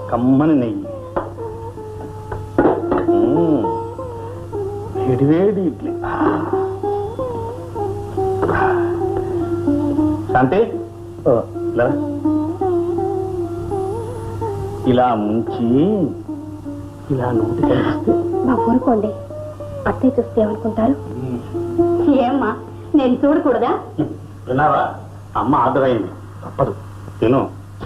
కమ్మని నెయ్యి మ్మ్. వేడివేడి ఇడ్లీ శాంతి ఓ, ఇలా రా. ఇలా ముంచి ఇలా నోటి కనిపిస్తే మా ఊరుకోండి అత్తయ్య చూస్తే ఏమనుకుంటారు ఏమ్మా నేను చూడకూడదా విన్నావా అమ్మ ఆర్డర్ అయింది తప్పదు తిను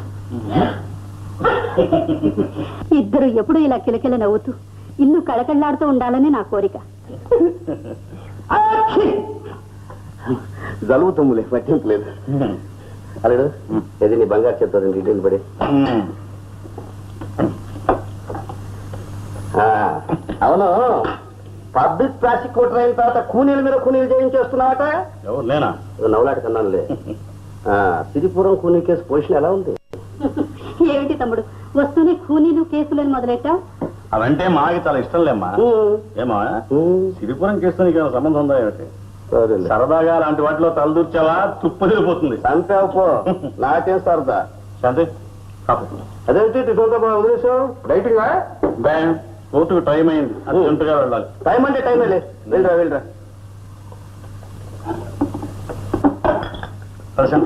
ఇద్దరు ఎప్పుడు ఇలా కిలకిల నవ్వుతూ ఇల్లు కళకళ్ళాడుతూ ఉండాలని నా కోరిక జలుబు తుమ్ములే పట్టింపు అలడు ఏది నీ బంగారు చెప్తారు డీటెయిల్ పడి మ్మ్. ఆ, అవును పబ్లిక్ ప్రాసిక్యూటర్ అయిన తర్వాత కూనీల మీద కూనీలు చేయించేస్తున్నావట ఎవరు నేనా నవ్వులాట కన్నానులే ఆ, సిరిపురం కూనీ కేసు పొజిషన్ ఎలా ఉంది ఏమిటి తమ్ముడు వస్తూనే ఖూనీలు కేసులను మొదలెట్టావు అవంటే మాకి చాలా ఇష్టం లేమ్మా ఏమా ఉమ్, సిరిపురం కేసు నీకు ఏమైనా సంబంధం ఉందా ఏమిటి సరేలే. సరదాగా అలాంటి వాటిలో తలదూర్చావా తుప్పు వెళ్ళిపోతుంది చంపావు పో నాకేం సరదా శాంతి కాపు అదేంటి టిఫిన్ వదిలేసావు డైటింగా బ్యాన్ కోర్టుకు టైం అయింది అర్జెంటుగా వెళ్ళాలి టైం అంటే టైం లే వెళ్ళరా వెళ్ళరా సరే శాంతి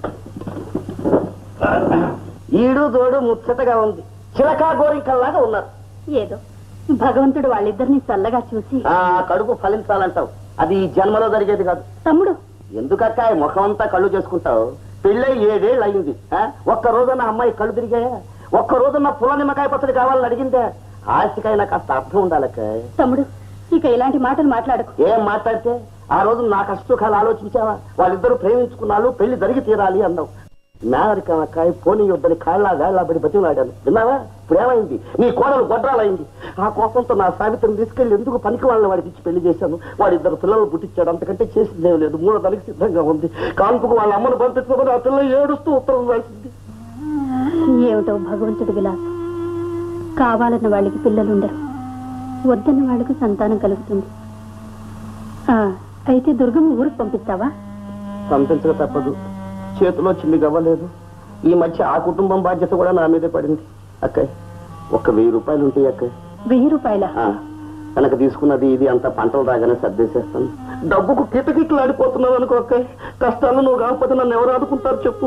ఈడు దోడు ముచ్చటగా ఉంది చిలకా గోరింకల్లాగా ఉన్నారు ఏదో భగవంతుడు వాళ్ళిద్దరిని చల్లగా చూసి ఆ కడుపు ఫలించాలంటావు అది ఈ జన్మలో జరిగేది కాదు తమ్ముడు ఎందుకక్క ఈ ముఖం అంతా కళ్ళు చేసుకుంటావు పెళ్ళై ఏడేళ్ళు అయింది ఆ? ఒక్క రోజున అమ్మాయి కళ్ళు తిరిగాయా ఒక్క రోజున పుల్ల నిమ్మకాయ పచ్చడి కావాలని అడిగిందే ఆశకైనా కాస్త అర్థం ఉండాలక్క తమ్ముడు ఇక ఇలాంటి మాటలు మాట్లాడకు ఏం మాట్లాడితే ఆ రోజు నా కష్టసుఖాలు ఆలోచించావా వాళ్ళిద్దరూ ప్రేమించుకున్నారు పెళ్లి జరిగి తీరాలి అన్నావు మేనరికం అక్కాయ పోనీ వద్దని కాళ్ళ గాళ్ళ పడి బతిలాడాను విన్నావా ఇప్పుడు ఏమైంది నీ కోడలు గొడ్రాలైంది ఆ కోపంతో నా సావిత్రిని తీసుకెళ్లి ఎందుకు పనికి వాళ్ళని వాడికి ఇచ్చి పెళ్లి చేశాను వాడిద్దరు పిల్లలు పుట్టించాడు అంతకంటే చేసిందేం లేదు మూడో దానికి సిద్ధంగా ఉంది కాన్పుకు వాళ్ళ అమ్మను పంపించుకోమని ఆ పిల్ల ఏడుస్తూ ఉత్తరం రాసింది ఏమిటో భగవంతుడి విలాసం కావాలన్న వాళ్ళకి పిల్లలుండరు వద్దన్న వాళ్ళకు సంతానం కలుగుతుంది ఆ, అయితే దుర్గమ్మ ఊరికి పంపిస్తావా పంపించక తప్పదు చేతిలో చిల్లి గవ్వలేదు ఈ మధ్య ఆ కుటుంబం బాధ్యత కూడా నా మీదే పడింది అక్కయ్య ఒక్క వెయ్యి రూపాయలు ఉంటాయి అక్కయ్య వెయ్యి రూపాయల ఆ, కనుక తీసుకున్నది ఇది అంత పంటలు రాగానే సర్దేసేస్తాను డబ్బుకు కిటకిట్లు ఆడిపోతున్నావు అనుకో అక్కయ్య కష్టాలు నువ్వు కాకపోతే నన్ను ఎవరు ఆదుకుంటారు చెప్పు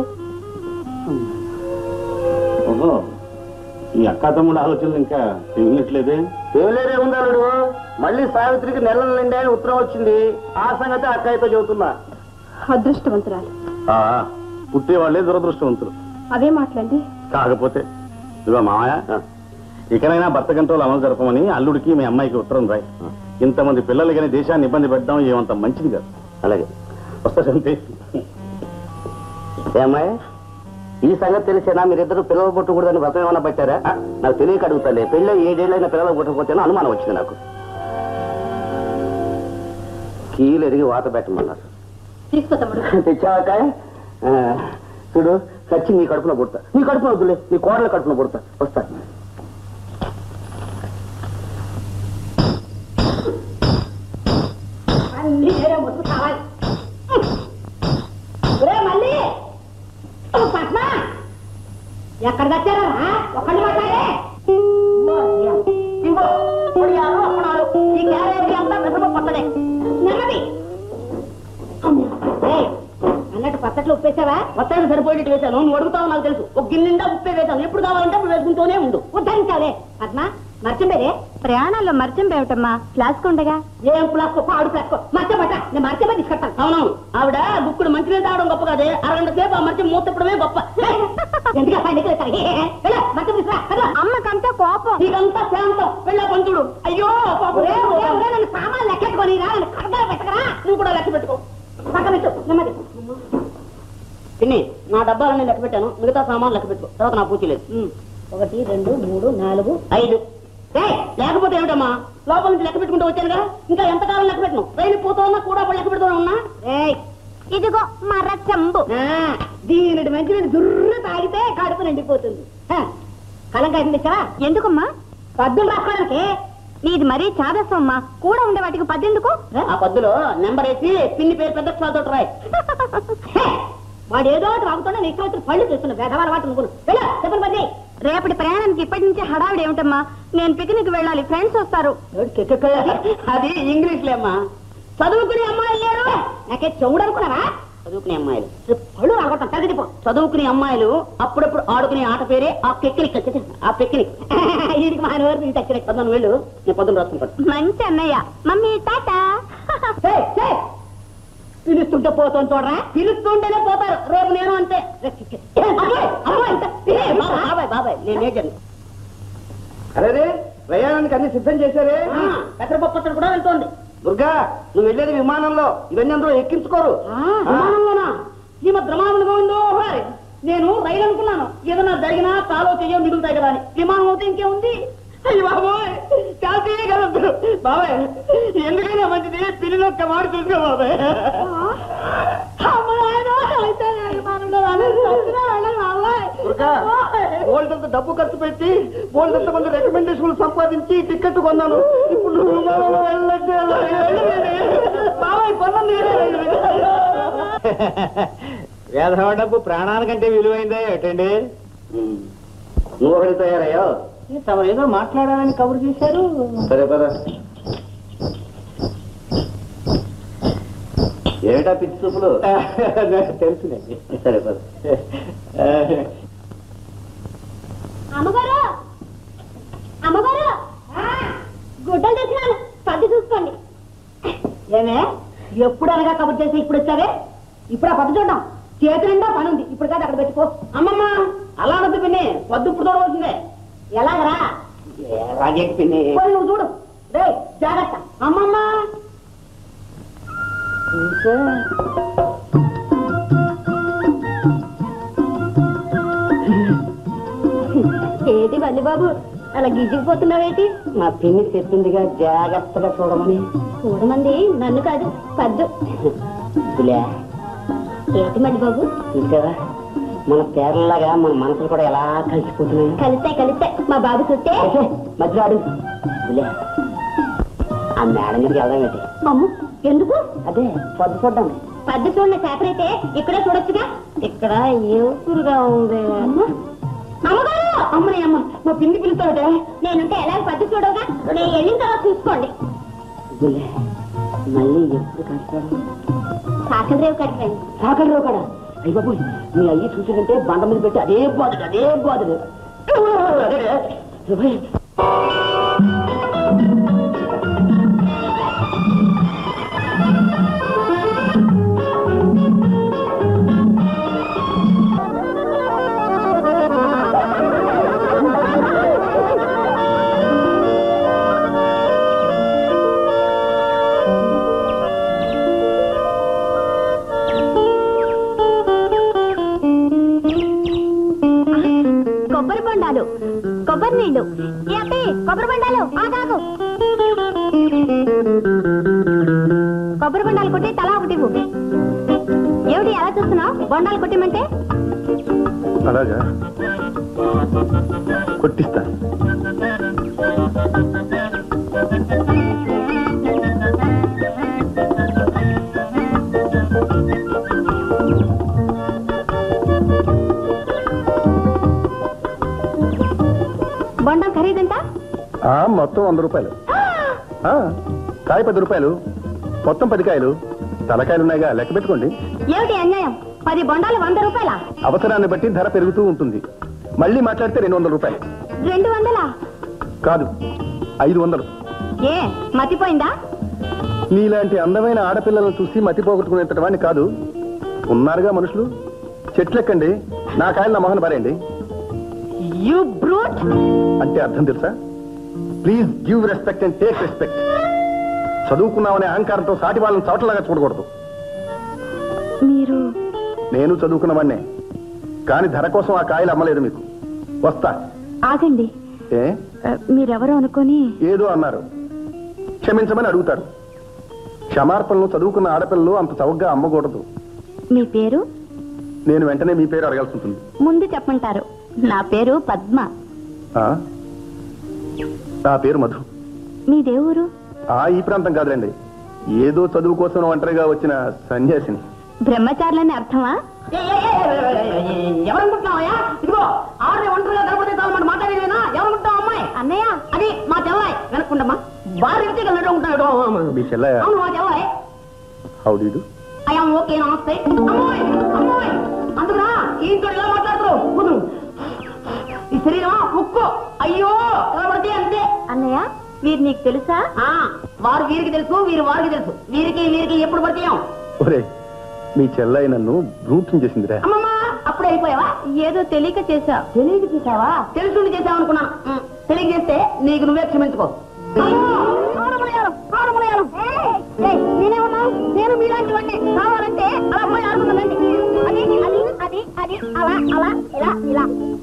ఓహో ఈ అక్క తమ్ముడు ఆలోచనలు ఇంకా తెలియట్లేదే ఏలేరే ఉందాడు మళ్ళీ సావిత్రికి నెలల నిండా అని ఉత్తరం వచ్చింది ఆ సంగతి అక్కయ్యతో చెబుతున్నా అదృష్టవంతురాలు ఆ, పుట్టేవాళ్ళే దురదృష్టవంతులు అవే మాట్లాడి కాకపోతే ఇదిగో మామయ్య ఆ, ఇకనైనా భర్త కంట్రోల్ అమలు జరపమని అల్లుడికి మీ అమ్మాయికి ఉత్తరం రాయి ఇంతమంది పిల్లలు కానీ దేశాన్ని ఇబ్బంది పెట్టడం ఏమంత మంచిది కాదు అలాగే వస్తా శాంతి ఏమ్మాయి ఈ సంగతి తెలిసేనా మీరిద్దరు పిల్లలు పుట్టకూడదని వ్రతం ఏమైనా పట్టారా ఆ, నాకు తెలియక అడుగుతాలే పెళ్ళి ఏడేళ్ళైన పిల్లలు పుట్టకపోతేనో అనుమానం వచ్చింది నాకు కీలు ఎరిగి వాత పెట్టమన్నారు తీసుకో తమ్ముడు తెచ్చావాక ఆ, చూడు చచ్చి నీ కడుపున పుడతా నీ కడుపున వద్దులే నీ కోడల కడుపున పుడతా వస్తా అన్ని నేనే ముసుగు కావాలి ఒరే మళ్ళీ ఓ పద్మ ఎక్కడ తెచ్చారా ఒకళ్ళు మాట్లాడే ఇంకో పొడియాలు అప్పడాలు ఈ క్యారేజీ అంతా మిశ్రమ పచ్చడే నెమ్మది ఏయ్, అన్నట్టు పచ్చట్లు ఉప్పేసావా మొత్తానికి సరిపోయేట్టు వేశాను నువ్వు అడుగుతావు నాకు తెలుసు ఒక గిన్నెండా ఉప్పే వేశాను ఎప్పుడు కావాలంటే అప్పుడు వేసుకుంటూనే ఉండు ఉద్ధరించాలే పద్మ మర్చం పేరే ప్రయాణాల్లో మర్చం పేవటమ్మా క్లాస్ ఉండగా ఏం ప్లాస్కో పాడు ప్లాస్కో మర్చబట్ట నేను మర్చమే తీసుకొస్తాను అవునవును ఆవిడ బుక్కుడు మంచినీళ్ళు తాగడం గొప్ప కాదే అరగంట సేపు ఆ మధ్య మూతప్పడమే గొప్ప ఎందుకు మర్చం తీసుకురా అమ్మకంతా కోపం నీకంతా శాంతం వెళ్ళా పంతుడు అయ్యో పాపం. ఒరే, ఒరే, ఒరే, నన్ను సామాన్లు లెక్కెట్టుకొని రా నన్ను కడగలు పెట్టకరా నువ్వు కూడా లెక్క పెట్టుకో పక్కన పెట్టు నెమ్మది పిన్ని నా డబ్బాలన్నీ లెక్క పెట్టాను మిగతా సామాన్ లెక్క పెట్టుకో తర్వాత నా పూచి లేదు ఉమ్. ఒకటి రెండు మూడు నాలుగు ఐదు ఏయ్, లేకపోతే ఏమిటమ్మా లోపల నుంచి లెక్క పెట్టుకుంటూ వచ్చానుగా ఇంకా ఎంతకాలం లెక్క పెట్టను రైలు పోతా ఉన్నా కూడా అప్పుడు లెక్క పెడుతూనే ఉన్నా ఏయ్ ఇదిగో మర్ర చెంబు దీనిటి మంచి దుర్రు తాగితే కడుపు నిండిపోతుంది హ, కలంకాయ తెచ్చావా ఎందుకమ్మా పద్దులు రాసుకోవడానికి నీది మరీ చాదస్తమ్మా కూడా ఉండే వాటికి పద్దెందుకు ఆ పద్దులో నెంబర్ వేసి పిన్ని పేరు పెద్ద అక్షరాలతో రాయి హే, వాడు ఏదో ఒకటి వాగుతుండే నీ ఇష్టం వచ్చిన పళ్ళు చేస్తున్నా వేదవాల వాటి నువ్వు వెళ్ళా చెప్పండి పద్ది రేపటి ప్రయాణానికి ఇప్పటి నుంచే హడావిడి ఏమిటమ్మా నేను పిక్నిక్ వెళ్ళాలి ఫ్రెండ్స్ వస్తారు అది ఇంగ్లీష్ లేమ్మా చదువుకునే అమ్మాయిలు లేరు నాకే చెవుడు అనుకున్నావా చదువుకునే అమ్మాయిలు పళ్ళు రాగొట్టం తగ్గిపో చదువుకునే అమ్మాయిలు అప్పుడప్పుడు ఆడుకునే ఆట పేరే ఆ పిక్నిక్ ఆ పిక్నిక్ వీడికి మా నోరు తీసి తక్కిన పొద్దున వెళ్ళు నేను పొద్దున రాసుకుంటాను మంచి అన్నయ్య మమ్మీ టాటా ఏయ్, ఏయ్, పిలుస్తుంటే పోతాను చూడరా పిలుస్తుంటేనే పోతారు రేపు నేను అంతే అమ్మాయి, అమ్మాయి, ఏయ్, బాబాయ్ బాబాయ్ నేను మేజర్ అరే ప్రయాణానికి అన్ని సిద్ధం చేశారే పెసరపప్పు కూడా వెళ్తోంది దుర్గా నువ్వు వెళ్ళేది విమానంలో ఇవన్నీ అందులో ఎక్కించుకోరు విమానంలోనా శ్రీమద్ రమానంద గోవిందో హరి. నేను రైలు అనుకున్నాను ఏదైనా జరిగినా కాలో చెయ్యో మిగులుతాయి కదా అని విమానం అవుతే ఇంకేముంది అయ్యి బాబోయ్ కాల్తే కలదు బాబాయ్ ఎందుకైనా మంచిది పిల్లిలో ఒక్క మాట చూసుకో బాబాయ్ అమ్మ నాయనా, అయితే నేను విమానంలో రాలేదు. చచ్చినా వెళ్ళను బాబాయ్. దుర్గా బోల్డంత డబ్బు ఖర్చు పెట్టి బోల్డంత మంది రికమెండేషన్లు సంపాదించి టికెట్ కొన్నాను ఇప్పుడు నువ్వు విమానంలో వెళ్ళంటే ఎలా? బాబాయ్ కొన్నాను నేనే. వేధవ డబ్బు ప్రాణానికంటే విలువైందే ఏటండి నువ్వు ఒకటి తయారయ్యో తమరు ఏదో మాట్లాడాలని కబురు చేశారు సరే పద ఏమిటా పిచ్చి చూపులు తెలుసునండి సరే పద అమ్మగారు అమ్మగారు గుడ్డలు తెచ్చినాను పది చూసుకోండి ఏమే ఎప్పుడు అనగా కబుర్ చేసి ఇప్పుడు వచ్చావే ఇప్పుడు ఆ పద్దు చూద్దాం చేతి నిండా పని ఉంది ఇప్పుడు కాదు అక్కడ పెట్టుకో అమ్మమ్మ అలా అనొద్దు పిన్ని పొద్దు ఇప్పుడు చూడవలసిందే ఎలాగరా రాజేకి పిన్ని పోయి నువ్వు చూడు రే జాగ్రత్త అమ్మమ్మ ఇంకా ఏది వల్లి బాబు అలా గిజ్జిగిపోతున్నావేటి మా పిన్ని చెప్పిందిగా జాగ్రత్తగా చూడమని చూడమంది నన్ను కాదు పద్దు ఇలే ఏటి మల్లి బాబు చూసావా మన పేర్లలాగా మన మనసులు కూడా ఎలా కలిసిపోతున్నాయి కలిస్తే కలిస్తే మా బాబు చుట్టే మధ్యలో ఆడు ఇలే ఆ మేడం మీదకి వెళ్దాం ఏంటి అమ్ము ఎందుకు అదే పొద్దు చూద్దాం పద్దు చూడని చేపలైతే ఇక్కడే చూడొచ్చుగా ఇక్కడ ఏ ఊరుగా ఉంది అమ్మగారు అమ్మని అమ్మ మా పిన్ని పిలుస్తాడే నేనుంటే ఎలా పద్దు చూడవుగా నేను వెళ్ళిన తర్వాత చూసుకోండి ఇదిలే మళ్ళీ ఎప్పుడు కలుస్తాడు సాకల రేవు కట్టండి సాగర్రావు కూడా అయ్య బాబు మీ అయ్యి చూసాడంటే బండ మీద పెట్టి అదే బాధడు అదే బాధడు అదే కొబ్బరి బొండాలు కొబ్బరి నీళ్లు ఏ అబ్బి కొబ్బరి బొండాలు ఆగాగు కొబ్బరి బొండాలు కొట్టి తలా ఒకటి ఇవ్వు ఏమిటి ఎలా చూస్తున్నావు బొండాలు కొట్టిమంటే అలాగా కొట్టిస్తా బొండం ఖరీదెంత ఆ, మొత్తం వంద రూపాయలు ఆ, కాయ పది రూపాయలు మొత్తం పది కాయలు తలకాయలు ఉన్నాయిగా లెక్క పెట్టుకోండి ఏమిటి అన్యాయం పది బొండాలు వంద రూపాయల అవసరాన్ని బట్టి ధర పెరుగుతూ ఉంటుంది మళ్ళీ మాట్లాడితే రెండు వందల రూపాయలు రెండు వందలా కాదు ఐదు వందలు ఏ మతిపోయిందా నీలాంటి అందమైన ఆడపిల్లలను చూసి మతి పోగొట్టుకునేంతటి వాడిని కాదు ఉన్నారుగా మనుషులు చెట్లెక్కండి నా కాయలు నా మొహన పారేయండి యు బ్రూట్ అంటే అర్థం తెలుసా please give respect and take respect చదువుకున్నామనే అహంకారంతో సాటి వాళ్ళని చవటలాగా చూడకూడదు మీరు నేను చదువుకున్నవాడినే కానీ ధర కోసం ఆ కాయలు అమ్మలేదు మీకు వస్తా ఆగండి ఏ మీరెవరో అనుకొని ఏదో అన్నారు క్షమించమని అడుగుతారు క్షమార్పణలు చదువుకున్న ఆడపిల్లలు అంత చౌకగా అమ్మకూడదు మీ పేరు నేను వెంటనే మీ పేరు అడగాల్సి ఉంటుంది ముందు చెప్పంటారు నా పేరు పద్మ ఆ? నా పేరు మధు మీ దేవురు ఆ ఈ ప్రాంతం కాదులేండి ఏదో చదువు కోసం ఒంటరిగా వచ్చిన సన్యాసిని బ్రహ్మచారులని అర్థమా ఎవరనుకుంటున్నావయ్యా ఇదిగో ఆడే ఒంటరిగా కనపడితే చాలు మన అన్నయ్య అది మా చెల్లాయి వెనక్కుండమ్మా బాగా ఇంటికి వెళ్ళడం ఉంటాడు మీ చెల్లయ్య అవును మా చెల్లాయి హౌ డూ అయ్యాం ఓకే నమస్తే అమ్మోయ్ అమ్మోయ్ అందుకురా ఈయనతో ఇలా మాట్లాడుతూ కుదురు ఈ శరీరం ఉక్కు అయ్యో ఎలా పడితే అంతే అన్నయ్య వీరు నీకు తెలుసా ఆ, వారు వీరికి తెలుసు వీరు వారికి తెలుసు వీరికి వీరికి ఎప్పుడు పడితేయం ఒరే మీ చెల్లయ్య నన్ను బ్రూటింగ్ చేసిందిరా అమ్మమ్మ అప్పుడే అయిపోయావా ఏదో తెలియక చేశా తెలియక చేసావా తెలుసుండి చేసావు అనుకున్నాను ఉం, తెలియక చేస్తే నీకు నువ్వే క్షమించుకో నేనేమన్నా నేను మీలాంటి వాడిని కావాలంటే అలా పోయి ఆడుకుందామండి అది అది అది అది అలా అలా ఇలా ఇలా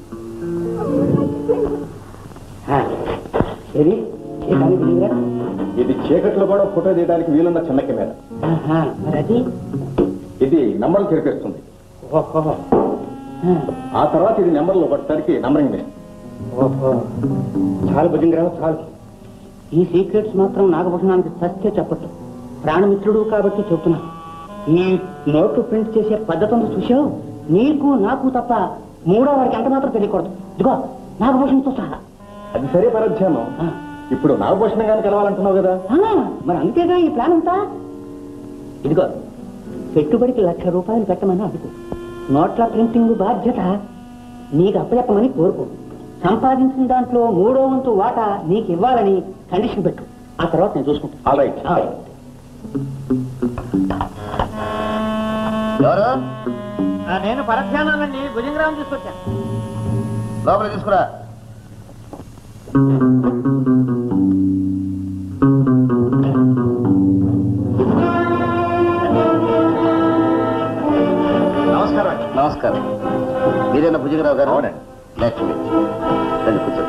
ఏది ఏ పని తెలియదురా? ఇది చీకట్లో కూడా ఫోటో తీయడానికి వీలున్న చిన్న కెమెరా ఆహా, మరి అది ఇది నంబర్లు చేర్పిస్తుంది ఓహో ఆ తర్వాత ఇది నెంబర్లు కొట్టడానికి నంబరింగ్ మిషన్ ఓహో చాలు భుజంగరావు చాలు ఈ సీక్రెట్స్ మాత్రం నాగభూషణానికి సత్య చెప్పట్టు ప్రాణమిత్రుడు కాబట్టి చెప్తున్నా ఈ నోట్లు ప్రింట్ చేసే పద్ధతిని చూసావు నీకు నాకు తప్ప మూడో వారికి ఎంత మాత్రం తెలియకూడదు ఇదిగో నాగభూషణతో సహా అది సరే పరధ్యానం ఆ, ఇప్పుడు నాగభూషణ గారిని కలవాలంటున్నావు కదా ఆ, మరి అందుకేగా ఈ ప్లాన్ అంతా ఇదిగో పెట్టుబడికి లక్ష రూపాయలు పెట్టమని అడుగు నోట్ల ప్రింటింగ్ బాధ్యత నీకు అప్పచెప్పమని కోరుకో సంపాదించిన దాంట్లో మూడో వంతు వాటా నీకు ఇవ్వాలని కండిషన్ పెట్టు ఆ తర్వాత నేను చూసుకుంటాను ఆల్ రైట్ ఆ, ఎవరు నేను పరధ్యానానండి భుజంగరావు తీసుకొచ్చాను లోపల తీసుకురా నమస్కారం అండి నమస్కారం మీరేనా భుజంగరావు గారు అవునండి. లక్ష్మి రండి కూర్చోండి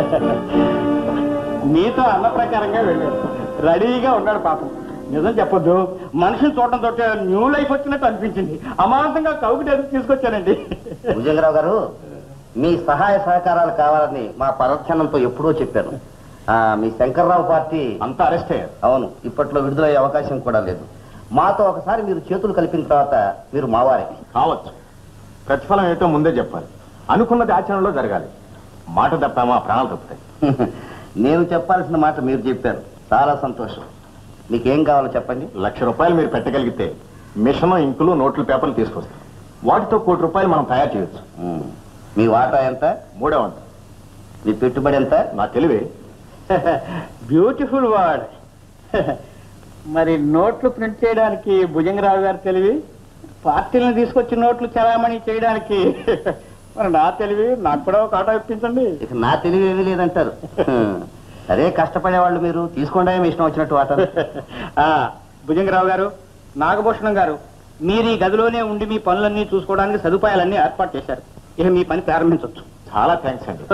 మీతో అన్న ప్రకారంగా వెళ్ళాడు రెడీగా ఉన్నాడు పాపం నిజం చెప్పొద్దు మనిషిని చూడటం తోటే న్యూ లైఫ్ వచ్చినట్టు అనిపించింది అమాంతంగా కౌగిటి ఎదురు తీసుకొచ్చానండి భుజంగరావు గారు మీ సహాయ సహకారాలు కావాలని మా పరధ్యానంతో ఎప్పుడో చెప్పాను ఆ, మీ శంకర్రావు పార్టీ అంతా అరెస్ట్ అయ్యారు అవును ఇప్పట్లో విడుదలయ్యే అవకాశం కూడా లేదు మాతో ఒకసారి మీరు చేతులు కలిపిన తర్వాత మీరు మావారే కావచ్చు ప్రతిఫలం ఏంటో ముందే చెప్పాలి అనుకున్నది ఆచరణలో జరగాలి మాట తప్పామా ప్రాణాలు తప్పుతాయి నేను చెప్పాల్సిన మాట మీరు చెప్పారు చాలా సంతోషం మీకేం కావాలో చెప్పండి లక్ష రూపాయలు మీరు పెట్టగలిగితే మిషన్ ఇంకులు నోట్లు పేపర్లు తీసుకొస్తాం వాటితో కోటి రూపాయలు మనం తయారు చేయొచ్చు ఉమ్. మీ వాటా ఎంత మూడో వంత మీ పెట్టుబడి ఎంత నా తెలివి బ్యూటిఫుల్ వర్డ్ మరి నోట్లు ప్రింట్ చేయడానికి భుజంగరావు గారు తెలివి పార్టీలను తీసుకొచ్చి నోట్లు చలామణి చేయడానికి మరి నా తెలివి నాకు కూడా ఒక ఆట ఇప్పించండి ఇక నా తెలివి ఏమీ లేదంటారు హ్మ్. అదే కష్టపడేవాళ్ళు మీరు తీసుకోండి మీ ఇష్టం వచ్చినట్టు వాటా ఆ, భుజంగరావు గారు నాగభూషణం గారు మీరు ఈ గదిలోనే ఉండి మీ పనులన్నీ చూసుకోవడానికి సదుపాయాలన్నీ ఏర్పాటు చేశారు ఇక మీ పని ప్రారంభించవచ్చు చాలా థ్యాంక్స్ అండి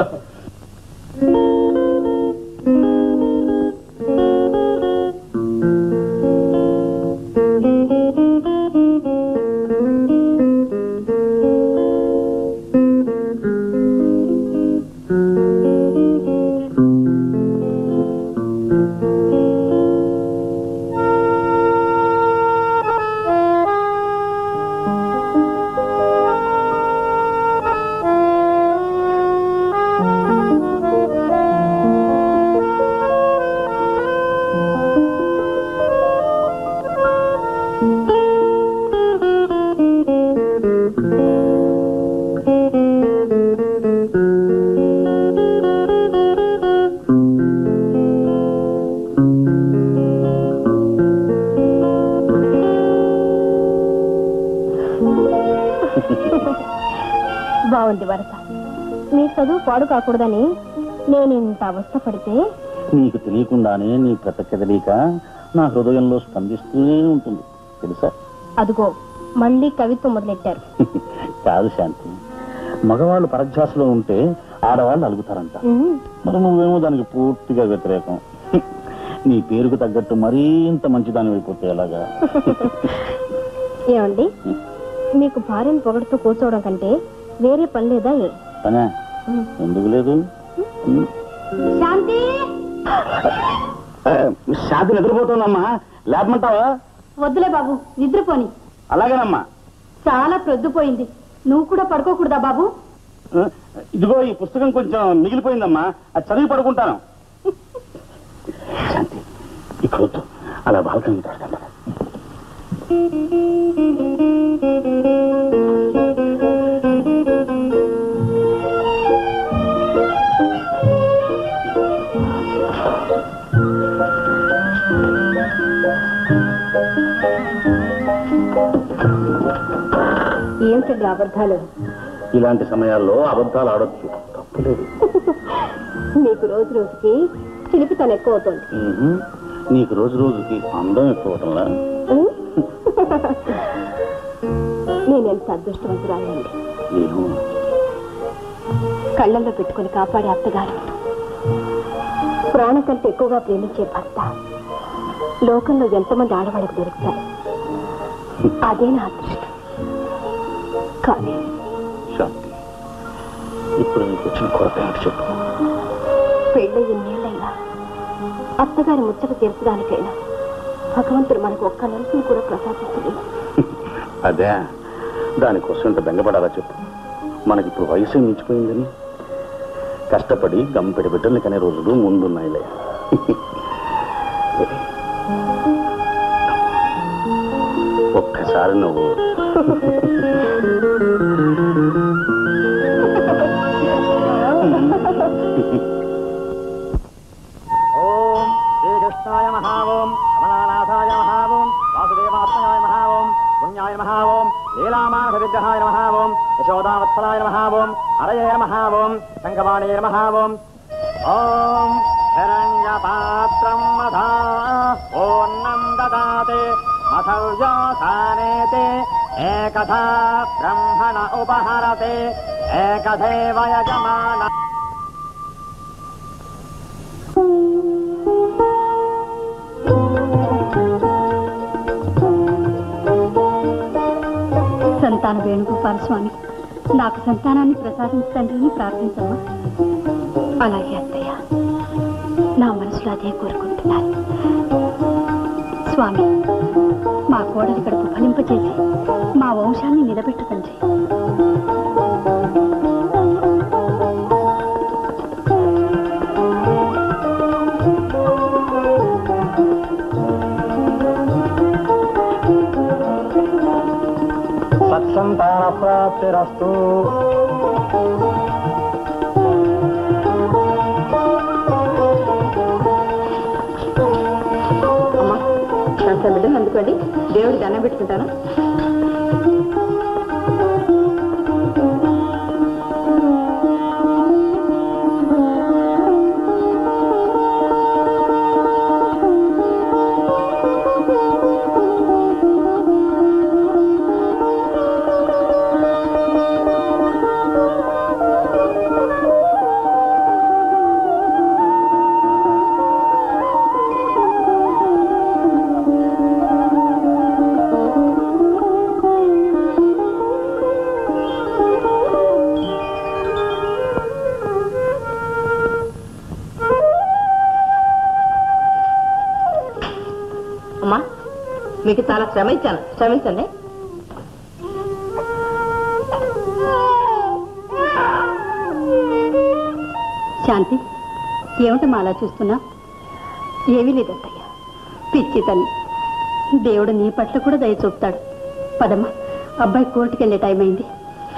బాగుంది వరస నీ చదువు పాడు కాకూడదని నేను ఇంత అవస్థ పడితే నీకు తెలియకుండానే నీ కథ కదలిక నా హృదయంలో స్పందిస్తూనే ఉంటుంది తెలుసా అదుగో మళ్ళీ కవిత్వం మొదలెట్టారు కాదు శాంతి మగవాళ్ళు పరధ్యాసలో ఉంటే ఆడవాళ్ళు అలుగుతారంట ఉమ్, మరి నువ్వేమో దానికి పూర్తిగా వ్యతిరేకం నీ పేరుకు తగ్గట్టు మరీ ఇంత మంచిదాని అయిపోతే ఎలాగా ఏమండి మీకు భార్యను పొగడుతూ కూర్చోవడం కంటే వేరే పని లేదా ఏ? పనే ఉమ్. ఎందుకు లేదు ఉమ్. శాంతి శాంతి నిద్రపోతుందమ్మా లేపమంటావా వద్దులే బాబు నిద్రపోని అలాగేనమ్మా చాలా ప్రొద్దుపోయింది నువ్వు కూడా పడుకోకూడదా బాబు ఆ, ఇదిగో ఈ పుస్తకం కొంచెం మిగిలిపోయిందమ్మా అది చదివి పడుకుంటాను శాంతి ఇక్కడ వద్దు అలా బాల్కనీ దాడతాను ఏమిటండి అబద్ధాలు ఇలాంటి సమయాల్లో అబద్ధాలు ఆడొచ్చు తప్పులేదు మీకు రోజు రోజుకి చిలిపితనం ఎక్కువ అవుతుంది మ్మ్. నీకు రోజు రోజుకి అందం ఎక్కువటంలా నేను ఎంత అదృష్టవంతురాలండి ఏమో కళ్ళల్లో పెట్టుకుని కాపాడే అత్తగారు ప్రాణం కంటే ఎక్కువగా ప్రేమించే భర్త లోకంలో ఎంతమంది ఆడవాళ్ళకు దొరుకుతారు అదే నా అదృష్టం కానీ శాంతి ఇప్పుడు నీకు వచ్చిన కొరత ఏంటి చెప్పు పెళ్ళి ఎన్నేళ్ళైనా అత్తగారి ముచ్చట తీర్చడానికైనా భగవంతుడు మనకు ఒక్క నలుసుని కూడా ప్రసాదించలేదు అదే దానికోసం ఇంత బెంగపడాలా చెప్పు మనకి ఇప్పుడు వయసు మించిపోయిందని కష్టపడి గంపెడి బిడ్డల్ని కనే రోజులు ముందున్నాయిలే ఒక్కసారి నువ్వు ఓం శ్రీకృష్ణాయ మహా ఓం కమలానాథాయ మహా ఓం వాసుదేవాత్మయాయ మహా ఓం పుణ్యాయ మహా ఓం లీలామానస విగ్రహాయ మహా ఓం యశోదావత్సలాయ మహా ఓం హరయే మహా ఓం శంఖవాణే మహా ఓం ఓం హిరణ్యపాత్రం మధా ఓన్నం దదాతే మథవ్యోసానేతే ఏకథా బ్రహ్మణ ఉపహరతే ఏకథేవ యజమాన సంతాన వేణుగోపాల స్వామి నాకు సంతానాన్ని ప్రసాదించండి అని ప్రార్థించమ్మా అలాగే అత్తయ్య నా మనసులో అదే కోరుకుంటున్నాను స్వామి మా కోడలి కడుపు ఫలింపచేసి మా వంశాన్ని నిలబెట్టు తండ్రి సత్సంతాన ప్రాప్తిరస్తు అమ్మా కాస్త బిడ్డను అందుకోండి దేవుడికి దండం పెట్టుకుంటాను అమ్మా మీకు చాలా శ్రమ ఇచ్చాను క్షమించండి శాంతి ఏమిటమ్మా అలా చూస్తున్నా ఏమీ లేదత్తయ్య పిచ్చి తల్లి దేవుడు నీ పట్ల కూడా దయ చూపుతాడు పదమ్మా అబ్బాయి కోర్టుకి వెళ్ళే టైం అయింది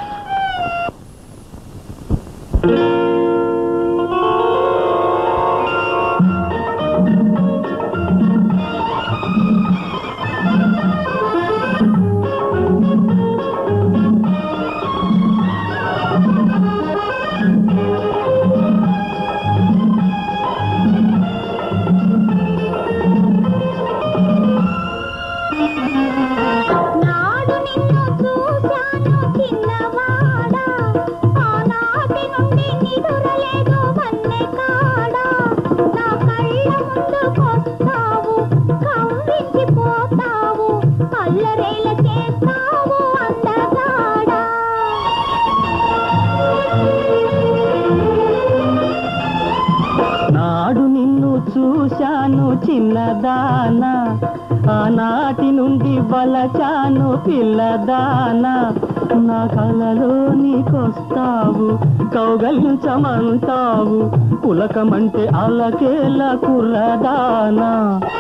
నాడు నిన్ను చూశాను చిన్నవాడా ఆనాటి నుండి నిదురలేదు వన్నె కాడా నా కళ్ళ ముందుకొస్తావు కవ్వించిపోతావు అల్లరేల చేస్తావు అందగాడా నాడు నిన్ను చూశాను చిన్నదానా ఆనాటి నుండి బలచాను పిల్లదానా నా కలలో నీకొస్తావు కౌగలించమంటావు పులకమంటే అలకేలా కుర్రదానా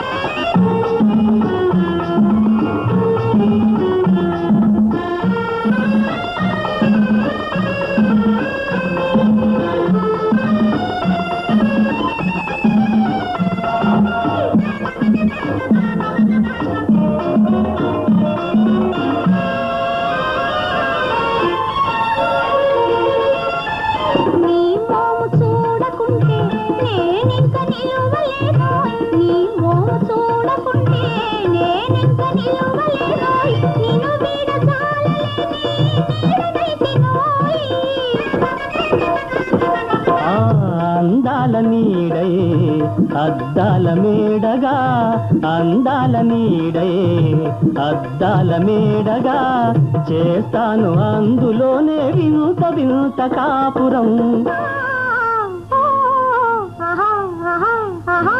నీ మోము చూడకుంటే నేనింక నిలువలేను నీ మోము చూడకుంటే నేనింక నిలువలేను నిన్ను వీడజాలలేని నీడనైతినోయ్. ఆ అందాల నీడై అద్దాల మేడగా అందాల నీడై అద్దాల మేడగా చేస్తాను అందులోనే వింత వింత కాపురం ఆహా, ఆహా, ఆహా.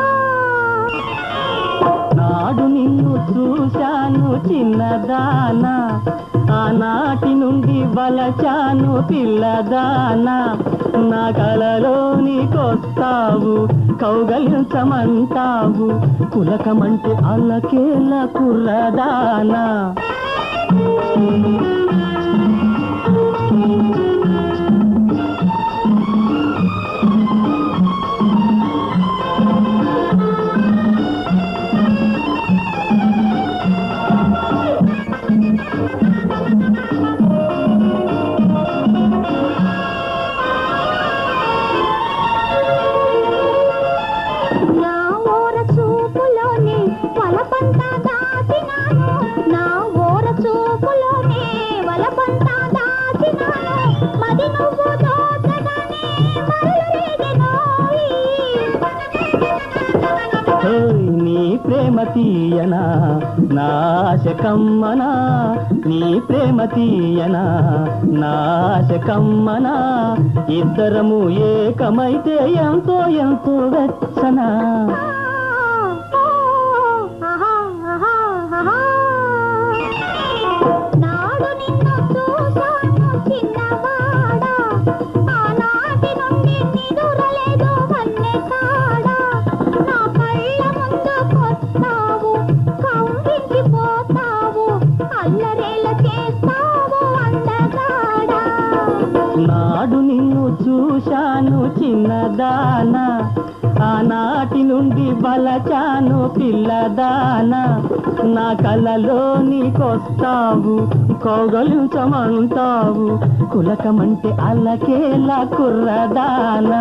నాడు నిన్ను చూశాను చిన్నదానా ఆనాటి నుండి వలచాను పిల్లదానా నా కలలో నీకొస్తావు కౌగలించమంటావు కులకమంటే అల్లకేల కుర్రదానా నా ఓర చూపులోనే వలపంత దాచినాను నా ఓర చూపులోనే వలపంత దాచినాను మది నువ్వు దోచగానే మరలు రేగెనోయ్. ఓయ్ నీ ప్రేమ తీయనా నాశ కమ్మనా నీ ప్రేమ తీయనా నాశ కమ్మనా ఇద్దరము ఏకమైతే ఎంతో ఎంతో వెచ్చనా ఆహా, ఆహా, ఆహా. నాడు నిన్ను చూశాను చిన్నవాడా ఆనాటి నుండి నిదురలేదు వన్నె కాడా నా కళ్ళ ముందుకొస్తావు కౌగిలిపోతావు అల్లరేల చేస్తావు అందగాడా నాడు నిన్ను చూశాను చిన్నదానా ఆనాటి నుండి బలచాను పిల్లదానా నా కలలో నీకొస్తావు కోగలించమంటావు కులకమంటే అల్లకేలా కుర్రదానా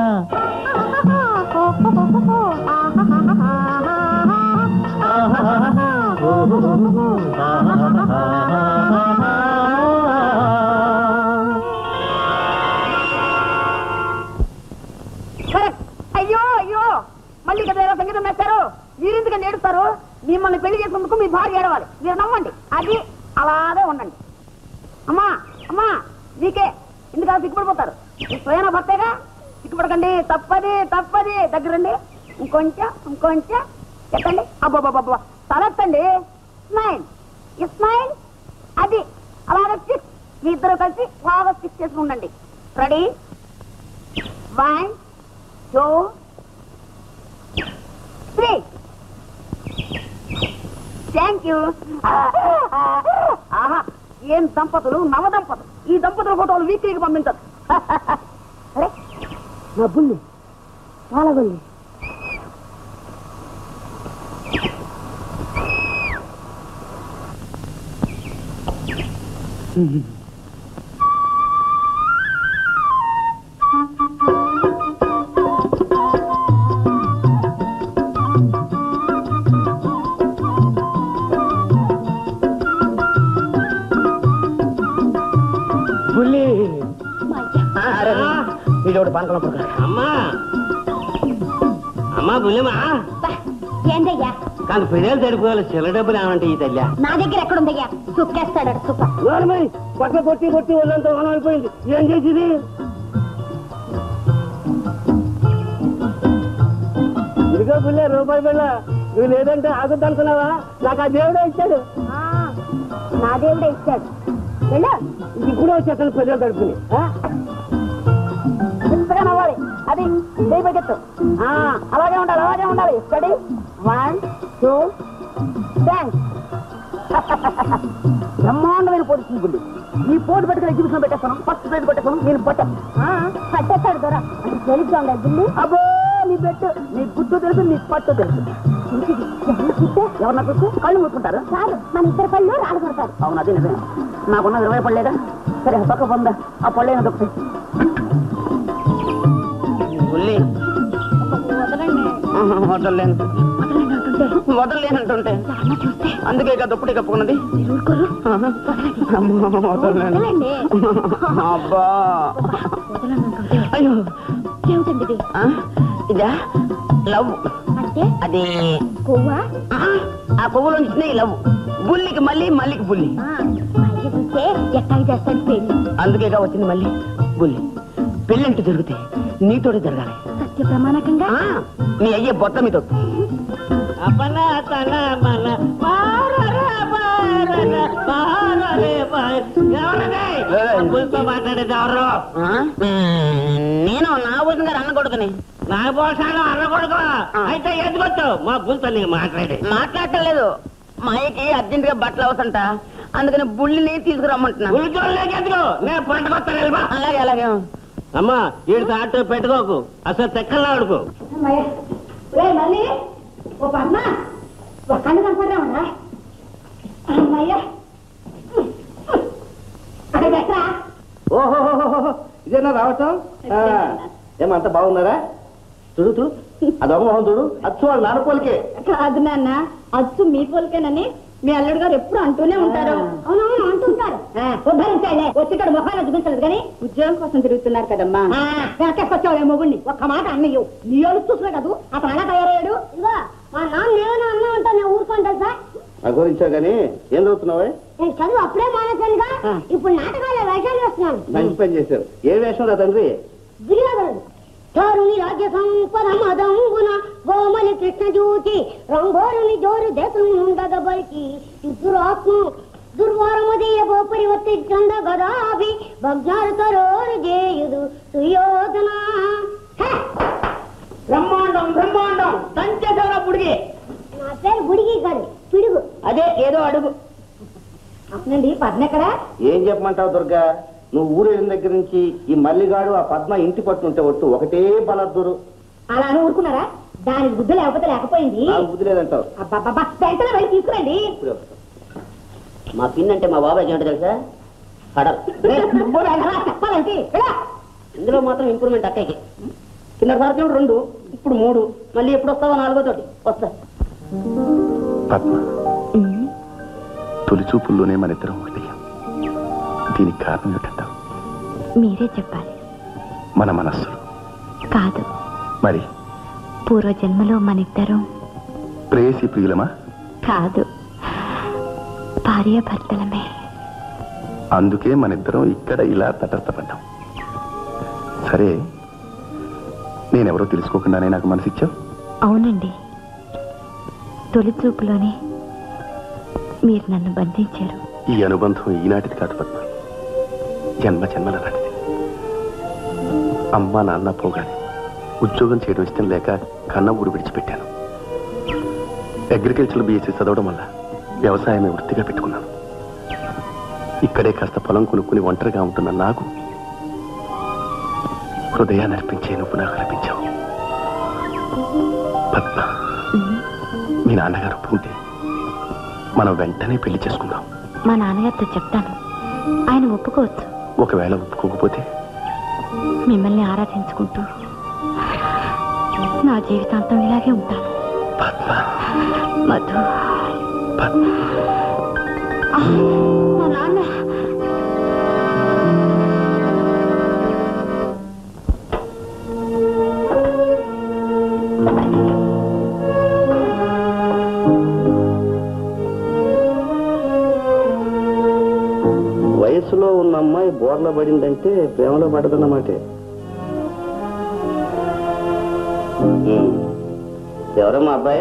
కరెక్ట్ అయ్యో అయ్యో మళ్ళీ కదా ఎలా సంగీతం వేస్తారు మీరెందుకు నేడుస్తారు మిమ్మల్ని పెళ్లి చేసినందుకు మీ భార్య ఏడవాలి మీరు నమ్మండి అది అలాగే ఉండండి అమ్మా అమ్మా నీకే ఎందుకు అలా సిగ్గుపడిపోతారు మీ స్వయం భర్తేగా సిగ్గుపడకండి తప్పది తప్పది దగ్గరండి ఇంకొంచెం ఇంకొంచెం ఎక్కండి అబ్బాబాబా తలెత్తండి స్మైల్ స్మైల్ అది అలాగే స్టిక్ మీ ఇద్దరు కలిసి బాగా స్టిక్ చేసి ఉండండి ready one two three thank you ఆహా ఏం దంపతులు నవ దంపతులు ఈ దంపతుల ఫోటోలు వీక్లీకి పంపించదు అరే నా బుల్లి చాలా బుల్లి బుల్లి వీడోడు పానకం అమ్మా అమ్మా బుల్లిమా ఏందయ్యా కాదు పిల్లలు తడిపోవాలి చిల్ల డబ్బులు ఏమంటే ఈ తల్లి నా దగ్గర ఎక్కడుందయ్యా సుక్కేస్తాడు సుఖ మరి పట్ల కొట్టి కొట్టి ఒళ్ళంతా వనం అయిపోయింది ఏం చేసింది ఇదిగో బుల్లే రూపాయి బిళ్ళ నువ్వు లేదంటే ఆగుద్ది అనుకున్నావా నాకు ఆ దేవుడే ఇచ్చాడు నా దేవుడే ఇచ్చాడు వెళ్ళు ఇప్పుడు వచ్చేస్తాను ప్రజలు తడుపుని చిన్నగా నవ్వాలి అది చేయి పెట్టెత్తు ఆ, అలాగే ఉండాలి అలాగే ఉండాలి స్టడీ వన్ టూ థ్యాంక్స్ బ్రహ్మాండమైన పోటీ గుండి ఈ పోటీ పెట్టుకుని ఎగ్జిబిషన్ పెట్టేస్తాను ఫస్ట్ ప్రైజ్ పెట్టేస్తాను నేను పట్ట పట్టేస్తాడు దొర తెలుసా ఉండాలి గిల్లి అబ్బో నీ పెట్టు నీ గుర్తు తెలుసు నీ పట్టు తెలుసు ఎవరు నాకు గుర్తు కళ్ళు మూసుకుంటారు చాలు మన ఇద్దరు పళ్ళు రాళ్ళు కొడతారు అవును అదే నిజమే నాకున్న ఇరవై పడలేదా సరే పక్క పొందా ఆ పళ్ళైన దొక్కుతాయి ఉల్లి వదలలేను వదలలేనంటుంటే అందుకే కదా దుప్పటి కప్పుకున్నది అమ్మో, వదలలేను వదలండి. అబ్బా అయ్యో ఏమిటండి ఇది ఆ? ఇదా లవ్ అంటే అది కొవ్వా ఆ, ఆ పువ్వులో ఇచ్చిన లవ్ బుల్లికి మళ్ళీ మల్లికి బుల్లి ఆ, మా అయ్య చూస్తే ఎట్టాగి చేస్తాడు పెళ్లి అందుకేగా వచ్చింది మళ్ళీ బుల్లి పెళ్ళంటూ జరిగితే నీతోనే జరగాలి సత్య ప్రమాణకంగా ఆ, నీ అయ్యే బొత్త మీద మాట్లాడేది ఎవరు నేను నా ఊరిని గారు అన్న కొడుకుని నాగభూషాలు అన్నకొడుకు అయితే ఎందుకొచ్చు మా గుంత నీకు మాట్లాడే మాట్లాడలేదు మా అయ్యకి అర్జెంట్ గా బట్టలు అవసరంట అందుకని బుల్లిని తీసుకురమ్మంటున్నా గురిచోళ్ళకి ఎందుకు నేను పంటకొస్తాను వెళ్ళిపో. అలాగే అలాగే అమ్మా వీడితో ఆటో పెట్టుకోకు అసలు తెక్కల్లా ఆడుకో మళ్ళీ ఓ పద్మ ఒక కళ్ళు కనపడరా అమ్మయ్యా అక్కడ ఎక్కడా ఓహో ఇదేనా రావటం ఆ, ఏమంత బాగున్నారా చూడు చూడు అది మొహం చూడు అచ్చు వాళ్ళు నాన్నపోలికే కాదు నాన్న అచ్చు మీ పోలికేనని మీ అల్లుడు గారు ఎప్పుడు అంటూనే ఉంటారు అవునవును అంటుంటారు ఉద్ధరించాలే వచ్చేటాడు మొహాలు చూపించలేదు కానీ ఉద్యోగం కోసం తిరుగుతున్నారు కదమ్మా వెనకేసుకొచ్చావు మొగుడిని ఒక్క మాట అన్నయ్యు నీ వాళ్ళు చూసినా కదూ అతను అలా తయారయ్యాడు ఇదిగో మా నాన్న నేను అన్న ఉంటా నేను ఊరుకుంటాను సార్ నా గురించా కానీ ఏం చదువుతున్నావే నేను చదువు అప్పుడే మానేశానుగా ఇప్పుడు నాటకాల వేషాలు వేస్తున్నాను మంచి పని చేశారు ఏ వేషం రా తండ్రి గిరిగలడు తారుని రాజ్య సంపద మదంగున గోమలి కృష్ణ జ్యోతి రంగోరుని జోరు దేశం ఉండగబలికి ఇసురాత్మ దుర్వారమదీయ గోపరివర్తి చంద గదాభి భగ్నారు తరోరు జేయుదు సుయోధన బ్రహ్మాండం బ్రహ్మాండం దంచేసేవరా బుడిగి నా పేరు గుడిగి కాదు పిడుగు అదే ఏదో అడుగు అవునండి పద్మెక్కడా ఏం చెప్పమంటావు దుర్గా నువ్వు ఊరు వెళ్ళిన దగ్గర నుంచి ఈ మల్లిగాడు ఆ పద్మ ఇంటి పట్టుంటే ఒట్టు ఒకటే బలద్దురు అలా అని ఊరుకున్నారా దానికి బుద్ధి లేకపోతే లేకపోయింది నాకు బుద్ధి లేదంటావు అబ్బబ్బబ్బా వెంటనే వెళ్ళి తీసుకురండి ఇప్పుడే వస్తా. మా పిన్ అంటే మా బాబాయ్ ఏమిటో తెలుసా కడల్ నువ్వు వెళ్ళరా, చెప్పాలంటే వెళ్ళా. ఇందులో మాత్రం ఇంప్రూవ్మెంట్ అక్కయ్యకి కింద సార్లు రెండు ఇప్పుడు మూడు మళ్ళీ ఎప్పుడు వస్తావో నాలుగో తోటి వస్తా పద్మ తొలి చూపుల్లోనే మన ఇద్దరం ఒకటయ్యాం దీనికి కారణం ఏమిటంటావు మీరే చెప్పాలి మన మనస్సులు కాదు మరి పూర్వజన్మలో మనిద్దరం ప్రేయసి ప్రియులమా కాదు భార్యాభర్తలమే అందుకే మనిద్దరం ఇక్కడ ఇలా తటస్థపడ్డాం సరే నేనెవరో తెలుసుకోకుండానే నాకు మనసిచ్చావు అవునండి తొలి చూపులోనే మీరు నన్ను బంధించారు ఈ అనుబంధం ఈనాటిది కాదు పద్మ జన్మ జన్మల నాటిది అమ్మ నాన్న పోగానే ఉద్యోగం చేయడం ఇష్టం లేక కన్న ఊరు విడిచిపెట్టాను అగ్రికల్చర్ బీఎస్సీ చదవడం వల్ల వ్యవసాయమే వృత్తిగా పెట్టుకున్నాను ఇక్కడే కాస్త పొలం కొనుక్కుని ఒంటరిగా ఉంటున్న నాకు హృదయాన్ని అర్పించే నువ్వు నాకు అర్పించావు పద్మ మీ నాన్నగారు ఒప్పుకుంటే మనం వెంటనే పెళ్లి చేసుకుందాం మా నాన్నగారితో చెప్తాను ఆయన ఒప్పుకోవచ్చు ఒకవేళ ఒప్పుకోకపోతే మిమ్మల్ని ఆరాధించుకుంటూ నా జీవితాంతం ఇలాగే ఉంటాను పద్మ మధు పద్మ ఆ, మా నాన్న వయసులో ఉన్న అమ్మాయి బోర్ల పడిందంటే ప్రేమలో పడదన్నమాట ఎవరమ్మా అబ్బాయి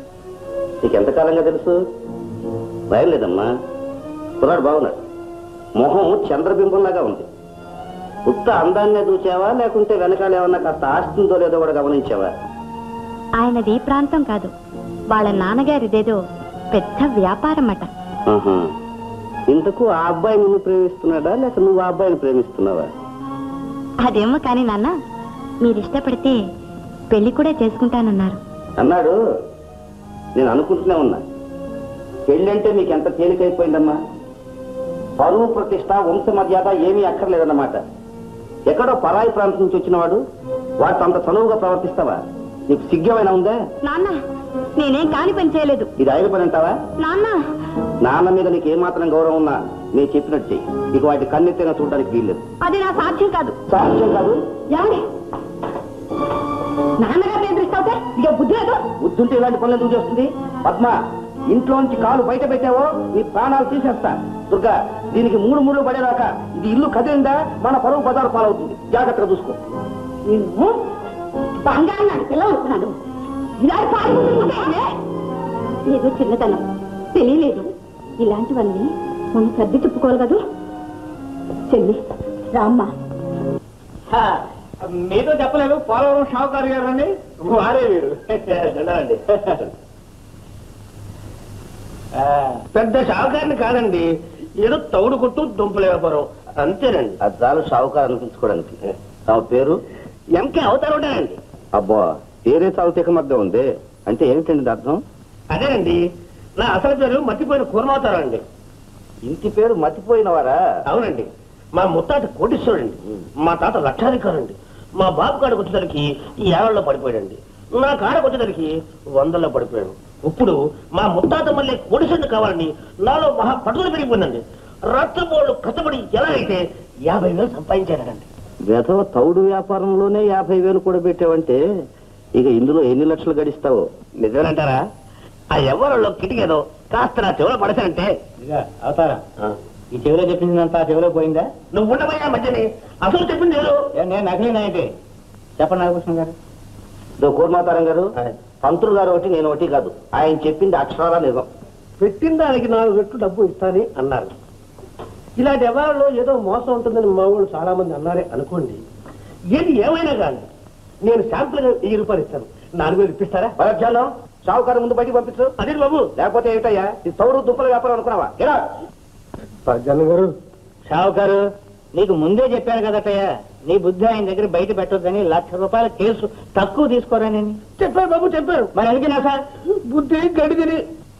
నీకు ఎంతకాలంగా తెలుసు భయం లేదమ్మా కుర్రాడు బాగున్నాడు మొహం చంద్రబింబంలాగా ఉంది ఉత్త అందాన్నే చూచావా లేకుంటే వెనకాల ఏమన్నా కాస్త ఆస్తుందో లేదో కూడా గమనించావా ఆయనది ఈ ప్రాంతం కాదు వాళ్ళ నాన్నగారిదేదో పెద్ద వ్యాపారం అట ఆహా. ఇంతకు ఆ అబ్బాయి నిన్ను ప్రేమిస్తున్నాడా లేక నువ్వు ఆ అబ్బాయిని ప్రేమిస్తున్నావా అదేమో కానీ నాన్న మీరు ఇష్టపడితే పెళ్లి కూడా చేసుకుంటానన్నారు అన్నాడు నేను అనుకుంటూనే ఉన్నా పెళ్ళంటే మీకు ఎంత తేలికైపోయిందమ్మా పరువు ప్రతిష్ట వంశ మర్యాద ఏమీ అక్కర్లేదన్నమాట ఎక్కడో పరాయి ప్రాంతం నుంచి వచ్చినవాడు వాటితో అంత చనువుగా ప్రవర్తిస్తావా నీకు సిగ్గమైనా ఉందా నాన్న నేనేం కాని పని చేయలేదు ఇది ఆయన పని అంటావా నాన్న నాన్న మీద నీకు ఏమాత్రం గౌరవం ఉన్నా నేను చెప్పినట్టు చెయ్యి ఇక వాటి కన్నెత్తైనా చూడడానికి వీల్లేదు అది నా సాధ్యం కాదు సాధ్యం కాదు ఏమండి నాన్నగారు ఎదురిస్తావుతే ఇక బుద్ధి లేదు బుద్ధుంటే ఇలాంటి పనులు ఎందుకు చేస్తుంది పద్మ ఇంట్లోంచి కాలు బయట పెట్టావో నీ ప్రాణాలు తీసేస్తా దుర్గా దీనికి మూడు మూడు పడేదాకా ఇది ఇల్లు కదిలిందా మన పరువు బజారు పాలవుతుంది జాగ్రత్తగా చూసుకో నేను బంగారం నాడు పిల్ల అనుకున్నాను ఇలాంటి పాల్గొంటుంటే ఏదో చిన్నతనం తెలియలేదు ఇలాంటివన్నీ మనం సర్ది చెప్పుకోవాలి కదూ చెల్లి రామ్మ మీతో చెప్పలేదు పోలవరం షావుకారు గారు అండి వారే వీరు దండాలండి. పెద్ద షావుకారిని కాదండి ఏదో తౌడు కొట్టు దుంపల వ్యాపారం అంతేనండి అది చాలు షావుకారు అనిపించుకోవడానికి తమ పేరు ఎంకే అవతారం ఉంటానండి అబ్బా పేరే చాలు తికమగ్గా ఉంది అంటే ఏమిటండి దాని అర్థం అదేనండి నా అసలు పేరు మర్చిపోయిన కూరమవుతారం అండి ఇంటి పేరు మతిపోయినవారా అవునండి మా ముత్తాత కోటీశ్వరుడండి మా తాత లక్షాధికారండి మా బాబు కాడకు వచ్చేసరికి యాభైలో పడిపోయాడండి నా కాడకు వచ్చేసరికి వందల్లో పడిపోయాడు ఇప్పుడు మా ముత్తాత మళ్ళీ కోటీశ్వరుడు కావాలని నాలో మహా పట్టుదల పెరిగిపోయిందండి రక్తపోళ్ళు కష్టపడి ఎలా అయితే యాభై వేలు సంపాదించాడండి వెధవ తౌడు వ్యాపారంలోనే యాభై వేలు కూడా పెట్టావంటే ఇక ఇందులో ఎన్ని లక్షలు గడిస్తావో నిజమేనంటారా ఆ ఎవరిలో కిటికేదో కాస్త నా చెవులో పడతానంటే అవుతారా ఈ చెవిలో చెప్పిందంతా చెవిలో పోయిందా నువ్వు ఉండబోయా మధ్యని అసలు చెప్పింది ఏదో ఏ, నేను నకిలీ నాయంటే చెప్పండి నాగభూషణ్ గారు ఇదో కూర్మాతారం గారు పంతులు గారు ఒకటి నేను ఒకటి కాదు ఆయన చెప్పింది అక్షరాల నిజం పెట్టిన దానికి నాలుగు రెట్లు డబ్బు ఇస్తానని అన్నారు ఇలాంటి వ్యవహారంలో ఏదో మోసం ఉంటుందని మా వాళ్ళు చాలా మంది అన్నారే అనుకోండి ఏది ఏమైనా కానీ నేను శాంపుల్ గా వెయ్యి రూపాయలు ఇస్తాను నాలుగు వేలు ఇప్పిస్తారా పరధ్యానం షావుకారు ముందు బయటికి పంపించు అదే బాబు లేకపోతే ఏమిటయ్యా ఇది తౌడు దుప్పల వ్యాపారం అనుకున్నావా ఎలా పరజానం గారు షావుకారు నీకు ముందే చెప్పాను కదటయ్యా నీ బుద్ధి ఆయన దగ్గర బయట పెట్టొద్దని లక్ష రూపాయల కేసు తక్కువ తీసుకోరా నేను చెప్పారు బాబు చెప్పారు మరి ఎందుకు సార్ బుద్ధి గడిదిని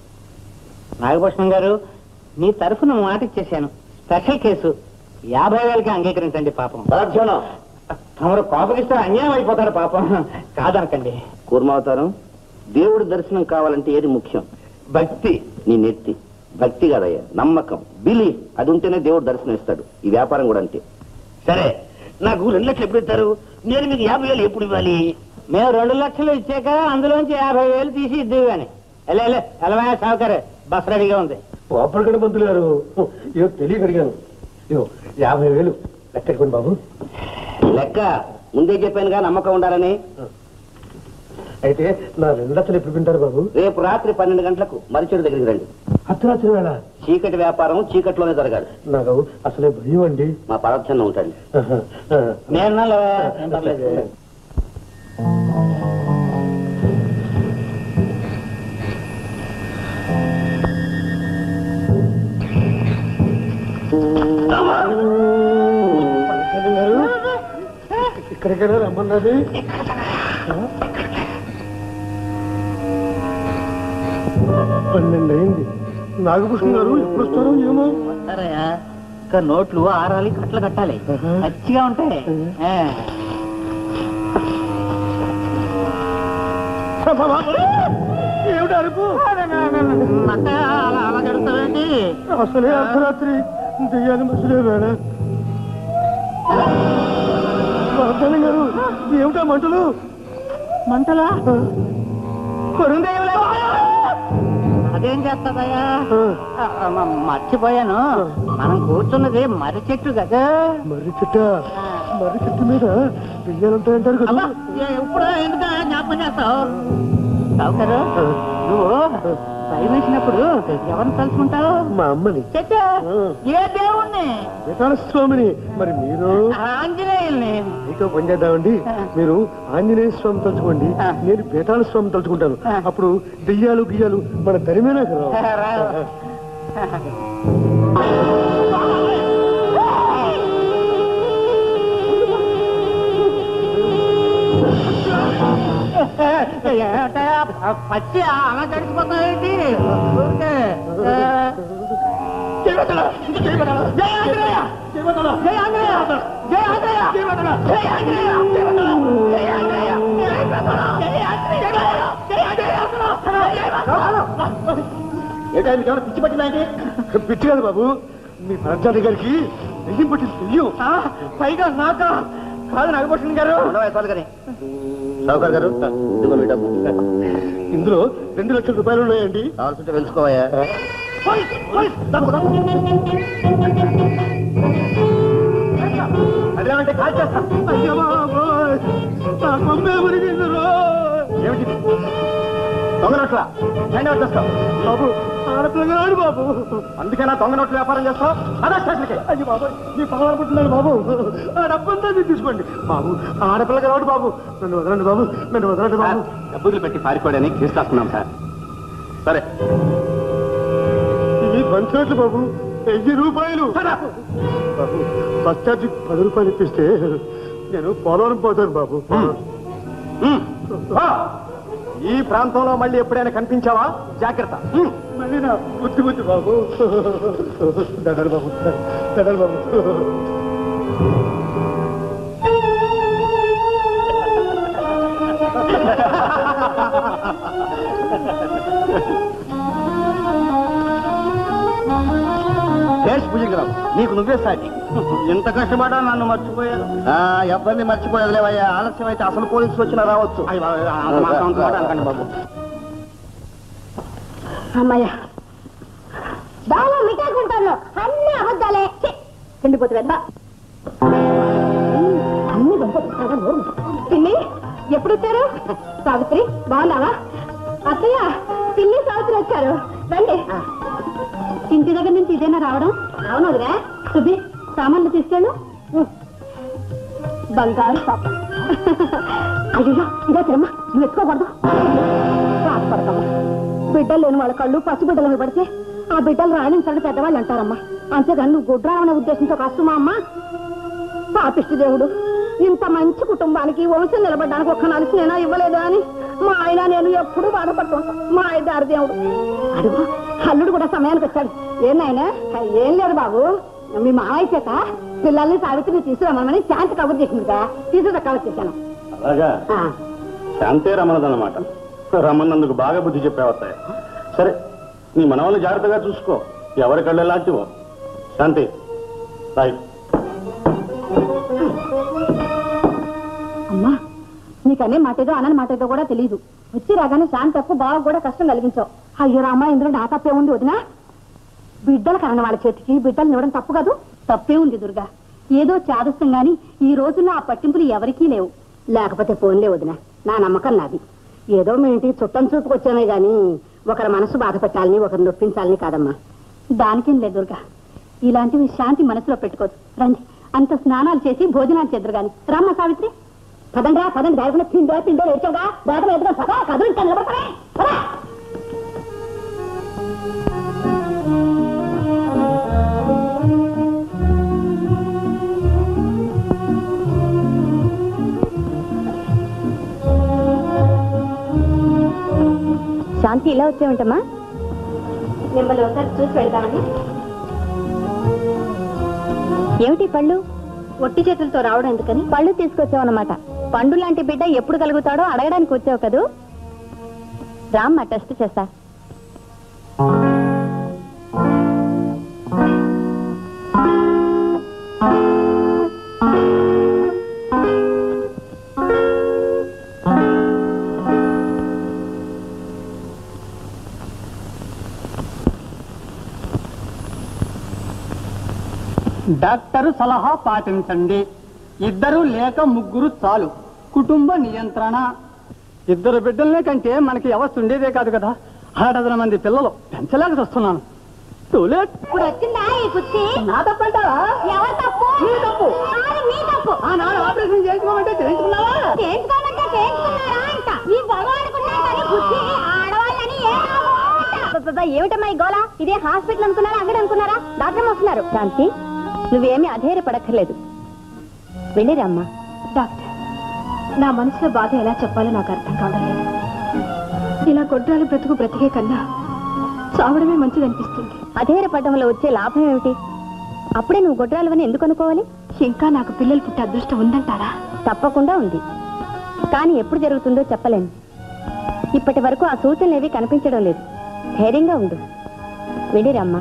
నాగభూషణం గారు నీ తరఫున మాట ఇచ్చేశాను స్పెషల్ కేసు యాభై వేలకి అంగీకరించండి పాపం పరధ్యానం తమరు కోపగిస్తే అన్యాయం అయిపోతారు పాపం కాదనకండి కూర్మావతారం దేవుడి దర్శనం కావాలంటే ఏది ముఖ్యం భక్తి నీ నెత్తి భక్తి కాదయ్యా నమ్మకం బిలీఫ్ అది ఉంటేనే దేవుడు దర్శనం ఇస్తాడు ఈ వ్యాపారం కూడా అంతే సరే నాకు రెండు లక్షలు ఎప్పుడు ఇస్తారు నేను మీకు యాభై వేలు ఎప్పుడు ఇవ్వాలి మేము రెండు లక్షలు ఇచ్చాక అందులోంచి యాభై వేలు తీసి ఇద్దు గాని ఎలా ఎలా సావుకారు బస్ రెడీగా ఉంది కోపడకండి పంతులు గారు ఇదో తెలియక అడిగాను ఇదో యాభై వేలు లెక్కెట్టుకోండి బాబు లెక్క ముందే చెప్పానుగా నమ్మకం ఉండాలని అయితే నా రెండు లక్షలు ఎప్పుడు వింటారు బాబు రేపు రాత్రి పన్నెండు గంటలకు మరిచెడు దగ్గరికి రండి అర్ధరాత్రి వేళ చీకటి వ్యాపారం చీకట్లోనే జరగాలి నాకు అసలే భయం అండి మా పరధ్యానం ఉంటాడు నేను ఏం పర్లేదు ఇక్కడికైనా రమ్మన్నది పన్నెండు అయింది నాగభూషణ్ గారు ఎప్పుడు వస్తారో ఏమో వస్తారయ్యా ఇంకా నోట్లు ఆరాలి కట్టలు కట్టాలి మంచిగా ఉంటాయి ఆ. ఏమిటి అరుపు నక్క అలా అలా జరుగుతావేంటి అసలే అర్ధరాత్రి దెయ్యాన్ని మసలే వేళ వాగ్దానం గారు ఏమిటా మంటలు మంటలా కరుణదేవులా అదేం చేస్తుందయ్యా ఆ, మ- మర్చిపోయాను మనం కూర్చున్నది మర్రి చెట్టు కదా మర్రి చెట్ట మర్రి చెట్టు మీద దెయ్యాలుంటాయంటారు కదా ఎప్పుడు ఎందుకు జ్ఞాపకం చేస్తావు సావుకారు నువ్వు భయం వేసినప్పుడు ఎవరిని తలుచుకుంటావు మా అమ్మని చెప్పు ఏ దేవుణ్ణి విఠాల స్వామిని మరి మీరు ఆంజనేయుల్ని మీతో పని చేద్దామండి మీరు ఆంజనేయ స్వామి తలుచుకోండి ఆ. నేను పీఠాల స్వామి తలుచుకుంటాను ఆ. అప్పుడు దెయ్యాలు గియ్యాలు మన తరిమేనా కదా రావు. ఏమిటయ్యా, పచ్చి అలా గడిచిపోతాయేంటి ఊరికే, ఏ, జై ఆంజనేయ! జై ఆంజనేయ! జై ఆంజనేయ! జై ఆంజనేయ! జై ఆంజనేయ! జై ఆంజనేయ! జై ఆంజనేయ! జై ఆంజనేయ! పిచ్చి పట్టిందండి పిచ్చి కాదు బాబు మీ పంచాయతీ గారికి దెయ్యం పట్టింది దెయ్యం ఆ, పైగా నాక కాదు నాగభూషణ్ గారు సావుకారు గారు ఇదిగో మీ డబ్బు ఇందులో రెండు లక్షల రూపాయలు ఉన్నాయండి కావాల్సింటే వెలుసుకోవయ్యా అదేమంటే కాల్ చేస్తా అయ్యో బాబోయ్, నా కొమ్మే మురిగింది రో. ఏమిటి దొంగ నోట్ల హ్యాండ్ అవుట్ చేస్తావు బాబు ఆడపిల్లగాడు బాబు అందుకేనా దొంగ నోట్ల వ్యాపారం చేస్తావు అదే స్టేషన్కి అయ్యి బాబు నీ పగలనుకుంటున్నాను బాబు ఆ డబ్బంతా మీరు తీసుకోండి బాబు ఆడపిల్లగాడు బాబు నన్ను వదలండి బాబు నన్ను వదలండి బాబు డబ్బులు పెట్టి పారిపోయాడని కేసు రాస్తున్నాం సార్ సరే ఇవి పంచినట్లు బాబు వెయ్యి రూపాయలు బాబు బస్ ఛార్జీ పది రూపాయలు ఇప్పిస్తే నేను పోలవరం పోతాను బాబు ఈ ప్రాంతంలో మళ్ళీ ఎప్పుడైనా కనిపించావా జాగ్రత్త మళ్ళీ నా బుద్ధి బుద్ధి బాబు దడలు బాబు దడలు బాబు దేశ్ పూజకి నీకు నువ్వే సాటి ఎంత కష్టపడా నన్ను మర్చిపోయారు ఎవరిని మర్చిపోయేదిలేవయ్యా ఆలస్యం అయితే అసలు పోలీసులు వచ్చినా రావచ్చు బాబు అమ్మయ్య బాగా మిఠాకుంటాను అన్ని అబద్ధాలే ఛీ, తిండిపోతు వెద్దా అన్ని దొంగతాగా నోరు పిన్ని ఎప్పుడు వచ్చారు సావిత్రి బాగున్నావా అత్తయ్య పిన్ని సావిత్రి వచ్చారు రండి ఇంటి దగ్గర నుంచి ఇదేనా రావడం అవును వదినా సుబి సామాన్లు తీసుకెళ్ళు ఉం. బంగారు పాప అయ్యో ఇదే తిరమ్మా నువ్వు ఎత్తుకోకూడదు బాధపడతామా బిడ్డలు లేని వాళ్ళ కళ్ళు పసి బిడ్డల మీద పడితే ఆ బిడ్డలు రాణించండి పెద్దవాళ్ళు అంటారమ్మా అంతేగాని నువ్వు గుడ్రావనే ఉద్దేశంతో కష్టమా అమ్మా పాపిష్టి దేవుడు ఇంత మంచి కుటుంబానికి వంశం నిలబడడానికి ఒక్క నలిసి నేనా ఇవ్వలేదు అని మా ఆయన నేను ఎప్పుడూ బాధపడుతుంటాం మా ఆయన దారి దేవుడు అడుగు అల్లుడు కూడా సమయానికి వచ్చాడు ఏం నాయనా ఏం లేదు బాబు మీ మావయ్య చేత పిల్లల్ని సావిత్రిని తీసుకురామని శాంతి కబుర్ చేసిందిగా తీసుకురా కవర్ చేశాను అలాగా ఆ. శాంతే రమ్మన్నదన్నమాట రమ్మన్నందుకు బాగా బుద్ధి చెప్పేవస్తాయి సరే నీ మనవల్ని జాగ్రత్తగా చూసుకో ఎవరి కళ్ళు ఎలాంటివో శాంతి రైట్ అమ్మా నీకనే మాటేదో అనని మాటేదో కూడా తెలియదు వచ్చి రాగానే శాంతకు బాగా కూడా కష్టం కలిగించావు అయ్యో రామా ఇందులో నా తప్పే ఉంది వదినా బిడ్డలు కన్న వాళ్ళ చేతికి బిడ్డలు ఇవ్వడం తప్పు కాదు తప్పే ఉంది దుర్గా ఏదో చాదస్తం గాని ఈ రోజుల్లో ఆ పట్టింపులు ఎవరికీ లేవు లేకపోతే పోన్లే వదినా నా నమ్మకం నాది ఏదో మీ ఇంటికి చుట్టం చూపుకొచ్చామే గాని ఒకరి మనసు బాధ పెట్టాలని ఒకరిని నొప్పించాలని కాదమ్మా దానికేం లేదు దుర్గా ఇలాంటివి శాంతి మనసులో పెట్టుకోదు రండి అంత స్నానాలు చేసి భోజనాలు చేద్దరు గాని రామ్మ సావిత్రి పదండ్రా పదండి దారిలో పిండో పిండో ఏడ్చావుగా బాధ ఎదుగు పదా కదులు ఇంకా నిలబడతానే పదా శాంతి ఇలా వచ్చావంటమ్మా మిమ్మల్ని ఒకసారి చూసి వెళ్దామని ఏమిటి పళ్ళు ఒట్టి చేతులతో రావడం ఎందుకని పళ్ళు తీసుకొచ్చావన్నమాట పండు లాంటి బిడ్డ ఎప్పుడు కలుగుతాడో అడగడానికి వచ్చావు కదూ రామ్మా టెస్ట్ చేస్తా డాక్టర్ సలహా పాటించండి ఇద్దరు లేక ముగ్గురు చాలు కుటుంబ నియంత్రణ ఇద్దరు బిడ్డలనే కంటే మనకి అవస్థ ఉండేదే కాదు కదా ఆడదన మంది పిల్లలు పెంచలేక వస్తున్నాను టూలెట్ ఇప్పుడు వచ్చిందా ఈ కుర్చీ నా తప్పంటావా ఎవరు తప్పు నీ తప్పు. కాదు, మీ తప్పు ఆ నాన్న ఆపరేషన్ చేసుకోమంటే చేయించుకున్నావా చేయించుకోమంటే చేయించుకున్నారా అంట ఈ బొమ్మ అనుకున్నారు కానీ కుర్చీ ఆడవాళ్ళని ఏ ఏమిటమ్మా ఈ గోళ ఇదే హాస్పిటల్ అనుకున్నారా అంగడి అనుకున్నారా డాక్టర్ వస్తున్నారు శాంతి నువ్వేమీ అధైర్యపడక్కర్లేదు వెళ్ళిరమ్మా డాక్టర్ నా మనసులో బాధ ఎలా చెప్పాలో నాకు అర్థం కావడం లేదు ఇలా గొడ్రాలు బ్రతుకు బ్రతికే కన్నా చావడమే మంచిది అనిపిస్తుంది అధైర్యపడడంలో వచ్చే లాభం ఏమిటి అప్పుడే నువ్వు గొడ్రాలవని ఎందుకు అనుకోవాలి ఇంకా నాకు పిల్లలు పుట్టే అదృష్టం ఉందంటారా తప్పకుండా ఉంది కానీ ఎప్పుడు జరుగుతుందో చెప్పలేను ఇప్పటి వరకు ఆ సూచనలు ఏవి కనిపించడం లేదు ధైర్యంగా ఉండు వెళ్ళిరమ్మా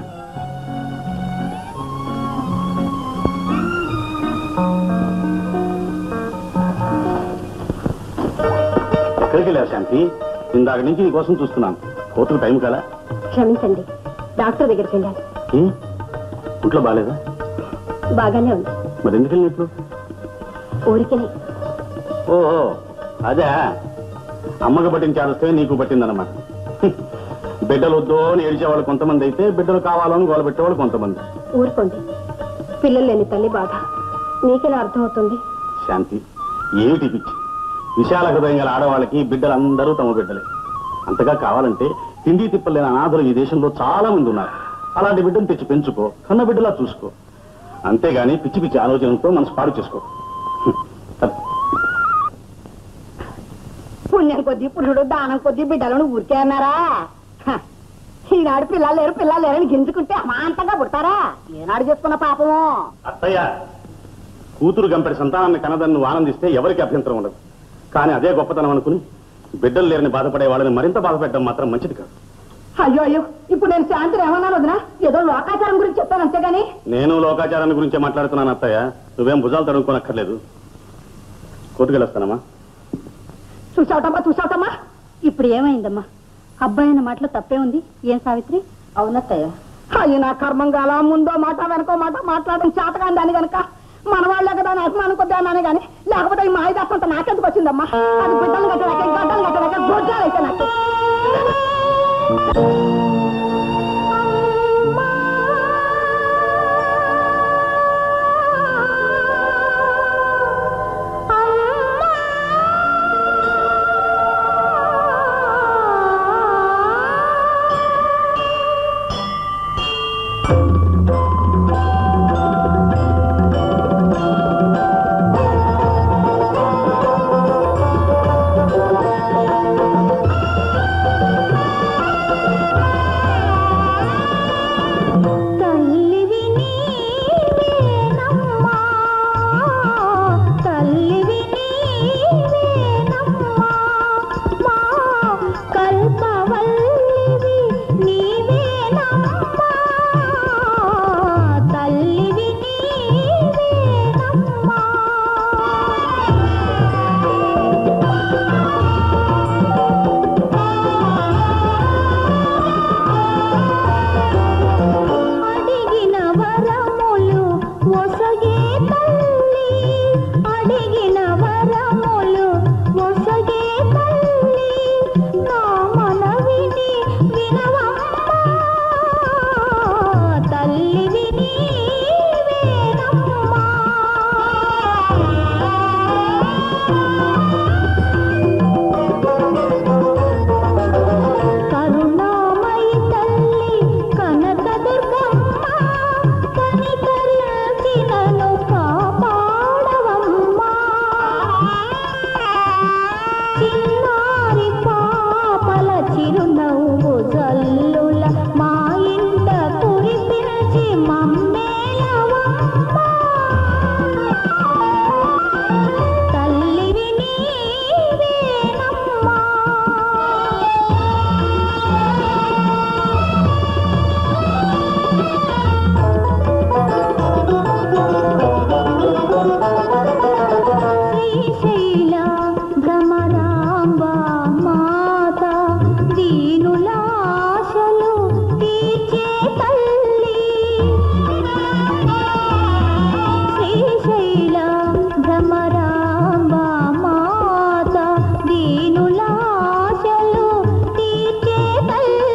ఎక్కడికి వెళ్ళావు శాంతి ఇందాక నుంచి నీ కోసం చూస్తున్నాను కోర్టుకు టైం కదా క్షమించండి డాక్టర్ దగ్గరికి వెళ్ళాను ఏ? ఒంట్లో బాగాలేదా బాగానే ఉంది మరి ఎందుకు వెళ్ళినట్లు ఊరికనే ఓహో అదే అమ్మకు పట్టిన చేస్తే నీకు పట్టిందన్నమాట హ్మ్. బిడ్డలు వద్దో అని ఏడ్చేవాళ్ళు కొంతమంది అయితే బిడ్డలు కావాలని గోల పెట్టేవాళ్ళు కొంతమంది ఊరుకోండి పిల్లలు లేని తల్లి బాధ మీకెలా అర్థమవుతుంది శాంతి ఏమిటి పిచ్చి విశాల హృదయం గల ఆడవాళ్ళకి బిడ్డలందరూ తమ బిడ్డలే అంతగా కావాలంటే తిండి తిప్పలేని అనాథలు ఈ దేశంలో చాలా మంది ఉన్నారు అలాంటి బిడ్డను తెచ్చి పెంచుకో కన్న బిడ్డలా చూసుకో అంతేగాని పిచ్చి పిచ్చి ఆలోచనలతో మనసు పాడు చేసుకో హ్మ్. తప్ప. పుణ్యం కొద్ది పురుషుడు దానం కొద్ది బిడ్డలను ఊరికే అన్నారా హ, ఈనాడు పిల్లలు లేరు పిల్లలు లేరని గింజుకుంటే అమాంతంగా పుడతారా ఏనాడు చేసుకున్న పాపము అత్తయ్య కూతురు గంపెడి సంతానాన్ని కనదని నువ్వు ఆనందిస్తే ఎవరికి అభ్యంతరం ఉండదు కానీ అదే గొప్పతనం అనుకుని బిడ్డలు లేరని బాధపడే వాళ్ళని మరింత బాధపెట్టడం మాత్రం మంచిది కాదు అయ్యో అయ్యో ఇప్పుడు నేను శాంతిని ఏమన్నాను వదినా ఏదో లోకాచారం గురించి చెప్తాను అంతేగాని నేను లోకాచారాన్ని గురించే మాట్లాడుతున్నాను అత్తయ్య నువ్వేం భుజాలు తడుముకోనక్కర్లేదు కోర్టుకెళ్ళొస్తానమ్మా చూసావటమ్మా చూసావటమ్మా ఇప్పుడు ఏమైందమ్మా అబ్బాయి అన్న మాటలో తప్పే ఉంది ఏం సావిత్రి అవునత్తయ్య అయ్యి నా కర్మం గాల ముందో మాట వెనకో మాట మాట్లాడడం చేతగాని దాని గనక మన వాళ్ళే కదా అని అభిమానం కొద్ది అన్నానే గాని లేకపోతే ఈ మాయదాసంత నాకెందుకు వచ్చిందమ్మా అది బిడ్డలు కట్టలేక గడ్డలు కట్టలేక గొడ్డాలైతే నాకు తల్లివి నీవేనమ్మా తల్లివి నీవేనమ్మా మా కల్పవల్లివి నీవేనమ్మా తల్లివి నీవేనమ్మా అడిగిన వరములు ఒసగే తల్లి అడిగిన వరములు ఒసగే తల్లి నా మనవిని వినవమ్మా తల్లివి నీవేనమ్మా కరుణామయి తల్లి కనకదుర్గమ్మ కనికరించి నన్ను కాపాడవమ్మా చిన్నారి పాపల చిరునవ్వు జల్లుల మా ఇంట కురిపించి మమ్మేలవమ్మా తల్లివి నీవేనమ్మా శ్రీశైల భ్రమరాంబ మాత దీనులాశలు తీర్చే తల్లి శ్రీశైల భ్రమరాంబ మాత దీనులాశలు తీర్చే తల్లి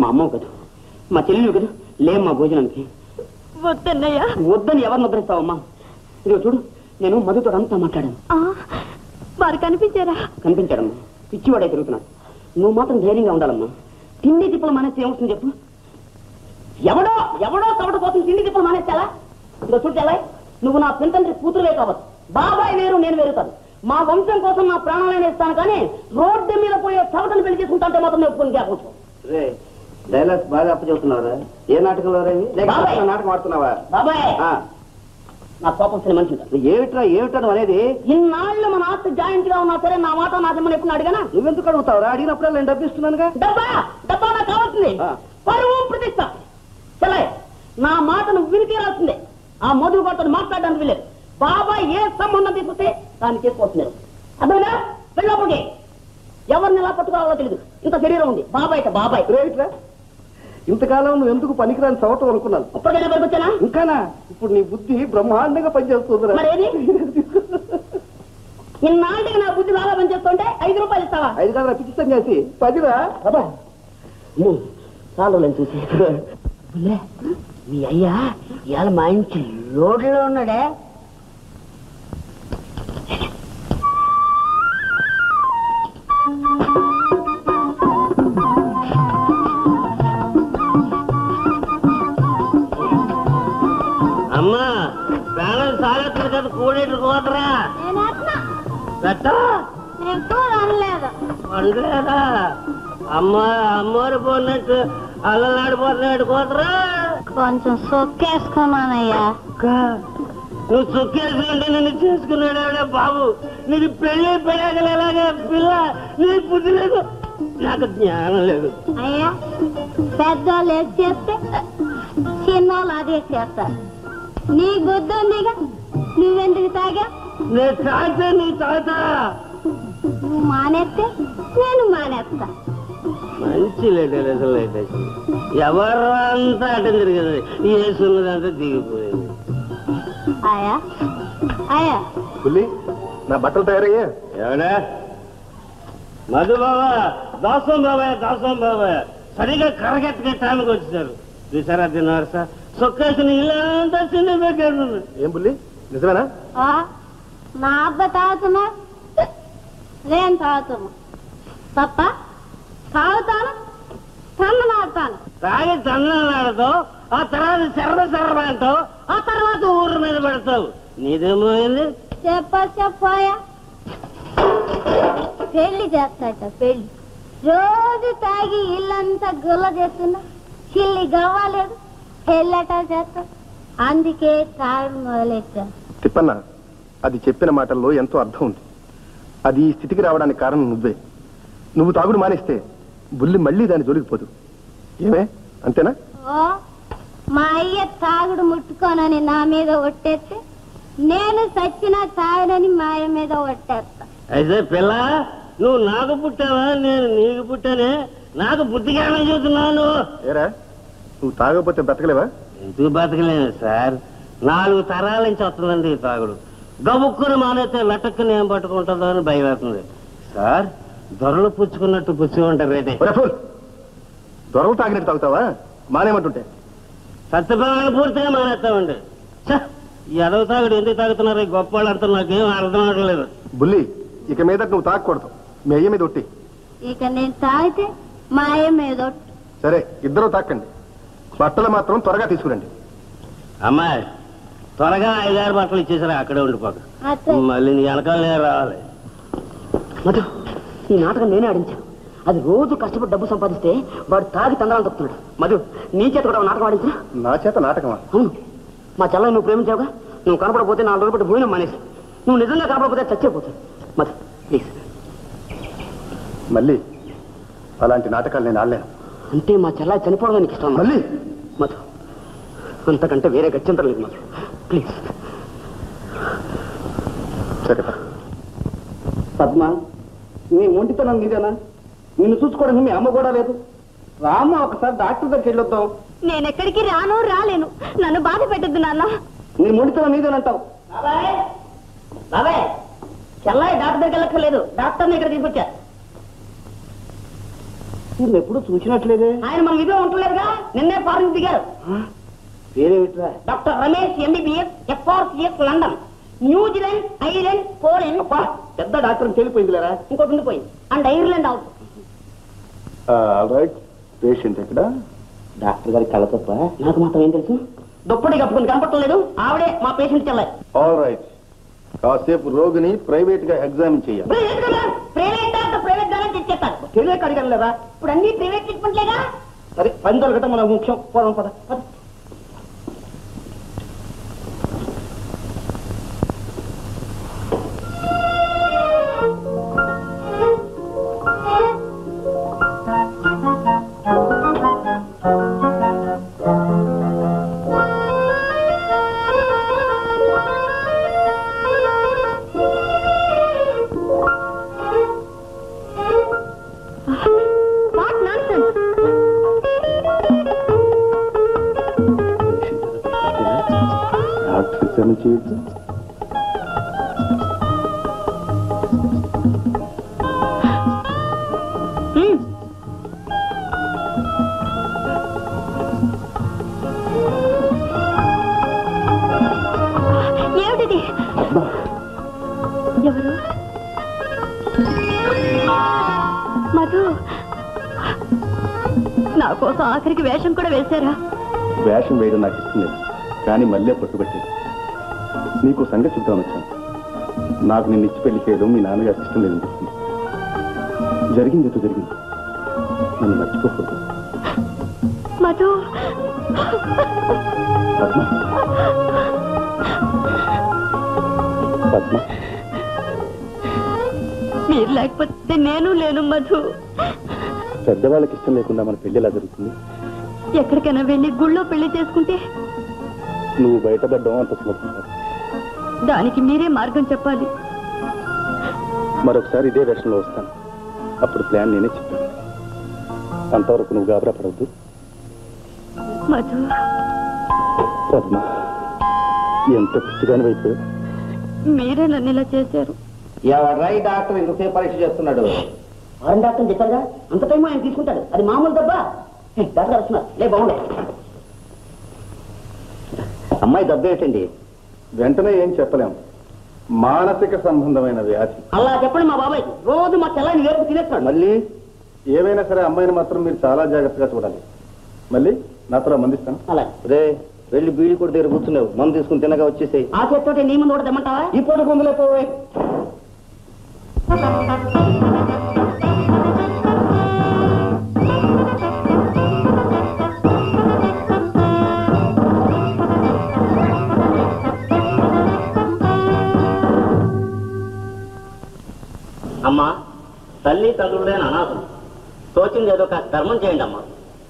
అమ్మవు కదా మా చెల్లెలు కదా లేమ్మా భోజనానికి వద్దన్నయ్య వద్దని ఎవరిని వదిలేస్తావమ్మా ఇదిగో చూడు నేను మధుతో అంతా మాట్లాడాను వారు కనిపించారా కనిపించాడమ్మా పిచ్చివాడే తిరుగుతున్నాడు నువ్వు మాత్రం ధైర్యంగా ఉండాలమ్మా తిండి తిప్పలు మానేస్తే ఏమొస్తుంది చెప్పు ఎవడో ఎవడో తమట కోసం తిండి తిప్పలు మానేస్తాలా ఇదిగో చూడు చెల్లాయ్ నువ్వు నా పింతండ్రి కూతురువే కావచ్చు బాబాయ్ వేరు నేను వేరు కాదు మా వంశం కోసం నా ప్రాణాలైనా ఇస్తాను కానీ రోడ్డు మీద పోయే చవటను పెళ్లి చేసుకుంటా అంటే మాత్రం నేను ఒప్పుకొని కావచ్చు డైలాగ్స్ బాగా అప్పచెబుతున్నారా ఏ నాటకంలో రేవి లేక బాబాయ్. అసలు నాటకం ఆడుతున్నావా బాబాయ్ ఆ, నా కోపం సరే మనిషి ఏమిట్రా ఏమిట్రా నువ్వు అనేది ఇన్నాళ్ళు మన ఆస్తి జాయింట్ గా ఉన్నా సరే నా మాట నా జమ్మని ఎప్పుడు అడిగానా నువ్వెందుకు అడుగుతావురా అడిగినప్పుడు నేను డబ్బిస్తున్నానుగా డబ్బా డబ్బా నాకు కావాల్సింది ఆ. పరువు ప్రతిష్ట చలే నా మాటను విని తీరాల్సిందే ఆ మధువు కొట్టని మాట్లాడడానికి వీలేదు బాబాయ్ ఏ సంబంధం తీసుకొస్తే దాన్ని చేసుకోవచ్చున్నారు అర్థమైనా వెళ్ళప్పటికి ఎవరిని ఎలా పట్టుకోవాలో తెలియదు ఇంత శరీరం ఉంది బాబాయ్ అయితే బాబాయ్ రేమిట్రా ఇంతకాలం నువ్వు ఎందుకు పనికిరాని చవటం అనుకున్నాను ఇప్పటికైనా పనికొచ్చానా ఇంకానా ఇప్పుడు నీ బుద్ధి బ్రహ్మాండంగా పనిచేస్తుందిరా మరేది ఇన్నాళ్ళకి నా బుద్ధి బాగా పనిచేస్తుంటే ఐదు రూపాయలు ఇస్తావా ఐదు కాదు పిచ్చిస్తాం చేసి పదిరా బాబా చాలు నేను చూసి మీ అయ్యా ఇవాళ మంచి లోడ్లో ఉన్నాడే అమ్మా ప్రాణం సాగత్తులు కదా కూడేట్లు కోతరా పెట్ట వండలేదా అమ్మ అమ్మోరు పోన్నట్టు అల్లలాడిపోతున్నాడు కోతరా కొంచెం సొక్కేసుకున్నానయ్యా నువ్వు చుక్కేసుకుంటే నిన్ను చేసుకున్నాడే బాబు నీకు పెళ్లి పెళ్ళగలేలాగా పిల్ల నీ బుద్ధి లేదు నాకు జ్ఞానం లేదు అయ్యా పెద్దోళ్ళు ఏది చేస్తే చిన్నోళ్ళు అదే చేస్తారు నీ బుద్ధి ఉందిగా నువ్వెందుకు తాగా నేను తాగితే నువ్వు తాగుతా నువ్వు మానేస్తే నేను మానేస్తా మంచి లేటర్ అసలు లేటర్ ఎవరు అంతా అటెం తిరిగింది ఏసున్నదంతా దిగిపోయింది ఆయా ఆయా పుల్లి నా బట్టలు తయారయ్యా ఎవడా మధు బాబా దాసం బాబాయ్ దాసం బాబాయ్ సరిగా కరగెట్టుకే టైంకి వచ్చేసారు చూసారా తిన్నారు సార్ సొక్కేసిన ఇల్లంతా చిన్న పెట్టారు ఏం పుల్లి నిజమేనా ఆ, నా అబ్బ తాగుతున్నా నేను తాగుతున్నా తప్ప తాగుతాను తన్నలాడతాను తాగి తన్నాడు ఆ తర్వాత శర్ర శర్ర అంటావు ఆ తర్వాత ఊరు మీద పెడతావు నీదేమోయింది చెప్ప చెప్పాయా పెళ్లి చేస్తాట పెళ్లి రోజు తాగి ఇల్లంతా గుల్ల చేస్తున్నా చిల్లి గవ్వాలేదు పెళ్ళట చేస్తా అందుకే తాగడం మొదలెట్టాను తిప్పన్న అది చెప్పిన మాటల్లో ఎంతో అర్థం ఉంది అది ఈ స్థితికి రావడానికి కారణం నువ్వే నువ్వు తాగుడు మానేస్తే బుల్లి మళ్ళీ దాని జోలికిపోదు ఏమే అంతేనా ఓ మా అయ్య తాగుడు ముట్టుకోనని నా మీద ఒట్టేస్తే నేను సచ్చినా తాగనని మా అయ్య మీద ఒట్టేస్తా అయితే పిల్ల నువ్వు నాకు పుట్టావా నేను నీకు పుట్టానే నాకు బుద్ధి జ్ఞానం చూస్తున్నాను ఏరా నువ్వు తాగకపోతే బ్రతకలేవా ఎందుకు బతకలేను సార్ నాలుగు తరాల నుంచి వస్తుందండి ఈ తాగుడు గబుక్కుని మానేస్తే లటక్కుని ఏం పట్టుకుంటుందో అని భయం వేస్తుంది సార్ దొరలు పుచ్చుకున్నట్టు పుచ్చుకుంటారు రేటే ఒరే ఫుల్ దొరలు తాగినట్టు తాగుతావా మానేమంటుంటే సత్యభావాన్ని పూర్తిగా మానేస్తామండి ఛ! ఈ ఎదవ తాగుడు ఎందుకు తాగుతున్నారు ఈ గొప్ప వాళ్ళు అంతా నాకేం అర్థం అవట్లేదు బుల్లి ఇక మీద నువ్వు తాగకూడదు మీ అయ్య మీద ఒట్టి ఇక నేను తాగితే మా అయ్య మీద ఒట్టు సరే ఇద్దరు తాకండి బట్టలు మాత్రం త్వరగా తీసుకురండి అమ్మాయి త్వరగా ఐదారు బట్టలు ఇచ్చేసారా అక్కడే ఉండిపోక అత్తే మళ్ళీ నీ వెనకాలనే రావాలి మధు ఈ నాటకం నేనే ఆడించాను అది రోజు కష్టపడి డబ్బు సంపాదిస్తే వాడు తాగి తందరాలు తప్పుతున్నాడు మధు నీ చేత కూడా ఓ నాటకం ఆడించా నా చేత నాటకమా అవును మా చెల్లని నువ్వు ప్రేమించావుగా నువ్వు కనపడకపోతే నాలుగు రోజులు పెట్టి భోజనం మానేసి నువ్వు నిజంగా కనపడకపోతే చచ్చిపోతావు మధు ప్లీజ్ మళ్ళీ అలాంటి నాటకాలు నేను ఆడలేను అంటే మా చెల్లాయి చనిపోవడం నీకు ఇష్టం మళ్ళీ మధు అంతకంటే వేరే గత్యంతరం లేదు మధు ప్లీజ్ సరే పద. పద్మ నీ ఒంటితనం నీదేనా నిన్ను చూసుకోవడానికి మీ అమ్మ కూడా లేదు రామ్మ ఒకసారి డాక్టర్ దగ్గరికి వెళ్ళొద్దాం నేను ఎక్కడికి రాను రాలేను నన్ను బాధ పెట్టద్దు నాన్న నీ మొండితనం నీదేనంటావు బాబాయ్ బాబాయ్ చెల్లాయి డాక్టర్ దగ్గరికి వెళ్ళక్కర్లేదు డాక్టర్ని ఇక్కడ తీసుకొచ్చా వీళ్ళు ఎప్పుడు చూసినట్లేదే ఆయన మన ఇదే ఉంటలేదుగా నిన్నే ఫారెన్ దిగారు పేరేమిట్రా doctor Ramesh MBBS FRCS London న్యూజిలాండ్ ఐర్లాండ్ పోలెండ్ పెద్ద డాక్టర్ తెలిపోయిందిలేరా ఇంకోటి ఉండిపోయింది and Ireland out right patient ఎక్కడ డాక్టర్ గారి కళ్ళ తప్ప నాకు మాత్రం ఏం తెలుసు దుప్పటి కప్పుకుని కనపట్టలేదు ఆవిడే మా పేషెంట్ చెల్లాయి ఆల్ రైట్ కాసేపు రోగిని ప్రైవేట్ గా ఎగ్జామిన్ చేయాలి ప్రైవేట్ డాక్టర్ ప్రైవేట్ గానే తెచ్చేస్తాడు తెలియక అడిగాను లేదా ఇప్పుడు అన్ని ప్రైవేట్ ట్రీట్మెంట్లేగా సరే పని దొరకటం మనకు ముఖ్యం పోదాం పద పద. వాట్ నాన్సెన్స్ డాక్టర్ ఎగ్జామిన్ చేయొద్దు ఏమిటిది ఎవరు మధు నా కోసం ఆఖరికి వేషం కూడా వేశారా వేషం వేయడం నాకు ఇష్టం లేదు కానీ మళ్ళీ పట్టుబట్టేది నీకు సంగతి చెప్తాను వచ్చాను నాకు నిన్ను ఇచ్చి పెళ్లి చేయడం మీ నాన్నగారికి ఇష్టం లేదు అనిపిస్తుంది జరిగింది ఏదో జరిగింది నన్ను మర్చిపోకూడదు మధు పద్మ పద్మ మీరు లేకపోతే నేను లేను మధు పెద్దవాళ్ళకి ఇష్టం లేకుండా మన పెళ్లి ఎలా జరుగుతుంది ఎక్కడికైనా వెళ్ళి గుళ్ళో పెళ్లి చేసుకుంటే నువ్వు బయటపడ్డం అంత సులభం కాదు. దానికి మీరే మార్గం చెప్పాలి మరొకసారి ఇదే వేషంలో వస్తాను అప్పుడు ప్లాన్ నేనే చెప్తాను అంతవరకు నువ్వు గాబరా పడవద్దు మధు పద్మ ఎంత పిచ్చిగాని వైపు మీరే నన్ను ఇలా చేశారు ఎవడ్రా ఈ డాక్టర్ ఇంతసేపు పరీక్ష చేస్తున్నాడు ఫారెన్ డాక్టర్ చెప్పారుగా అంత టైం ఆయన తీసుకుంటాడు అది మామూలు దెబ్బ హే, డాక్టర్ గారు వస్తున్నారు లే బాగుండే అమ్మాయి దెబ్బ ఏంటండి వెంటనే ఏం చెప్పలేం మానసిక సంబంధమైన వ్యాధి అలా చెప్పండి మా బాబాయ్ రోజు మా చెల్లాయిని వేరుకు తినేస్తున్నాడు మళ్ళీ ఏవైనా సరే అమ్మాయిని మాత్రం మీరు చాలా జాగ్రత్తగా చూడాలి మళ్ళీ నాతో మందిస్తాను అలా రే వెళ్ళి బీడి కూడా దగ్గర కూర్చున్నావు మందు తీసుకుని తినగా వచ్చేసాయి ఆ చేతితోటి నీ ముందు కూడా తెమ్మంటావా ఈ పూట కొందులే పోవే అమ్మా తల్లి తండ్రులేని అనాథం తోచింది ఏదో కాస్త ధర్మం చేయండి అమ్మా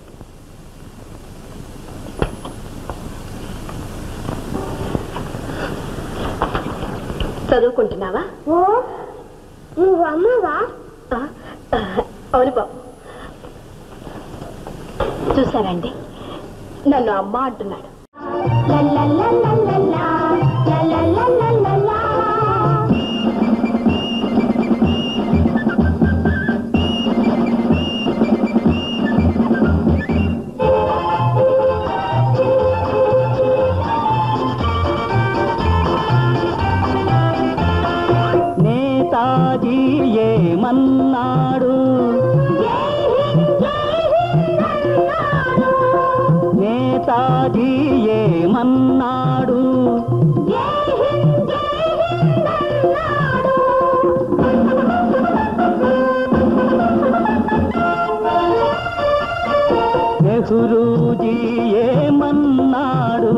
చదువుకుంటున్నావా ఓ నువ్వు అమ్మవా అవును బాబు చూసారండి నన్ను అమ్మ అంటున్నాడు నేతాజీ ఏమన్నాడు నేతాజీ ఏమన్నాడు నెహ్రూజీ ఏమన్నాడు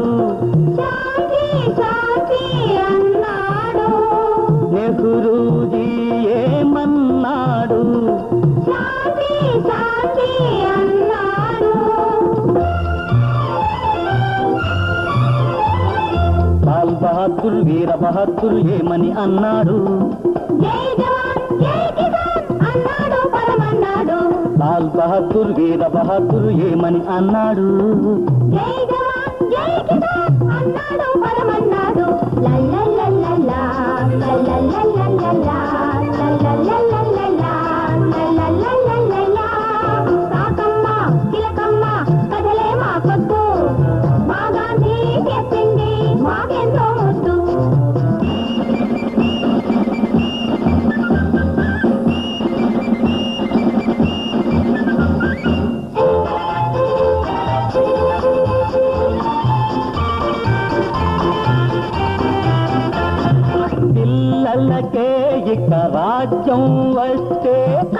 నెహ్రూజీ ఏమన్నాడు లాల్ బహదూర్ వీర బహదూర్ ఏమని అన్నాడు లాల్ బహదూర్ వీర బహదూర్ ఏమని అన్నాడు అన్నాడు ఇక రాజ్యం వస్తే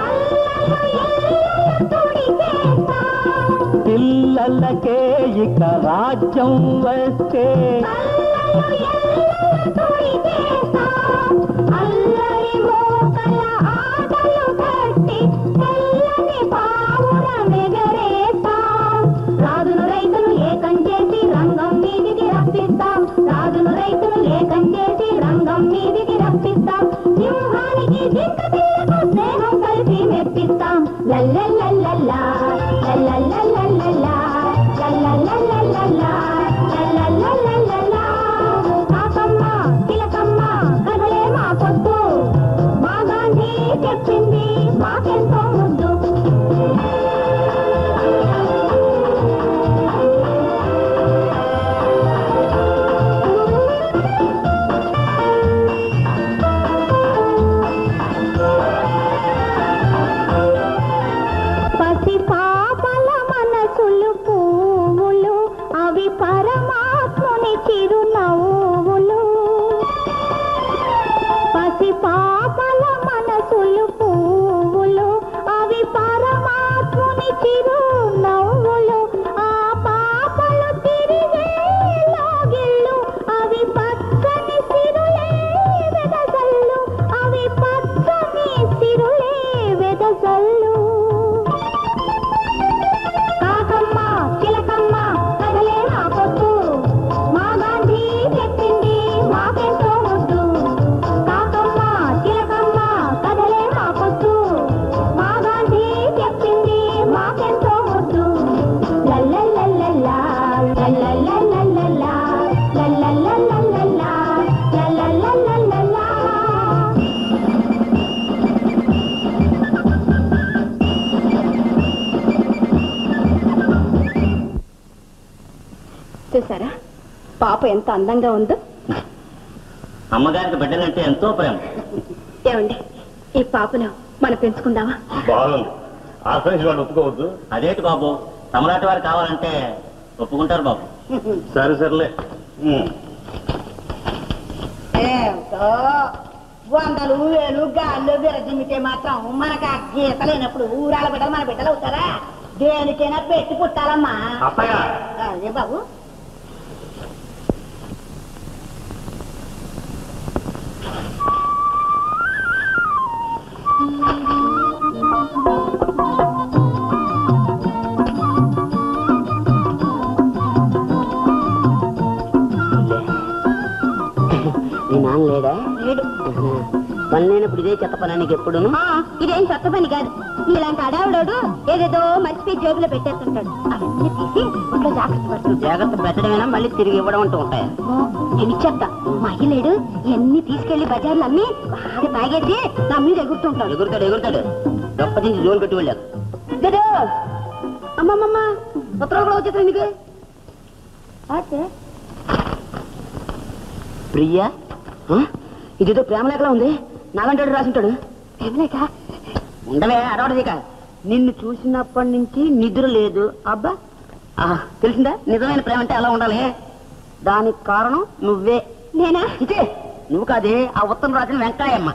పిల్లలకే ఇక రాజ్యం వస్తే రాజును రైతును ఏకం చేసి రంగం మీదికి రప్పిస్తాం రాజును రైతును ఏకం చేసి రంగం మీదికి రప్పిస్తాం సింహానికి జింక పిల్లకు స్నేహం కలిసి మెప్పిస్తాం లల్లల్లల్లల్లా లల్లల్లల్లల్లా లల్లల్లల్లల్లా లల్లల్లల్లల్లా కాకమ్మ తిలకమ్మ కథలే మా పొద్దు మా గాంధీ చెప్పింది మాకెంతో ముద్దు పసి పాపల మనసులు పువ్వులు అవి పరమాత్ముని చిరునవ్వులు పసి పాపల మనసులు పువ్వులు అవి పరమాత్ముని చిరునవ్వులు ఆ పాపలు తిరిగే లాగిళ్ళు అవి పచ్చని సిరులే వెదజల్లు అవి పచ్చని సిరులే వెదజల్లు కాకమ్మ చిలకమ్మ కదలే నా పొత్తు మా గాంధీ చెప్పింది మాకెంతో ముద్దు కాకమ్మ చిలకమ్మ కదలే నా పొత్తు మా గాంధీ చెప్పింది మాకెంతో ముద్దు లల్లల్లల్లల్లా లల్లల్లల్లల్లా లల్లల్లల్లల్లా లల్లల్లల్లల్లా చూసారా పాప ఎంత అందంగా ఉందో అమ్మగారికి బిడ్డలంటే ఎంతో ప్రేమ ఏమండి ఈ పాపను మనం పెంచుకుందామా బాగుంది ఆశ్రయించి వాళ్ళు ఒప్పుకోవద్దు అదేంటి బాబు తమలాంటి వారు కావాలంటే ఒప్పుకుంటారు బాబు సరే సర్లే ఉమ్. ఏమిటో వందలు వేలు గాల్లో విరజిమ్మితే మాత్రం మనకు ఆ గీత లేనప్పుడు ఊరాల బిడ్డలు మన బిడ్డలు అవుతారా దేనికైనా పెట్టి పుట్టాలమ్మా అత్తయ్య ఆ, ఏ బాబు నీ నాన్న లేడా లేడు పని లేనప్పుడు ఇదే చెత్త పని నీకు ఎప్పుడును ఆ, ఇదేం కొత్త పని కాదు ఇలాంటి అడావుడోడు ఏదేదో మర్చిపోయి జేబులో పెట్టేస్తుంటాడు అవన్నీ తీసి ఒంట్లో జాగ్రత్త పడుతుంది జాగ్రత్త పెట్టడమేనా మళ్ళీ తిరిగి ఇవ్వడం అంటూ ఉంటాయి నేను ఇచ్చేస్తా మా అయ్యలేడు ఎన్ని తీసుకెళ్లి బజార్లు అమ్మి బాగా తాగేసి నా మీద ఎగురుతుంటాడు ఎగురుతాడు ఎగురుతాడు దొప్పటించి జోలు పెట్టి వెళ్ళారు గదో అమ్మమ్మమ్మ ఉత్తరాలు కూడా వచ్చేసాయి నీకు అదే ప్రియా ఆ? ఇదేదో ప్రేమ లేఖలా ఉంది నాలంటాడు రాసింటాడు ప్రేమలేక ఉండవే అరవడదిక నిన్ను చూసినప్పటి నుంచి నిద్ర లేదు అబ్బా ఆ, తెలిసిందా నిజమైన ప్రేమ అంటే అలా ఉండాలి దానికి కారణం నువ్వే నేనా ఇదే నువ్వు కాదే ఆ ఉత్తరం రాసిన వెంకయ్యమ్మ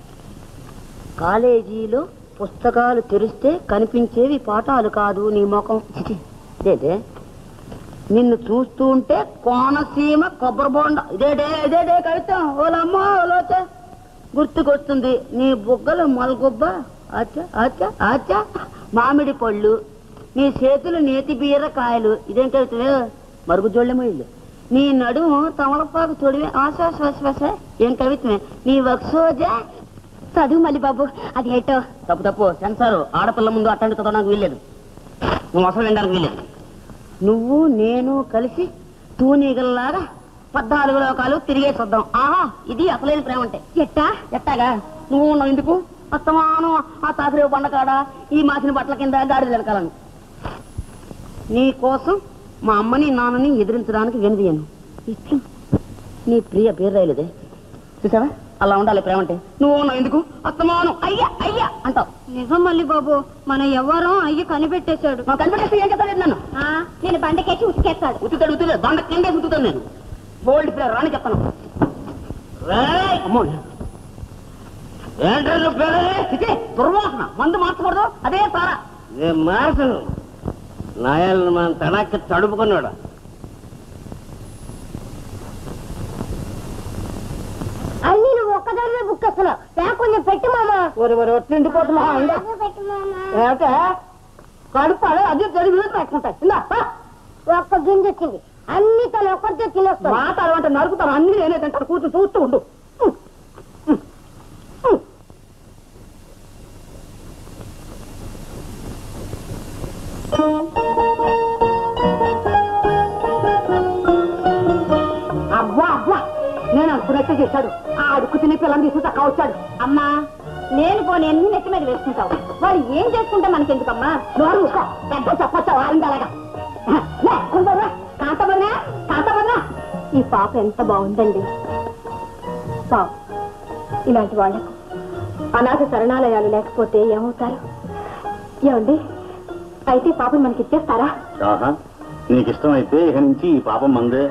కాలేజీలో పుస్తకాలు తెరిస్తే కనిపించేవి పాఠాలు కాదు నీ ముఖం చిచి, ఇదేదే నిన్ను చూస్తూ ఉంటే కోనసీమ కొబ్బరి బోండ ఇదేడే ఇదేడే కవితం ఓలమ్మో ఓలోచే గుర్తుకొస్తుంది నీ బుగ్గలు మల్గుబ్బ ఆచా ఆచా ఆచా మామిడి పళ్ళు నీ చేతులు నేతి బీరకాయలు ఇదేం కవితవే మరుగు జోళ్ళేమో ఇల్లు నీ నడుము తమలపాకు తొడివే ఆశ్వాస ఏం కవిత్వే నీ వక్సోజా చదువు మళ్ళీ బాబు అది ఏటో తప్పు తప్పు సెన్సారు ఆడపిల్ల ముందు అట్టండి చదవడానికి వీల్లేదు నువ్వు అసలు వినడానికి వీల్లేదు నువ్వు నేను కలిసి తూనీగల్లాగా పద్నాలుగు లోకాలు తిరిగే చూద్దాం ఆహా ఇది అసలేని ప్రేమ అంటే ఎట్టా ఎట్టాగా నువ్వు ఉన్నావు ఎందుకు అస్తమానం ఆ తాపిరేవు బండకాడ ఈ మాసిన బట్టల కింద గాడిద వెనకాలను నీ కోసం మా అమ్మని నాన్నని ఎదిరించడానికి వెనుదీయను ఇట్లు నీ ప్రియ పేరు రాయలేదే చూసావా అలా ఉండాలి ప్రేమ అంటే నువ్వు ఉన్నావు ఎందుకు అస్తమానం అయ్యా అయ్యా అంటావు నిజం మళ్ళీ బాబు మన ఎవరో అయ్యి కనిపెట్టేశాడు మా కనిపెట్టేస్తే ఏం చెప్తాను నన్ను ఆ, నేను బండకేసి ఉతికేస్తాడు ఉతుకుతాడు ఉతుకుతాడు దండ కిందే ఉతుకుతాను నేను బోల్డ్ ప్లేయర్ రాని చెప్తాను రేయ్! అమ్మో ఏంటో చిచి, దుర్వాసన మందు మార్చకూడదు అదే సారా మార్చను నాయాలను మన తనకి తడుపుకున్నాడు అన్ని నువ్వు ఒక్కదానివే బుక్ అసలు కొంచెం పెట్టు మామ ఒరి ఒరి తిండిపోతు మహా ఉందా పెట్టు మామ ఏమిటే కడుపు అదే అదే జరిగి పెట్టుకుంటాయి ఇందా రా. ఒక్క గింజ వచ్చింది అన్ని తను ఒక్కరితో తినొస్తాను మాట అంటే నరుకుతాను అన్ని నేనే తింటాను కూర్చొని చూస్తూ ఉండు అబ్బా అబ్బా నేను అనుకున్నట్టే చేశాడు ఆ అడుక్కు తినే పిల్లని తీసి చక్క వచ్చాడు అమ్మా నేను పోనీ అన్ని నెత్తి మీద వేసుకుంటావు వాడు ఏం చేసుకుంటా మనకెందుకమ్మా నోరు మూసుకో పెద్ద చెప్పొచ్చా వాళ్ళని అలాగా లే, కుందరా కాంతమన్నా కాంతమన్నా ఈ పాప ఎంత బాగుందండి పాప ఇలాంటి వాళ్లకు అనాథ శరణాలయాలు లేకపోతే ఏమవుతారు ఏమండి అయితే పాపం మనకి ఇచ్చేస్తారా ఆహా నీకు ఇష్టమైతే ఇక నుంచి ఈ పాపం మందే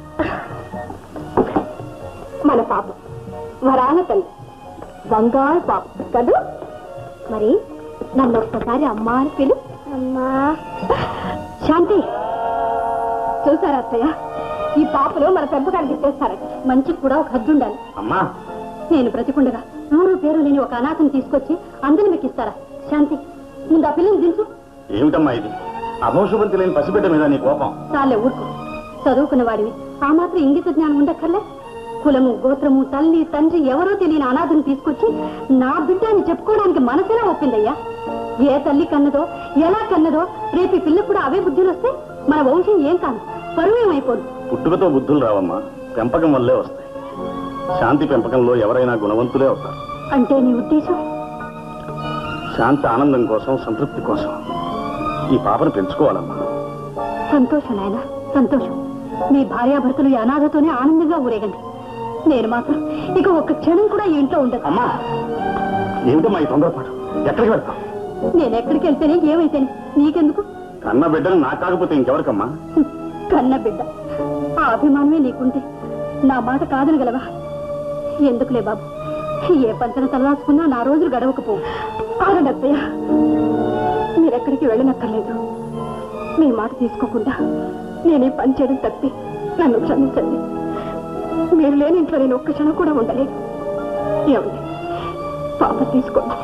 మన పాప వరాల తల్లి బంగారు పాప కదూ మరి నన్ను ఒక్కసారి అమ్మా అని పిలు అమ్మా శాంతి చూసారా అత్తయ్య ఈ పాపలు మన పెంపకానికి ఇచ్చేస్తారట మంచికి కూడా ఒక హద్దు ఉండాలి అమ్మా నేను బ్రతికుండగా ఊరు పేరు లేని ఒక అనాథం తీసుకొచ్చి అందరిని మీకు ఇస్తారా శాంతి ముందు ఆ పిల్లని దించు ఏమిటమ్మా ఇది అభోషుభంతి లేని పసిబిడ్డ మీద నీ కోపం చాలే ఊరుకో చదువుకున్న వాడివి ఆ మాత్రం ఇంగిత జ్ఞానం ఉండక్కర్లే కులము గోత్రము తల్లి తండ్రి ఎవరో తెలియని అనాథను తీసుకొచ్చి నా బిడ్డ అని చెప్పుకోవడానికి మనసులా ఒప్పిందయ్యా ఏ తల్లి కన్నదో ఎలా కన్నదో రేపు ఈ పిల్లకు కూడా అవే బుద్ధులు వస్తే మన వంశం ఏం కాదు పరువేమైపోదు పుట్టుకతో బుద్ధులు రావమ్మా పెంపకం వల్లే వస్తాయి శాంతి పెంపకంలో ఎవరైనా గుణవంతులే అవుతారు అంటే నీ ఉద్దేశం శాంతి ఆనందం కోసం సంతృప్తి కోసం ఈ పాపను పెంచుకోవాలమ్మా సంతోషం నాయన సంతోషం మీ భార్యాభర్తలు ఈ అనాథతోనే ఆనందంగా ఊరేగండి నేను మాత్రం ఇక ఒక్క క్షణం కూడా ఈ ఇంట్లో ఉండదు అమ్మా ఏమిటమ్మా ఈ తొందరపాటు ఎక్కడికి వెళ్తాం నేను ఎక్కడికి వెళ్తేనే ఏమైతేనే నీకెందుకు కన్న బిడ్డను నాకు కాకపోతే ఇంకెవరికమ్మా హ్మ్, కన్న బిడ్డ ఆ అభిమానమే నీకుంటే నా మాట కాదనగలవా ఎందుకులే బాబు ఏ పంచన తలవాసుకున్నా నా రోజులు గడవకపోవు ఆగండి అత్తయ్య మీరెక్కడికి వెళ్ళనక్కర్లేదు మీ మాట తీసుకోకుండా నేనే పని చేయడం తప్పి నన్ను క్షమించండి మీరు లేని ఇంట్లో నేను ఒక్క క్షణం కూడా ఉండలేదు ఏమండి పాప తీసుకోండి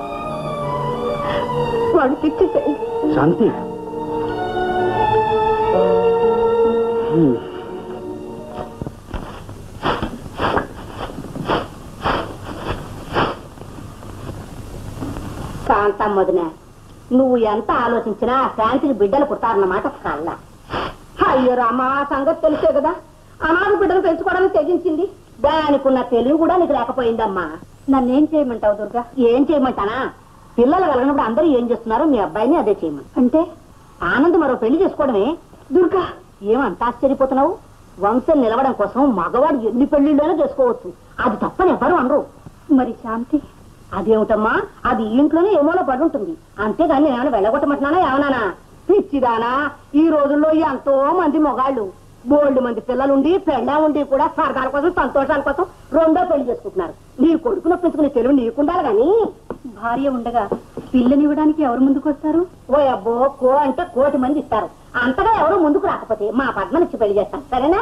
వాడు తెచ్చేసేయండి శాంతి కాంతం వదిన నువ్వు ఎంత ఆలోచించినా ఆ శాంతికి బిడ్డలు పుట్టారన్నమాట కళ్ళ అయ్యో రామా ఆ సంగతి తెలిసే కదా అనాథ బిడ్డలు పెంచుకోవడానికి తెగించింది దానికున్న తెలివి కూడా నీకు లేకపోయిందమ్మా నన్నేం చేయమంటావు దుర్గా ఏం చేయమంటానా పిల్లలు కలిగినప్పుడు అందరూ ఏం చేస్తున్నారో మీ అబ్బాయిని అదే చేయమని అంటే ఆనంద్ మరో పెళ్లి చేసుకోవడమే దుర్గా ఏమంత ఆశ్చర్యపోతున్నావు వంశం నిలవడం కోసం మగవాడు ఎన్ని పెళ్లిళ్ళైనా చేసుకోవచ్చు అది తప్పని ఎవరు అనరు మరి శాంతి అదేమిటమ్మా అది ఈ ఇంట్లోనే ఏమోలో పడి ఉంటుంది అంతేగాని నేను ఏమైనా వెళ్ళగొట్టమంటున్నానా ఏమన్నానా పిచ్చిదానా ఈ రోజుల్లో ఎంతో మంది మొగాళ్ళు బోల్డ్ మంది పిల్లలుండి పెళ్ళా ఉండి కూడా సరదాల కోసం సంతోషాల కోసం రెండో పెళ్లి చేసుకుంటున్నారు నీ కొడుకును పెంచుకునే తెలివి నీకుండాలి గాని భార్య ఉండగా పిల్లనివ్వడానికి ఎవరు ముందుకు వస్తారు ఓ అబ్బో కో అంటే కోటి మంది ఇస్తారు అంతగా ఎవరు ముందుకు రాకపోతే మా పద్మనిచ్చి పెళ్లి చేస్తాం సరేనా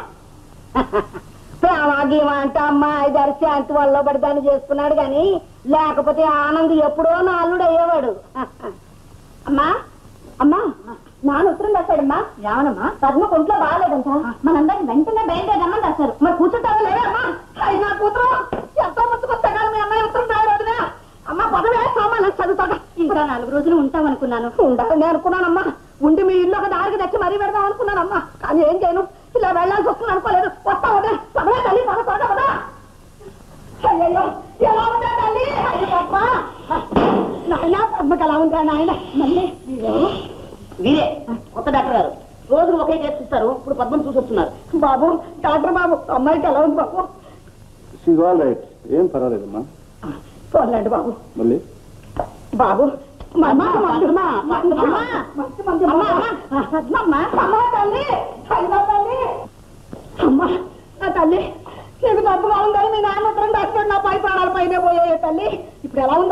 ప్రేమగీమ అంటే అమ్మాయి దర్శి అంత వల్ల పడి దాన్ని చేసుకున్నాడు గాని లేకపోతే ఆనంద్ ఎప్పుడో నా అల్లుడు అయ్యేవాడు అమ్మా అమ్మా నాన్న ఉత్తరం రాశాడమ్మా రావణమ్మా పద్మ కొంట్లో బాగాలేదంట మనందరిని వెంటనే బయలుదేరమ్మని రాశారు మరి కూర్చుంటావా లేదా అమ్మా అయ్యి నా కూతురు ఎంతో ముందుకొస్తాగా మీ అమ్మాయి ఉత్తరం రాయరాదుగా అమ్మా పదవే సామాన్లు చదువుతాగా ఇంకా నాలుగు రోజులు ఉంటాం అనుకున్నాను ఉండాలని అనుకున్నానమ్మా ఉండి మీ ఇల్లు ఒక దారికి తెచ్చి మరీ పెడదాం అనుకున్నానమ్మా కానీ ఏం చేయను ఇలా వెళ్ళాల్సి వస్తుంది అనుకోలేదు వస్తా వదే పదవే తల్లి పద పద పద అయ్యయ్యో ఎలా ఉందా తల్లి అయ్యో పద్మ నాయన పద్మకి ఎలా ఉందా నాయన మళ్ళీ వీరే కొత్త డాక్టర్ గారు రోజు ఒకే కేసు ఇస్తారు ఇప్పుడు పద్మం చూసి వస్తున్నారు బాబు డాక్టర్ బాబు అమ్మాయికి ఎలా ఉంది బాబు ఆల్ రైట్ ఏం పర్వాలేదమ్మా పోన్లండి బాబు మళ్ళీ బాబు అమ్మా, అమ్మా, అమ్మా, అమ్మా, అమ్మా, అమ్మా, తల్లి, అయ్యో తల్లి. అమ్మా, నా తల్లి నీకు తప్పుగా ఉందని మీ నాన్న ఉత్తరం రాసిపోయి నా పై ప్రాణాల పైనే పోయాయి తల్లి ఇప్పుడు ఎలా ఉంది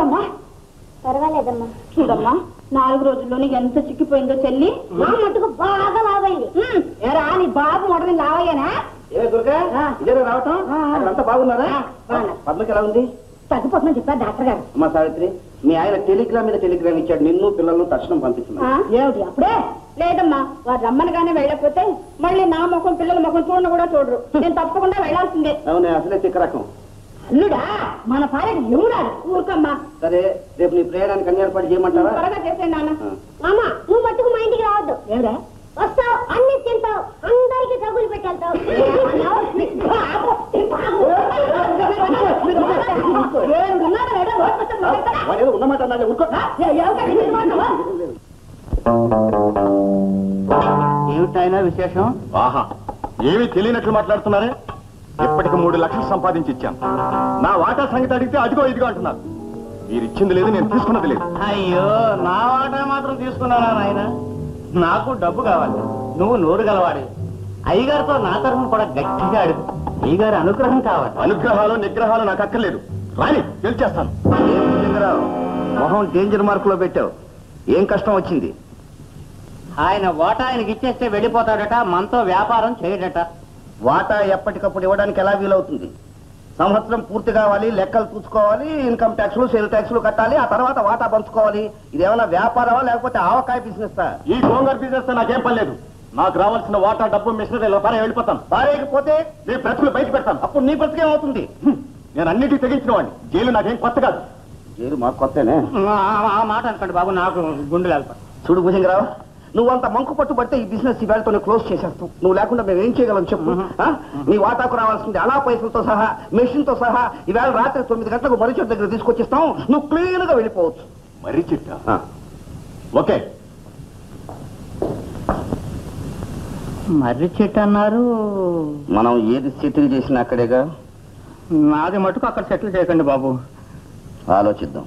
రోజుల్లోనే ఎంత చిక్కిపోయిందో చెల్లి నా మటుకు బాగా లాభైంది ఉమ్, ఎరా నీ బాబు మొదలు లావయ్యానా ఏ దుర్గా ఆ. ఇదేనా రావటం ఆ, ఆ. అక్కడంతా బాగున్నారా ఆ, బాగున్నా. పద్మకి ఎలా ఉంది తగ్గిపోతుందని చెప్పారు డాక్టర్ గారు అమ్మ సావిత్రి మీ ఆయన టెలిగ్రామ్ మీద టెలిగ్రామ్ ఇచ్చాడు నిన్ను పిల్లలను తక్షణం పంపించున్నా ఏమిటి అప్పుడే లేదమ్మా వారు రమ్మనగానే వెళ్ళకపోతే మళ్ళీ నా ముఖం పిల్లల ముఖం చూడను కూడా చూడరు నేను తప్పకుండా వెళ్ళాల్సిందే అవునే అసలే తిక్క రకం అల్లుడా మన భార్య ఎవరాడు ఊరుకమ్మా సరే రేపు నీ ప్రయాణానికి అన్ని ఏర్పాటు చేయమంటావా త్వరగా చేసేయండి నాన్న ఆ. మామ నువ్వు మట్టుకు మా ఇంటికి రావద్దు ఏమిరా వస్తావు అన్ని తింటావు అందరికి తగులు పెట్టేళ్తావు వాడు ఏదో ఉన్నమాట అన్నాడు ఊరుకో ఏమిటైనా విశేషం ఆహా ఏమీ తెలియనట్లు మాట్లాడుతున్నారే ఇప్పటికి మూడు లక్షలు సంపాదించి ఇచ్చాను నా వాటా సంగతి అడిగితే అదిగో ఇదిగో అంటున్నారు మీరు ఇచ్చింది లేదు నేను తీసుకున్నది లేదు అయ్యో నా వాటా మాత్రం తీసుకున్నానా నాయన నాకు డబ్బు కావాలి నువ్వు నోరు గలవాడి అయ్యగారితో నా తరఫున కూడా గట్టిగా అడుగు అయ్యగారి అనుగ్రహం కావాలి అనుగ్రహాలు నిగ్రహాలు నాకు అక్కర్లేదు రాని గెలిచేస్తాను మొహం డేంజర్ మార్కులో పెట్టావు ఏం కష్టం వచ్చింది ఆయన వాటా ఆయనకి ఇచ్చేస్తే వెళ్ళిపోతాడట మనతో వ్యాపారం చేయడట వాటా ఎప్పటికప్పుడు ఇవ్వడానికి ఎలా వీలవుతుంది సంవత్సరం పూర్తి కావాలి లెక్కలు చూసుకోవాలి ఇన్కమ్ ట్యాక్స్లు సేల్ ట్యాక్స్లు కట్టాలి ఆ తర్వాత వాటా పంచుకోవాలి ఇదేమన్నా వ్యాపారమా లేకపోతే ఆవకాయ బిజినెస్ ఈ గోంగర్ బిజినెస్ నాకు ఏం పర్లేదు నాకు రావాల్సిన వాటా డబ్బు మిషనరీలో పని వెళ్ళిపోతాను భార్యకపోతే నీ బ్రతుకులు బయట పెడతాను అప్పుడు నీ బ్రతికేమవుతుంది హ్మ్. నేను అన్నిటికీ తెగించిన వాడిని జైలు నాకేం కొత్త కాదు జైలు మాకు కొత్తనే ఆ మాట అనుకోండి బాబు నాకు గుండెలు వెళ్తాను చూడు భుజంగరావు నువ్వు అంత మంకు పట్టు పడితే ఈ బిజినెస్ ఇవాళతోనే క్లోజ్ చేసేస్తాం నువ్వు లేకుండా మేము ఏం చేయగలం చెప్పు ఆ? నీ వాటాకు రావాల్సింది అలా పైసలతో సహా మెషిన్ తో సహా ఈవేళ రాత్రి తొమ్మిది గంటలకు మరుచోటి దగ్గర తీసుకొచ్చిస్తాం నువ్వు క్లీన్ గా వెళ్ళిపోవచ్చు మరీ చిట్టా ఓకే మర్రి చెట్టు అన్నారు మనం ఏది సెటిల్ చేసినా అక్కడేగా నాది మటుకు అక్కడ సెటిల్ చేయకండి బాబు ఆలోచిద్దాం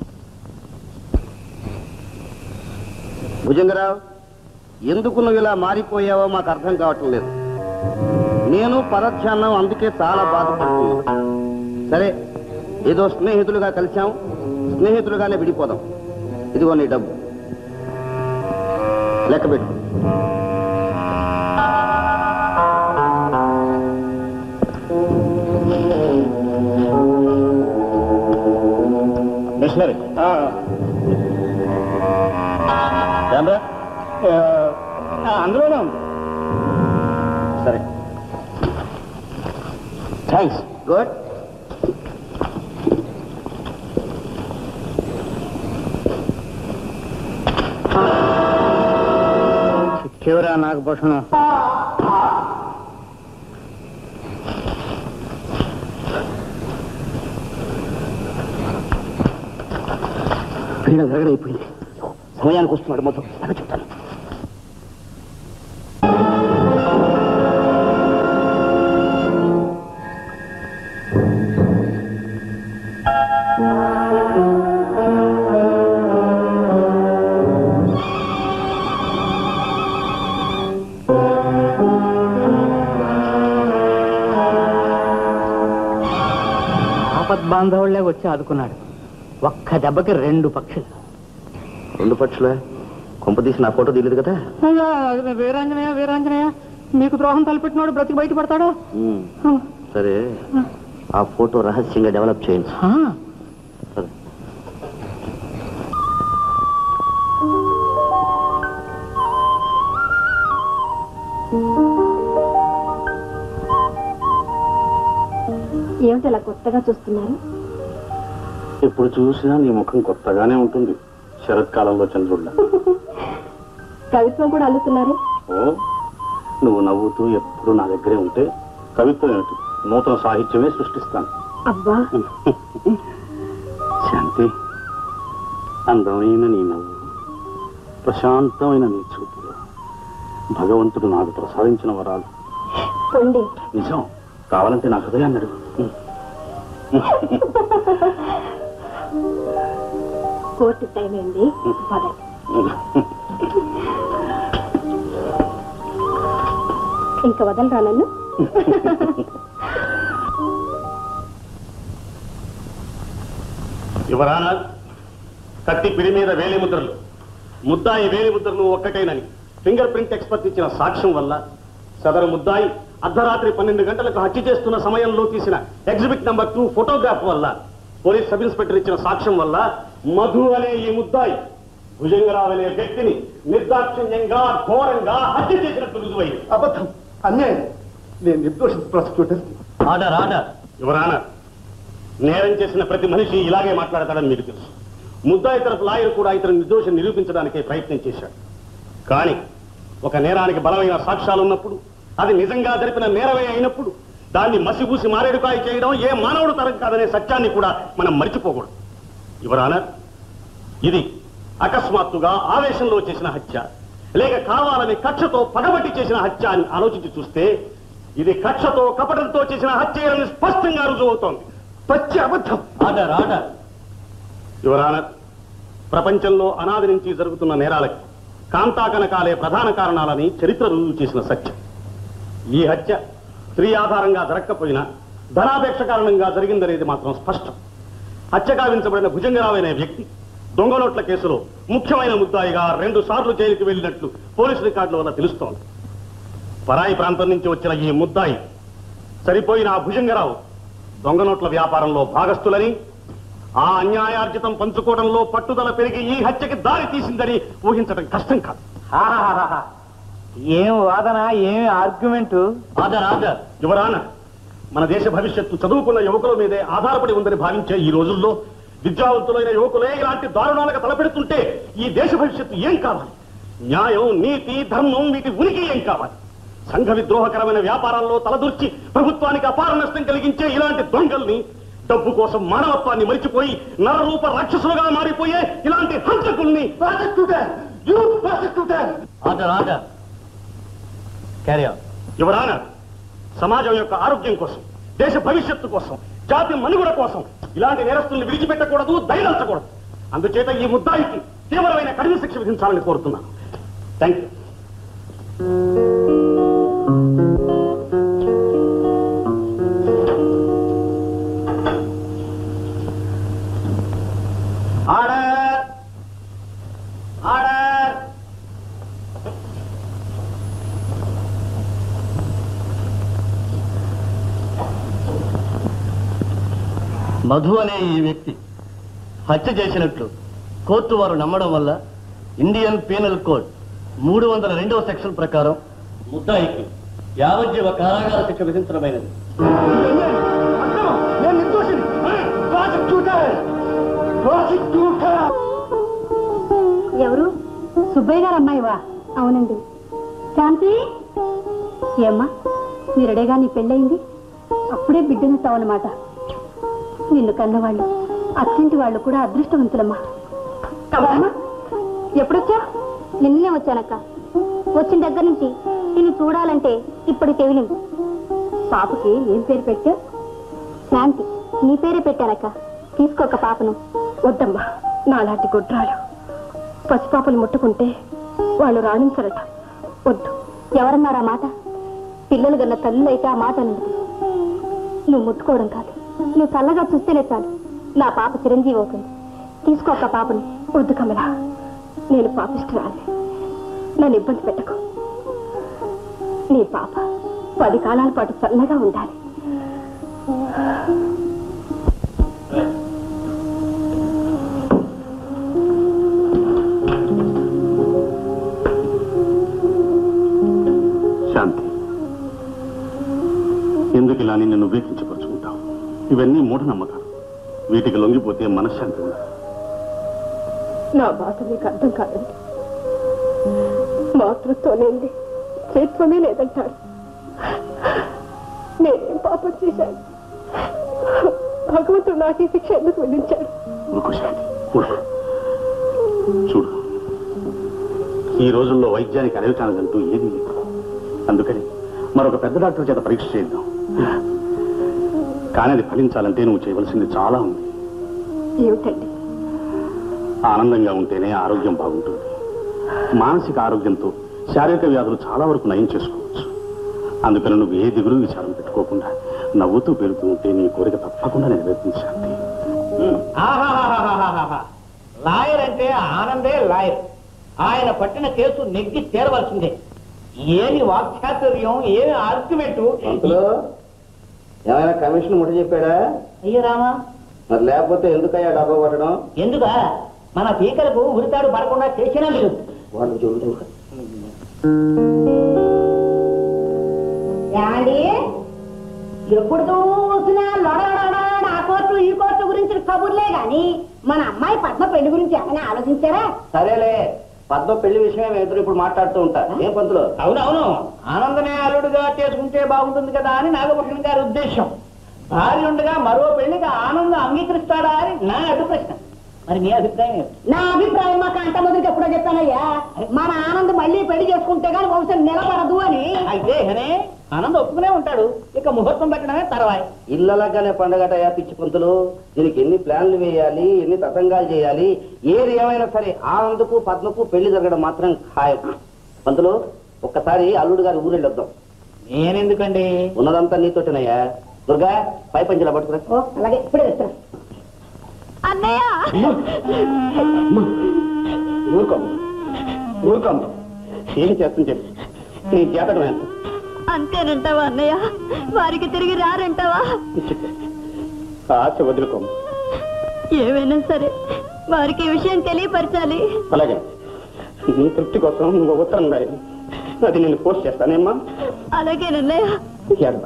భుజంగరావు ఎందుకు నువ్వు ఇలా మారిపోయావో మాకు అర్థం కావటం లేదు నేను పరధ్యానం అందుకే చాలా బాధపడుతున్నా సరే ఏదో స్నేహితులుగా కలిశాం స్నేహితులుగానే విడిపోదాం ఇదిగో నీ డబ్బు లెక్క పెట్టు మిషనరీ ఏమ్రా? అందులోనే ఉంది సరే థ్యాంక్స్ గుడ్ చివరా నాకు భూషణం పీడ గరగడైపోయింది సమయానికి వస్తున్నాడు మొత్తం నాకు చెప్తాను ఆపద్ బాంధవుళ్లే వచ్చి ఆదుకున్నాడు ఒక్క దెబ్బకి రెండు పక్షులు రెండు పక్షులే కొంపదీసి నా ఫోటో తీయలేదు కదా వీరాంజనేయ వీరాంజనేయ మీకు ద్రోహం తలపెట్టినోడు బ్రతికి బయట పడతాడు సరే ఆ ఫోటో రహస్యంగా డెవలప్ చేయండి ఆ, సరే ఏమిటి అలా కొత్తగా చూస్తున్నారు ఎప్పుడు చూసినా నీ ముఖం కొత్తగానే ఉంటుంది శరత్కాలంలో చంద్రుళ్ళ కవిత్వం కూడా అల్లుతున్నారు ఓ నువ్వు నవ్వుతూ ఎప్పుడు నా దగ్గరే ఉంటే కవిత్వం ఏమిటి నూతన సాహిత్యమే సృష్టిస్తాను అబ్బా శాంతి అందమైన నీ నవ్వు ప్రశాంతమైన నీ చూపులు భగవంతుడు నాకు ప్రసాదించిన వరాలు పొండి నిజం కావాలంటే నా హృదయాన్ని అడుగు కోర్టు టైం అయింది పదండి ఇంకా వదలరా నన్ను యువరానా కత్తి పిడి మీద వేలి ముద్రలు ముద్దాయి వేలి ముద్రను ఒక్కటేనని ఫింగర్ ప్రింట్ ఎక్స్పర్ట్ ఇచ్చిన సాక్ష్యం వల్ల సదరు ముద్దాయి అర్ధరాత్రి పన్నెండు గంటలకు హత్య చేస్తున్న సమయంలో తీసిన ఎగ్జిబిట్ నంబర్ టూ ఫోటోగ్రాఫ్ వల్ల పోలీస్ సబ్ ఇన్స్పెక్టర్ ఇచ్చిన సాక్ష్యం వల్ల మధు అనే ఈ ముద్దాయి భుజంగరావు అనే వ్యక్తిని నిర్దాక్షిణ్యంగా ఘోరంగా హత్య చేసినట్టు రుజువైంది అబద్ధం అన్యాయం నేను నిర్దోషి ప్రాసిక్యూటర్ ఆర్డర్ ఆర్డర్ యువరాన నేరం చేసిన ప్రతి మనిషి ఇలాగే మాట్లాడతాడని మీకు తెలుసు ముద్దాయి తరపు లాయర్ కూడా ఇతను నిర్దోషం నిరూపించడానికి ప్రయత్నం చేశాడు కానీ ఒక నేరానికి బలమైన సాక్ష్యాలు ఉన్నప్పుడు అది నిజంగా జరిపిన నేరమే అయినప్పుడు దాన్ని మసిబూసి మారేడుకాయ చేయడం ఏ మానవుడు తరం కాదనే సత్యాన్ని కూడా మనం మర్చిపోకూడదు యువరాన ఇది అకస్మాత్తుగా ఆవేశంలో చేసిన హత్య లేక కావాలని కక్షతో పగబట్టి చేసిన హత్య అని ఆలోచించి చూస్తే ఇది కక్షతో కపటంతో చేసిన హత్య అని స్పష్టంగా రుజువవుతోంది పచ్చి అబద్ధం ఆర్డర్ ఆర్డర్ యువరాన ప్రపంచంలో అనాది నుంచి జరుగుతున్న నేరాలకి కాంతాకనకాలే ప్రధాన కారణాలని చరిత్ర రుజువు చేసిన సత్యం ఈ హత్య స్త్రీ ఆధారంగా జరగకపోయినా ధనాపేక్ష కారణంగా జరిగిందనేది మాత్రం స్పష్టం హత్య గావించబడిన భుజంగరావు అనే వ్యక్తి దొంగ నోట్ల కేసులో ముఖ్యమైన ముద్దాయిగా రెండు సార్లు జైలుకి వెళ్ళినట్లు పోలీసు రికార్డుల వల్ల తెలుస్తోంది పరాయి ప్రాంతం నుంచి వచ్చిన ఈ ముద్దాయి సరిపోయిన ఆ భుజంగరావు దొంగ నోట్ల వ్యాపారంలో భాగస్థులని ఆ అన్యాయార్జితం పంచుకోవడంలో పట్టుదల పెరిగి ఈ హత్యకి దారి తీసిందని ఊహించడం కష్టం కాదు ఏం వాదన ఏం ఆర్గ్యుమెంట్ ఆర్డర్ ఆర్డర్ యువరాన మన దేశ భవిష్యత్తు చదువుకున్న యువకుల మీదే ఆధారపడి ఉందని భావించే ఈ రోజుల్లో విద్యావంతులైన యువకులే ఇలాంటి దారుణాలకు తలపెడుతుంటే ఈ దేశ భవిష్యత్తు ఏం కావాలి న్యాయం నీతి ధర్మం వీటి ఉనికి ఏం కావాలి సంఘ విద్రోహకరమైన వ్యాపారాల్లో తలదూర్చి ప్రభుత్వానికి అపార నష్టం కలిగించే ఇలాంటి దొంగల్ని డబ్బు కోసం మానవత్వాన్ని మరిచిపోయి నరరూప రాక్షసులుగా మారిపోయే ఇలాంటి హంతకుల్ని prosecutor you prosecutor order order carry on your honour సమాజం యొక్క ఆరోగ్యం కోసం దేశ భవిష్యత్తు కోసం జాతి మనుగడ కోసం ఇలాంటి నేరస్తుల్ని విడిచిపెట్టకూడదు దయదలచకూడదు అందుచేత ఈ ముద్దాయికి తీవ్రమైన కఠిన శిక్ష విధించాలని కోరుతున్నాను thank you order order Madhu అనే ఈ వ్యక్తి హత్య చేసినట్లు కోర్టు వారు నమ్మడం వల్ల ఇండియన్ పీనల్ కోడ్ మూడు వందల రెండవ సెక్షన్ ప్రకారం ముద్దాయికి యావజ్జీవ కారాగార శిక్ష విధించడమైనది అక్రమం నేను నిర్దోషిని ప్రాసిక్యూటర్ ప్రాసిక్యూటర్ ఎవరు సుబ్బయ్య గారు అమ్మాయివా అవునండి శాంతి ఏమ్మా మీరడేగా నీ పెళ్ళయింది అప్పుడే బిడ్డనిస్తావన్నమాట నిన్ను కన్నవాళ్ళు అత్తింటి వాళ్ళు కూడా అదృష్టవంతులమ్మా కదమ్మా ఎప్పుడొచ్చా నిన్నే వచ్చానక్క వచ్చిన దగ్గర నుంచి నిన్ను చూడాలంటే ఇప్పుడు తెవిలింది పాపకి ఏం పేరు పెట్టా శాంతి నీ పేరే పెట్టానక్క తీసుకోక పాపను వద్దమ్మా నాలాంటి గొడ్రాలు పసిపాపలు ముట్టుకుంటే వాళ్ళు రాణించరట వద్దు ఎవరన్నారా మాట పిల్లలు గన్న తల్లి అయితే ఆ మాట అన్నది నువ్వు ముట్టుకోవడం కాదు నువ్వు చల్లగా చూస్తేనే చాలు నా పాప చిరంజీవి అవుతుంది తీసుకోక పాపని వద్దు కమలా నేను పాపిస్తున్నాను నన్ను ఇబ్బంది పెట్టకు నీ పాప పది కాలాల పాటు చల్లగా ఉండాలి శాంతి ఎందుకు ఇలా నిన్ను నువ్వే కించపరుచుకుంటావు ఇవన్నీ మూఢనమ్మకాలు వీటికి లొంగిపోతే మనశ్శాంతి ఉండదు నా బాధ మీకు అర్థం కాదండి మాతృత్వం లేనిది చేత్వమే లేదంటారు నేనేం పాపం చేశాను భగవంతుడు నాకు ఈ శిక్ష ఎందుకు విధించాడు ఊరుకో శాంతి ఊరుకో చూడు ఈ రోజుల్లో వైద్యానికి అడవికానదంటూ ఏమీ లేదు అందుకని మరొక పెద్ద డాక్టర్ చేత పరీక్ష చేద్దాం కానీ అది ఫలించాలంటే నువ్వు చేయవలసింది చాలా ఉంది ఏమిటండి ఆనందంగా ఉంటేనే ఆరోగ్యం బాగుంటుంది మానసిక ఆరోగ్యంతో శారీరక వ్యాధులు చాలా వరకు నయం చేసుకోవచ్చు అందుకని నువ్వు ఏ దిగులు విచారం పెట్టుకోకుండా నవ్వుతూ పెరుగుతూ ఉంటే నీ కోరిక తప్పకుండా నెరవేర్తించాలి లాయర్ అంటే ఆనందే లాయర్ ఆయన పట్టిన కేసు నెగ్గి తీరవలసిందే ఏమి వాక్చాతుర్యం ఏమి ఆర్గ్యుమెంట్ ఏమైనా కమిషన్ ముట్ట చెప్పాడా అయ్యో రామా మరి లేకపోతే ఎందుకయ్యా డబ్బా కొట్టడం ఎందుకా మన పీకలకు ఉరితాడు పడకుండా చేసినందుకు వాళ్ళు చూడు ఏమండి ఎప్పుడు చూసినా లొడలొడ ఆ కోర్టు ఈ కోర్టు గురించి కబుర్లే గాని మన అమ్మాయి పద్మ పెళ్లి గురించి ఏమైనా ఆలోచించారా సరేలే పద్మ పెళ్లి విషయమే మేము ఇద్దరు ఇప్పుడు మాట్లాడుతూ ఉంటా ఏం పంతులు అవునవును ఆనందమే అల్లుడుగా చేసుకుంటే బాగుంటుంది కదా అని నాగభూషణ్ గారి ఉద్దేశం భార్య ఉండగా మరో పెళ్లికి ఆనందం అంగీకరిస్తాడా అని నా అడ్డు ప్రశ్న మరి మీ అభిప్రాయం ఏమిటి? నా అభిప్రాయం మా కంట మొదటికి ఎప్పుడో చెప్పానయ్యా మన ఆనంద్ మళ్ళీ పెళ్లి చేసుకుంటే గాని వంశం నిలబడదు అని అయితే హనే ఆనందం ఒప్పుకునే ఉంటాడు ఇక ముహూర్తం పెట్టడమే తర్వాయి ఇళ్ళలాగానే పండగటయా పిచ్చి పంతులు దీనికి ఎన్ని ప్లాన్లు వేయాలి ఎన్ని తతంగాలు చేయాలి ఏది ఏమైనా సరే ఆనందకు పద్మకు పెళ్లి జరగడం మాత్రం ఖాయం పంతులు ఒక్కసారి అల్లుడు గారి ఊరెళ్ళొద్దాం నేనెందుకండి ఉన్నదంతా నీతోటేనయ్యా దుర్గా పై పంచలా పట్టుకురా ఓ అలాగే ఇప్పుడే తెస్తాను అన్నయ్య ఊరుకోమ్మ ఊరుకోమ్మ ఏం చేస్తుంది చెప్పు నీ జాతకం ఎంత అంతేనంటావా అన్నయ్య వారికి తిరిగి రారంటావా ఆశ వదులుకోమ్మ ఏమైనా సరే వారికి ఈ విషయం తెలియపరచాలి అలాగే నీ తృప్తి కోసం నువ్వు ఉత్తరం రాయి అది నేను పోస్ట్ చేస్తానేమ్మా అలాగేనన్నయ్య ఏడవ.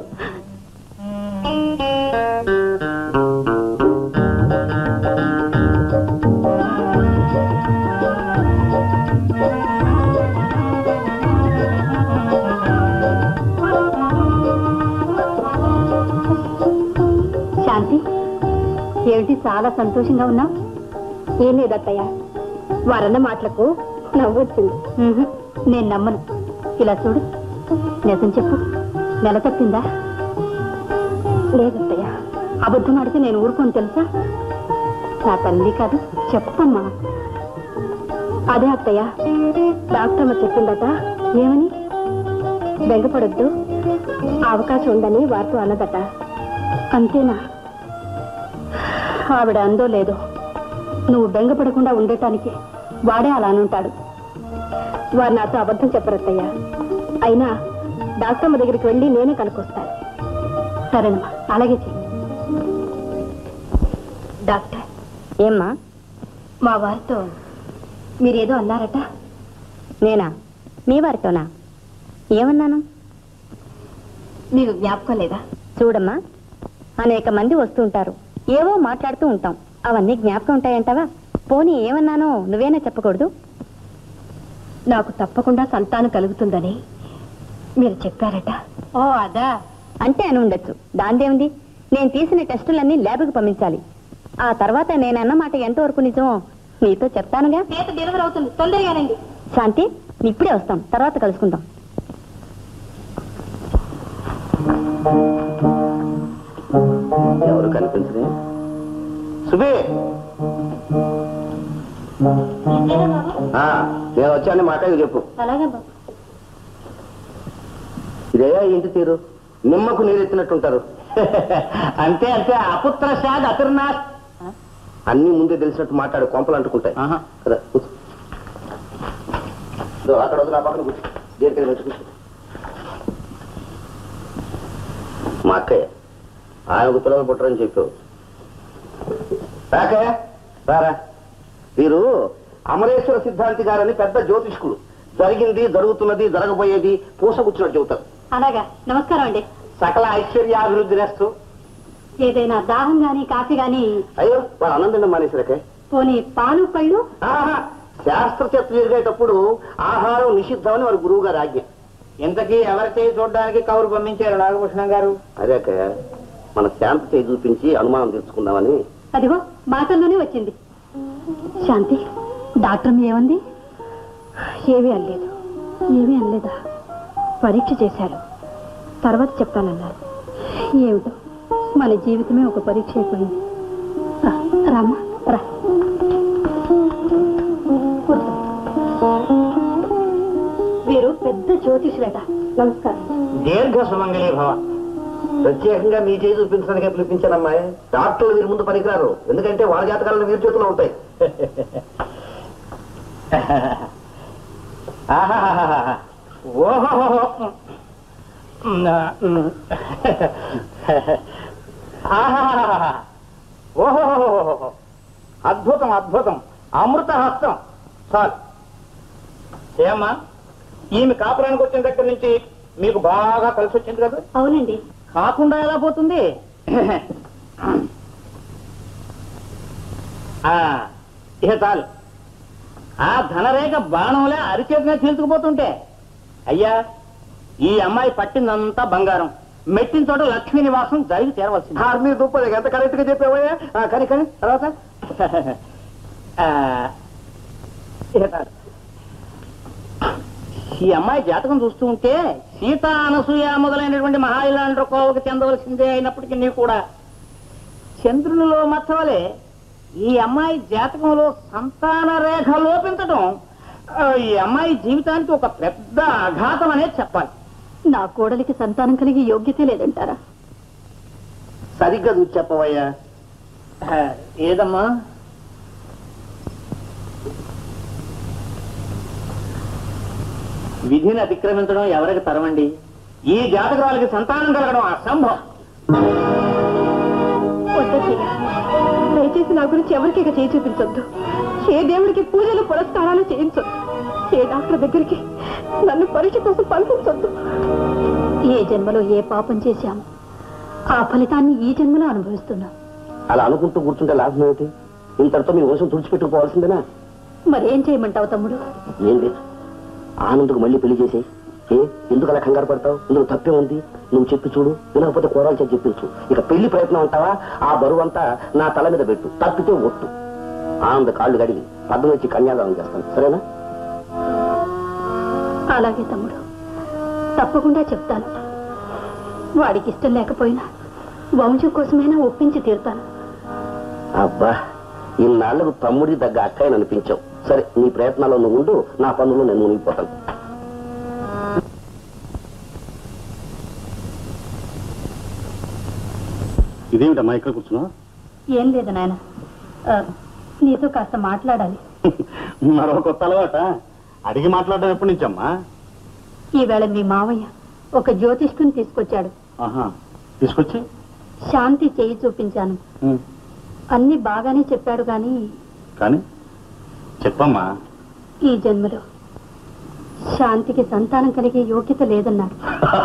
శాంతి ఏమిటి చాలా సంతోషంగా ఉన్నావు ఏం లేదత్తయ్య వారన్న మాటలకు నవ్వొచ్చింది ఉహుం, నేను నమ్మను ఇలా చూడు నిజం చెప్పు నెల తప్పిందా లేదత్తయ్య అబద్ధం ఆడితే నేను ఊరుకోను తెలుసా నా తల్లి కాదు చెప్పమ్మా అదే అత్తయ్య డాక్టర్ అమ్మ చెప్పిందట ఏమని బెంగపడొద్దు ఆ అవకాశం ఉందని వారితో అన్నదట అంతేనా ఆవిడ అందో లేదో నువ్వు బెంగపడకుండా ఉండటానికి వాడే అలా అనుంటాడు వారు నాతో అబద్ధం చెప్పరత్తయ్యా అయినా డాక్టర్మ దగ్గరికి వెళ్ళి నేనే కనుక్కొస్తాను సరేనమ్మా అలాగే చెయ్యి డాక్టర్ ఏమ్మా మా వారితో మీరేదో అన్నారట నేనా మీ వారితోనా ఏమన్నాను మీకు జ్ఞాపకం లేదా చూడమ్మా అనేక మంది వస్తుంటారు ఏవో మాట్లాడుతూ ఉంటాం అవన్నీ జ్ఞాపకం ఉంటాయంటావా పోనీ ఏమన్నానో నువ్వేనా చెప్పకూడదు నాకు తప్పకుండా సంతానం కలుగుతుందని మీరు చెప్పారట ఓ అదా అంటే అని ఉండొచ్చు దాందేముంది నేను తీసిన టెస్టులన్నీ ల్యాబ్కి పంపించాలి ఆ తర్వాత నేనన్న మాట ఎంతవరకు నిజమో నీతో చెప్తానుగా డెలివరీ అవుతుంది తొందరగానండి శాంతి ఇప్పుడే వస్తాం తర్వాత కలుసుకుందాం ఎవరు కనిపించలే సుబి ఆ, నేను వచ్చాను మా అక్కయ్యకి చెప్పు అలాగే బాబు ఇదే ఇంటి తీరు నిమ్మకు నీరెత్తినట్టుంటారు అంతే అంతే అపుత్ర షాద్ అతిర్నాథ్ అన్ని ముందే తెలిసినట్టు మాట్లాడు కొంపలు అంటుకుంటాయి ఆహా. కదా కూర్చో. ఇదో అక్కడ వద్దు నా పక్కన కూర్చో దీనికి వచ్చి కూర్చో మా అక్కయ్య ఆయనకు పిల్లలు పుట్టరని చెప్పావు రాకయ్య రారా వీరు అమరేశ్వర సిద్ధాంతి గారని పెద్ద జ్యోతిష్కుడు జరిగింది జరుగుతున్నది జరగబోయేది పూసగుచ్చినట్టు చెబుతారు అలాగా నమస్కారం అండి సకల ఐశ్వర్యాభివృద్ధి నేస్తూ ఏదైనా దాహం గాని కాఫీ గాని అయ్యో వాడు అన్నం తినడం మానేసరికే పోనీ పాలు పళ్ళు ఆహా, శాస్త్ర చర్చ జరిగేటప్పుడు ఆహారం నిషిద్ధమని వారి గురువు గారు ఆజ్ఞ ఇంతకీ ఎవరి చేయి చూడడానికి కౌరు పంపించారు నాగభూషణం గారు అదేక మన శాంతి చేయి చూపించి అనుమానం తెచ్చుకుందామని అదిగో మాటల్లోనే వచ్చింది శాంతి డాక్టర్ ఏమంది ఏమీ అనలేదు ఏమీ అనలేదా పరీక్ష చేశారు తర్వాత చెప్తానన్నారు ఏమిటో మన జీవితమే ఒక పరీక్ష అయిపోయింది రా, రామ్మా రా కూర్చో. వీరు పెద్ద జ్యోతిషులట నమస్కారం దీర్ఘ సుమంగళీ భవ ప్రత్యేకంగా మీ చేయి చూపించడానికే పిలిపించానమ్మాయి డాక్టర్లు వీరి ముందు పనికిరారు ఎందుకంటే వాళ్ళ జాతకాలను వీరి చేతిలో ఉంటాయి ఆహాహాహా. ఓహోహోహో. ఉమ్, ఆ, ఉమ్. ఆహాహాహా. ఓహోహోహోహో. అద్భుతం అద్భుతం అమృత హస్తం చాలు ఏమ్మా ఈమె కాపురానికి వచ్చిన దగ్గర నుంచి మీకు బాగా కలిసి వచ్చింది కదా అవునండి కాకుండా ఎలా పోతుంది ఆ, ఇక చాలు ఆ ధనరేఖ బాణంలే అరిచేతినే చీల్చుకుపోతుంటే అయ్యా ఈ అమ్మాయి పట్టిందంతా బంగారం మెట్టిన చోట లక్ష్మీ నివాసం జరిగి చేరవలసింది ఆర్మీ దుప్పది ఎంత కరెక్ట్ గా చెప్పావయ్యా ఆ, కానీ కానీ తర్వాత ఆ, ఇక చాలు. ఈ అమ్మాయి జాతకం చూస్తూ ఉంటే సీత అనసూయ మొదలైనటువంటి మహాయిలాంటి కోవకు చెందవలసిందే అయినప్పటికీ నీ కూడా చంద్రునిలో మచ్చవలే ఈ అమ్మాయి జాతకంలో సంతాన రేఖ లోపించడం ఆ, ఈ అమ్మాయి జీవితానికి ఒక పెద్ద ఆఘాతం అనేది చెప్పాలి నా కోడలికి సంతానం కలిగి యోగ్యత లేదంటారా సరిగ్గా చూసి చెప్పవయ్యా ఆ, ఏదమ్మా విధిని అతిక్రమించడం ఎవరికి తరమండి ఈ జాతకురాలకి సంతానం కలగడం అసంభవం వద్దయ్య దయచేసి నా గురించి ఎవరికి ఇక చేయి చూపించొద్దు ఏ దేవుడికి పూజలు పురస్కారాలు చేయించొద్దు ఏ డాక్టర్ దగ్గరికి నన్ను పరీక్ష కోసం పంపించొద్దు ఏ జన్మలో ఏ పాపం చేశాము ఆ ఫలితాన్ని ఈ జన్మలో అనుభవిస్తున్నాం అలా అనుకుంటూ కూర్చుంటే లాభం ఏమిటి ఇంతటితో మీ వంశం తుడిచిపెట్టుకోవాల్సిందేనా మరేం చేయమంటావు తమ్ముడు ఏంటి ఆనందుకు మళ్ళీ పెళ్లి చేసి ఏ ఎందుకు అలా కంగారు పడతావు ఇందులో తప్పే ఉంది నువ్వు చెప్పి చూడు వినకపోతే కూరలు చేసి చెప్పించు ఇక పెళ్లి ప్రయత్నం అంటావా ఆ బరువు అంతా నా తల మీద పెట్టు తప్పితే ఒట్టు ఆనంద కాళ్ళు గడిగి పద్దం వచ్చి కన్యాదానం చేస్తాను సరేనా అలాగే తమ్ముడు తప్పకుండా చెప్తాను వాడికి ఇష్టం లేకపోయినా వంశం కోసమైనా ఒప్పించి తీరుతాను అబ్బా ఇన్నాళ్లకు తమ్ముడికి దగ్గర అక్కయ్యని అనిపించావు సరే నీ ప్రయత్నాల్లో నువ్వు ఉండు నా పనుల్లో నేను మునిగిపోతాను ఇదేమిటమ్మా ఇక్కడ కూర్చున్నావు ఏం లేదు నాయన ఆ, నీతో కాస్త మాట్లాడాలి మరో కొత్త అలవాట అడిగి మాట్లాడడం ఎప్పటి నుంచమ్మా ఈవేళ మీ మావయ్య ఒక జ్యోతిష్కుని తీసుకొచ్చాడు ఆహా తీసుకొచ్చి శాంతి చేయి చూపించాను ఉమ్, అన్ని బాగానే చెప్పాడు గాని కానీ చెప్పమ్మా ఈ జన్మలో శాంతికి సంతానం కలిగే యోగ్యత లేదన్నాడు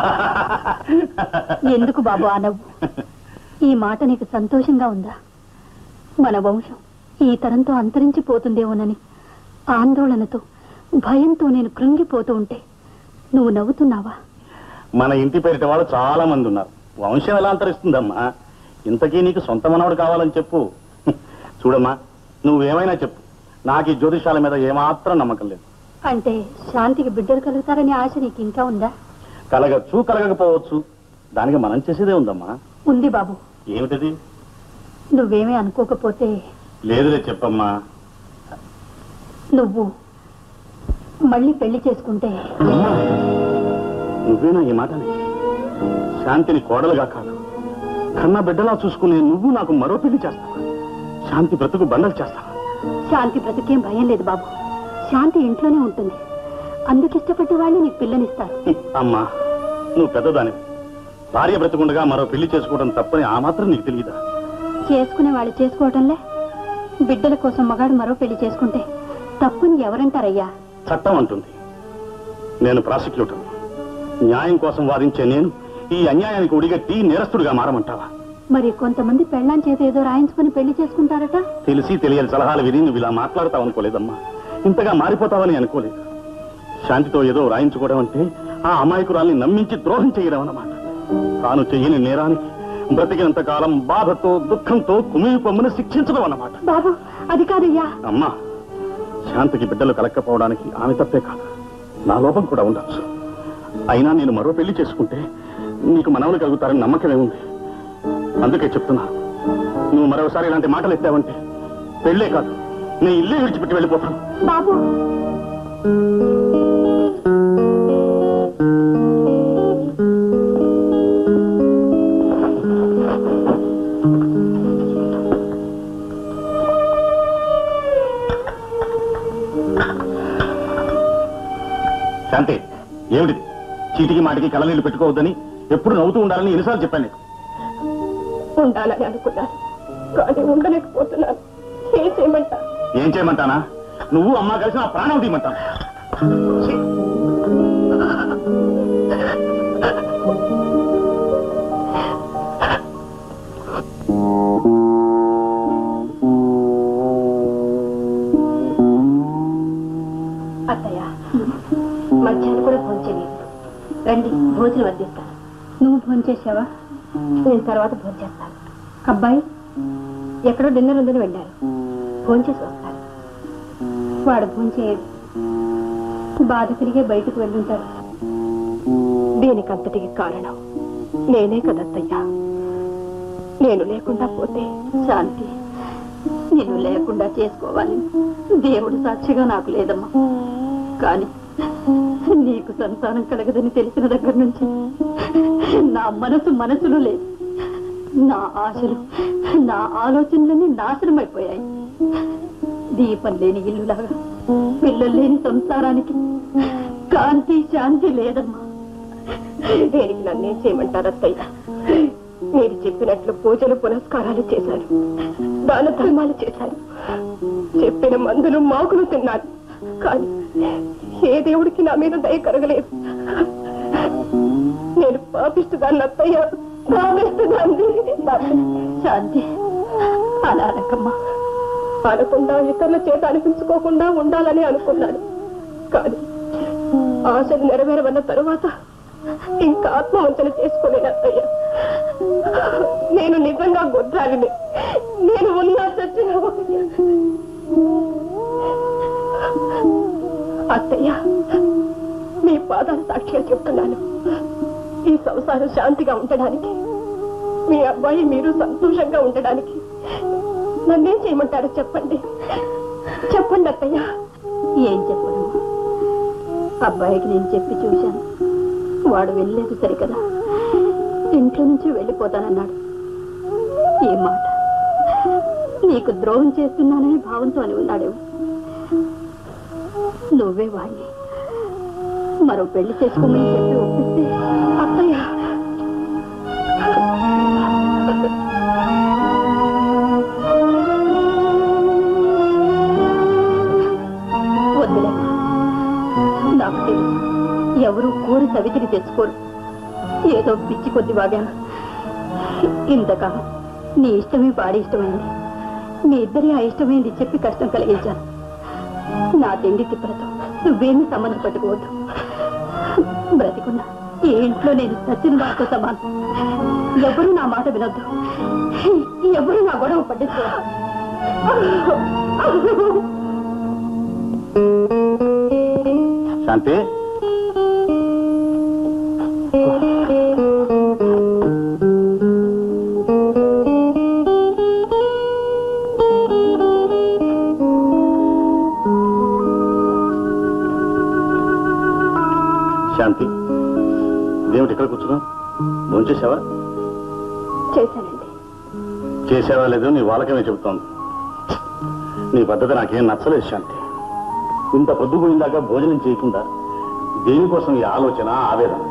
ఎందుకు బాబు ఆ నవ్వు ఈ మాట నీకు సంతోషంగా ఉందా మన వంశం ఈ తరంతో అంతరించిపోతుందేమోనని ఆందోళనతో భయంతో నేను కృంగిపోతూ ఉంటే నువ్వు నవ్వుతున్నావా మన ఇంటి పేరిట వాళ్ళు చాలా మంది ఉన్నారు వంశం ఎలా అంతరిస్తుందమ్మా ఇంతకీ నీకు సొంత మనవడు కావాలని చెప్పు చూడమ్మా నువ్వేమైనా చెప్పు నాకు ఈ జ్యోతిషాల మీద ఏమాత్రం నమ్మకం లేదు అంటే శాంతికి బిడ్డలు కలుగుతారనే ఆశ నీకు ఇంకా ఉందా కలగచ్చు కలగకపోవచ్చు దానికి మనం చేసేదే ఉందమ్మా ఉంది బాబు ఏమిటది నువ్వేమీ అనుకోకపోతే లేదులే చెప్పమ్మా నువ్వు మళ్ళీ పెళ్లి చేసుకుంటే అమ్మా, నువ్వేనా ఈ మాటని శాంతిని కోడలుగా కాదు కన్న బిడ్డలా చూసుకునే నువ్వు నాకు మరో పెళ్లి చేస్తావా శాంతి బ్రతుకు బండలు చేస్తావా శాంతి బ్రతికేం భయం లేదు బాబు శాంతి ఇంట్లోనే ఉంటుంది అందుకు ఇష్టపడ్డ వాళ్ళు నీకు పిల్లనిస్తారు అమ్మా నువ్వు పెద్దదాని భార్య బ్రతుకుండగా మరో పెళ్లి చేసుకోవడం తప్పని ఆ మాత్రం నీకు తెలియదా చేసుకునే వాళ్ళు చేసుకోవటంలే బిడ్డల కోసం మగాడు మరో పెళ్లి చేసుకుంటే తప్పుని ఎవరంటారయ్యా చట్టం అంటుంది నేను ప్రాసిక్యూటర్ న్యాయం కోసం వాదించే నేను ఈ అన్యాయానికి ఉడిగట్టి నేరస్తుడిగా మారమంటావా మరి కొంతమంది పెళ్ళాం చేత ఏదో రాయించుకుని పెళ్లి చేసుకుంటారట తెలిసి తెలియని సలహాలు విని నువ్వు ఇలా మాట్లాడతావు అనుకోలేదమ్మా ఇంతగా మారిపోతావని అనుకోలేదు శాంతితో ఏదో రాయించుకోవడం అంటే ఆ అమాయకురాల్ని నమ్మించి ద్రోహం చేయడం అన్నమాట తాను చెయ్యని నేరానికి బ్రతికినంత కాలం బాధతో దుఃఖంతో కుమివి పొమ్మని శిక్షించడం అన్నమాట బాబు అది కాదయ్యా అమ్మా శాంతికి బిడ్డలు కలక్కపోవడానికి ఆమె తప్పే కాదు నా లోపం కూడా ఉండొచ్చు అయినా నేను మరో పెళ్లి చేసుకుంటే నీకు మనవలు కలుగుతారని నమ్మకమే ఉంది అందుకే చెప్తున్నా నువ్వు మరోసారి ఇలాంటి మాటలు ఎత్తావంటే పెళ్ళే కాదు నేను ఇల్లే విడిచిపెట్టి వెళ్ళిపోతాను బాబు శాంతి ఏమిటిది చీటికి మాటికి కళ్ళనీళ్ళు పెట్టుకోవద్దని ఎప్పుడు నవ్వుతూ ఉండాలని ఎన్నిసార్లు చెప్పాను నీకు ఉండాలని అనుకున్నాను కానీ ఉండలేకపోతున్నాను ఏం చేయమంటా ఏం చేయమంటానా నువ్వు అమ్మ కలిసి నా ప్రాణం తీయమంటాను ఛీ! అత్తయ్య మధ్యాహ్నం కూడా ఫోన్ చేయలేదు రండి భోజనం అందిస్తాను నువ్వు ఫోన్ చేసావా నేను తర్వాత భోజనం చేస్తాను అబ్బాయి ఎక్కడో డిన్నర్ ఉందని వెళ్ళారు ఫోన్ చేసి వస్తాను వాడు ఫోన్ చేయడు బాధ తిరిగే బయటకు వెళ్ళుంటారు దీనికి అంతటికి కారణం నేనే కదత్తయ్యా నేను లేకుండా పోతే శాంతి నేను లేకుండా చేసుకోవాలి దేవుడు సాక్షిగా నాకు లేదమ్మా కానీ నీకు సంతానం కలగదని తెలిసిన దగ్గర నుంచి నా మనసు మనసులో లేదు నా ఆశలు నా ఆలోచనలన్నీ నాశనం అయిపోయాయి దీపం లేని ఇల్లులాగా పిల్లలు లేని సంసారానికి కాంతి శాంతి లేదమ్మా దేనికి నన్నేం చేయమంటారు అత్తయ్య మీరు చెప్పినట్లు పూజలు పునస్కారాలు చేశారు దాన ధర్మాలు చేశారు చెప్పిన మందులు మాకులు తిన్నాను కానీ ఏ దేవుడికి నా మీద దయ కరగలేదు నేను పాపిస్తుదాన్ని అత్తయ్య పాపిస్తుదాన్ని శాంతి అలా అనకమ్మా అనకుండా ఇతరుల చేత అనిపించుకోకుండా ఉండాలని అనుకున్నాను కానీ ఆశలు నెరవేరవన్న తరువాత ఇంకా ఆత్మవంచన చేసుకోలేను అత్తయ్య నేను నిజంగా గొడ్రాలిని నేను ఉన్నా చచ్చిన ఒకటి. అత్తయ్య మీ పాదాలు సాక్షిగా చెప్తున్నాను ఈ సంసారం శాంతిగా ఉండడానికి మీ అబ్బాయి మీరు సంతోషంగా ఉండడానికి నన్నేం చేయమంటారో చెప్పండి చెప్పండి అత్తయ్య ఏం చెప్పను అబ్బాయికి నేను చెప్పి చూశాను వాడు వెళ్ళలేదు సరికదా ఇంట్లో నుంచి వెళ్ళిపోతానన్నాడు ఏ మాట నీకు ద్రోహం చేస్తున్నానని భావంతో అని ఉన్నాడేమో నువ్వే వాణ్ణి మరో పెళ్లి చేసుకోమని చెప్పి ఒప్పిస్తే అత్తయ్య వద్దులే నాకు తెలుసు ఎవరు కోరి సవితిని తెచ్చుకోరు ఏదో పిచ్చి కొద్ది వాగాను ఇంతకాలం నీ ఇష్టమే వాడి ఇష్టమైంది మీ ఇద్దరి ఆ ఇష్టమైంది చెప్పి కష్టం కలిగించాను నా తిండి తిప్పలతో నువ్వేమీ సంబంధం పెట్టుకోవద్దు బ్రతికున్నా ఈ ఇంట్లో నేను సచిన వారితో సమానం ఎవరు నా మాట వినొద్దు ఎవరు నా గొడవ పట్టించుకోవద్దు శాంతి శాంతి దేవుడు ఇక్కడ కూర్చున్నావు భోంచేసావా చేశానండి చేసావా లేదో నీ వాళ్ళకమే చెబుతోంది నీ పద్ధతి నాకేం నచ్చలేదు శాంతి ఇంత పొద్దుపోయిందాకా భోజనం చేయకుండా దేనికోసం ఈ ఆలోచన ఆవేదన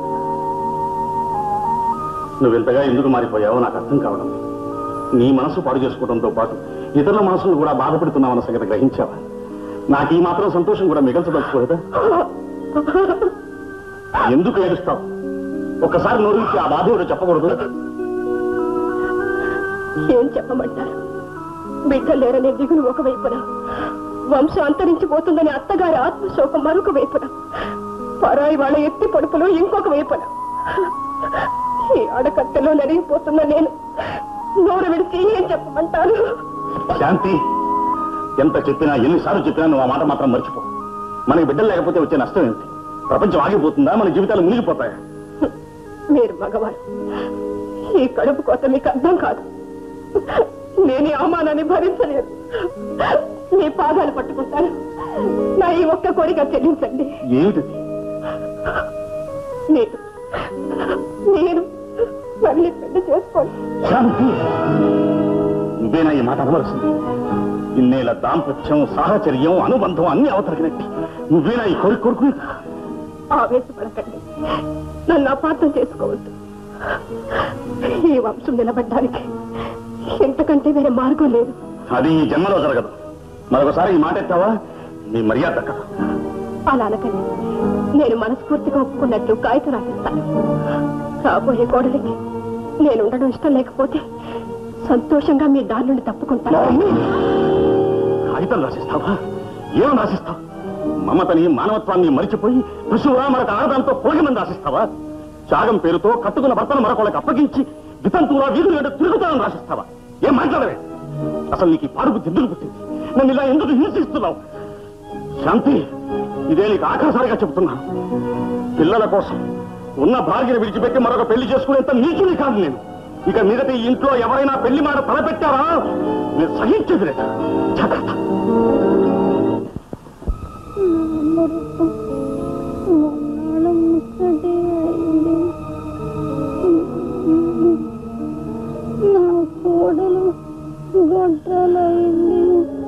నువ్వు ఇంతగా ఎందుకు మారిపోయావో నాకు అర్థం కావడం లేదు. నీ మనసు పాడు చేసుకోవడంతో పాటు ఇతరుల మనసును కూడా బాధపెడుతున్నావన్న సంగతి గ్రహించావా నాకు ఈ మాత్రం సంతోషం కూడా మిగల్చదలుచుకోలేదా ఎందుకు ఏడుస్తావు ఒక్కసారి నోరు ఇచ్చి ఆ బాధ ఎవరో చెప్పకూడదు ఏం చెప్పమంటారు బిడ్డ లేరనే దిగులు ఒకవైపున వంశం అంతరించిపోతుందని అత్తగారి ఆత్మశోకం మరొక వైపున పరాయి వాళ్ళ ఎత్తి పడుపులు ఇంకొక వైపున ఈ అడకత్తెలో నలిగిపోతున్న నేను నోరు విడిచి ఏం చెప్పమంటారు శాంతి ఎంత చెప్పినా ఎన్నిసార్లు చెప్పినా నువ్వు ఆ మాట మాత్రం మర్చిపో మనకి బిడ్డలు లేకపోతే వచ్చే నష్టం ఏమిటి ప్రపంచం ఆగిపోతుందా మన జీవితాలు మునిగిపోతాయా మీరు మగవారు ఈ కడుపు కోత మీకు అర్థం కాదు నేను ఈ అవమానాన్ని భరించలేను మీ పాదాలు పట్టుకుంటాను నా ఈ ఒక్క కోరిక చెల్లించండి ఏమిటిది నేను నేను మళ్ళీ పెళ్లి చేసుకోండి శాంతి నువ్వేనా ఈ మాట అనవలసింది ఇన్నేళ్ల దాంపత్యం సాహచర్యం అనుబంధం అన్ని అవతలకినట్టి నువ్వేనా ఈ కోరిక కోరుకుని ఆవేశపడకండి నన్ను అపార్థం చేసుకోవద్దు ఈ వంశం నిలబడ్డానికి ఎంతకంటే వేరే మార్గం లేదు అది ఈ జన్మలో జరగదు మరొకసారి ఈ మాట ఎత్తావా నీ మర్యాద దక్కదు అలా అనకండి నేను మనస్ఫూర్తిగా ఒప్పుకున్నట్లు కాగితం రాసిస్తాను కాబోయే కోడలికి నేను ఉండడం ఇష్టం లేకపోతే సంతోషంగా మీ దారి నుండి తప్పుకుంటాను కాగితం రాసిస్తావా ఏం రాసిస్తావు మమతని మానవత్వాన్ని మరిచిపోయి పశువురా మరొక ఆడదాంతో పొలగమని రాసిస్తావా త్యాగం పేరుతో కట్టుకున్న భర్తను మరొకళ్ళకి అప్పగించి వితంతువురా వీధులు వెంట తిరుగుతానని రాసిస్తావా ఏం మాట్లాడవే అసలు నీకు ఈ పాడుబుద్ధి ఎందుకు పుట్టింది నన్ను ఇలా ఎందుకు హింసిస్తున్నావు శాంతి ఇదే నీకు ఆఖరిసారిగా చెబుతున్నాను పిల్లల కోసం ఉన్న భార్యను విడిచిపెట్టి మరొక పెళ్లి చేసుకునేంత నీచుని కాదు నేను ఇక మీదట ఈ ఇంట్లో ఎవరైనా పెళ్లి మాట తలపెట్టారా నేను సహించేది లేదు జాగ్రత్త నా కోడలు గొడ్డలైంది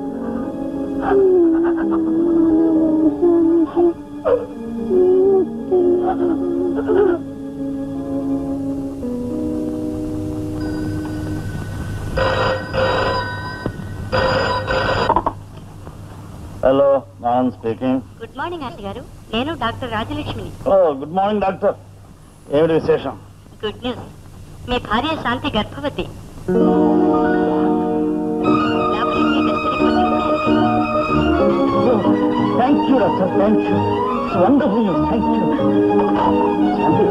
హలో నాన్ స్పీకింగ్ గుడ్ మార్నింగ్ ఆంటీ గారు నేను డాక్టర్ రాజలక్ష్మిని ఓ గుడ్ మార్నింగ్ డాక్టర్ ఏమిటి విశేషం గుడ్ న్యూస్ మీ భార్య శాంతి గర్భవతి లాబొరేటరీ టెస్ట్ రిపోర్ట్ చూస్తే thank you doctor thank you wonderful news thank you Shanti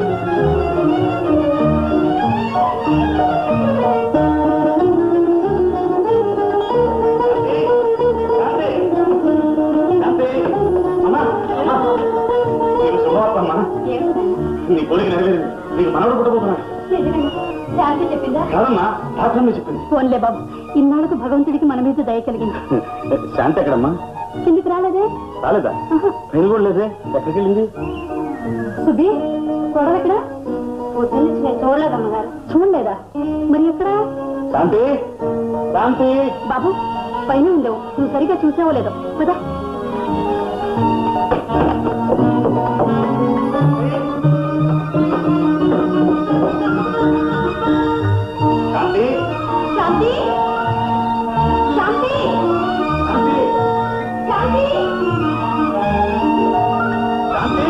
నీ కొడుకు నెరవేరింది నీకు మనవడు పుట్టబోతున్నాడు శాంతి చెప్పిందా కాదమ్మా డాక్టర్ మీద చెప్పింది ఫోన్లే బాబు ఇన్నాళ్ళకు భగవంతుడికి మన మీద దయ కలిగింది శాంతి ఎక్కడమ్మా ఎందుకు రాలేదే రాలేదా ట్రైన్ కూడా లేదే ఎక్కడికి వెళ్ళింది సుబ్బి గొడవ ఎక్కడ చూడలేదు అమ్మగారు చూడలేదా మరి ఎక్కడ శాంతి శాంతి బాబు పైన ఉండేవు నువ్వు సరిగా చూసావో లేదో కదా శాంతి శాంతి శాంతి శాంతి శాంతి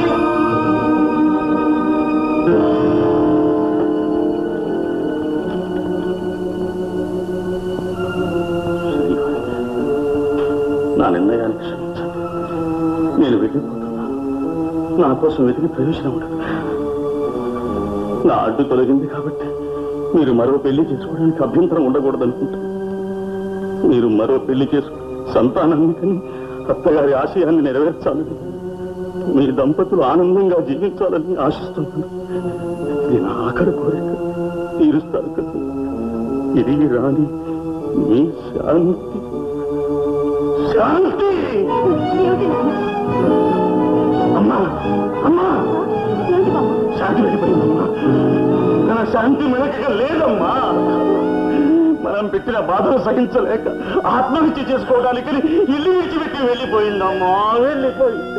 నా నిర్ణయాన్ని క్షమించండి నేను వెళ్ళిపోతున్నా నా కోసం వెతికి ప్రయోజనం ఉండదు నా అడ్డు తొలగింది కాబట్టి మీరు మరో పెళ్లి చేసుకోవడానికి అభ్యంతరం ఉండకూడదనుకుంటా మీరు మరో పెళ్లి చేసుకుని సంతానాన్ని కని అత్తగారి ఆశయాన్ని నెరవేర్చాలని మీ దంపతులు ఆనందంగా జీవించాలని ఆశిస్తున్నాను ఇది నా ఆఖరి కోరిక తీరుస్తారు కదా ఇది రాని మీ శాంతి శాంతి అమ్మా అమ్మా శాంతి వెళ్ళిపోయిందమ్మా నా శాంతి మనక లేదమ్మా మనం పెట్టిన బాధలు సహించలేక ఆత్మహత్య చేసుకోవడానికి ఇల్లు విడిచిపెట్టి వెళ్ళిపోయిందమ్మా వెళ్ళిపోయింది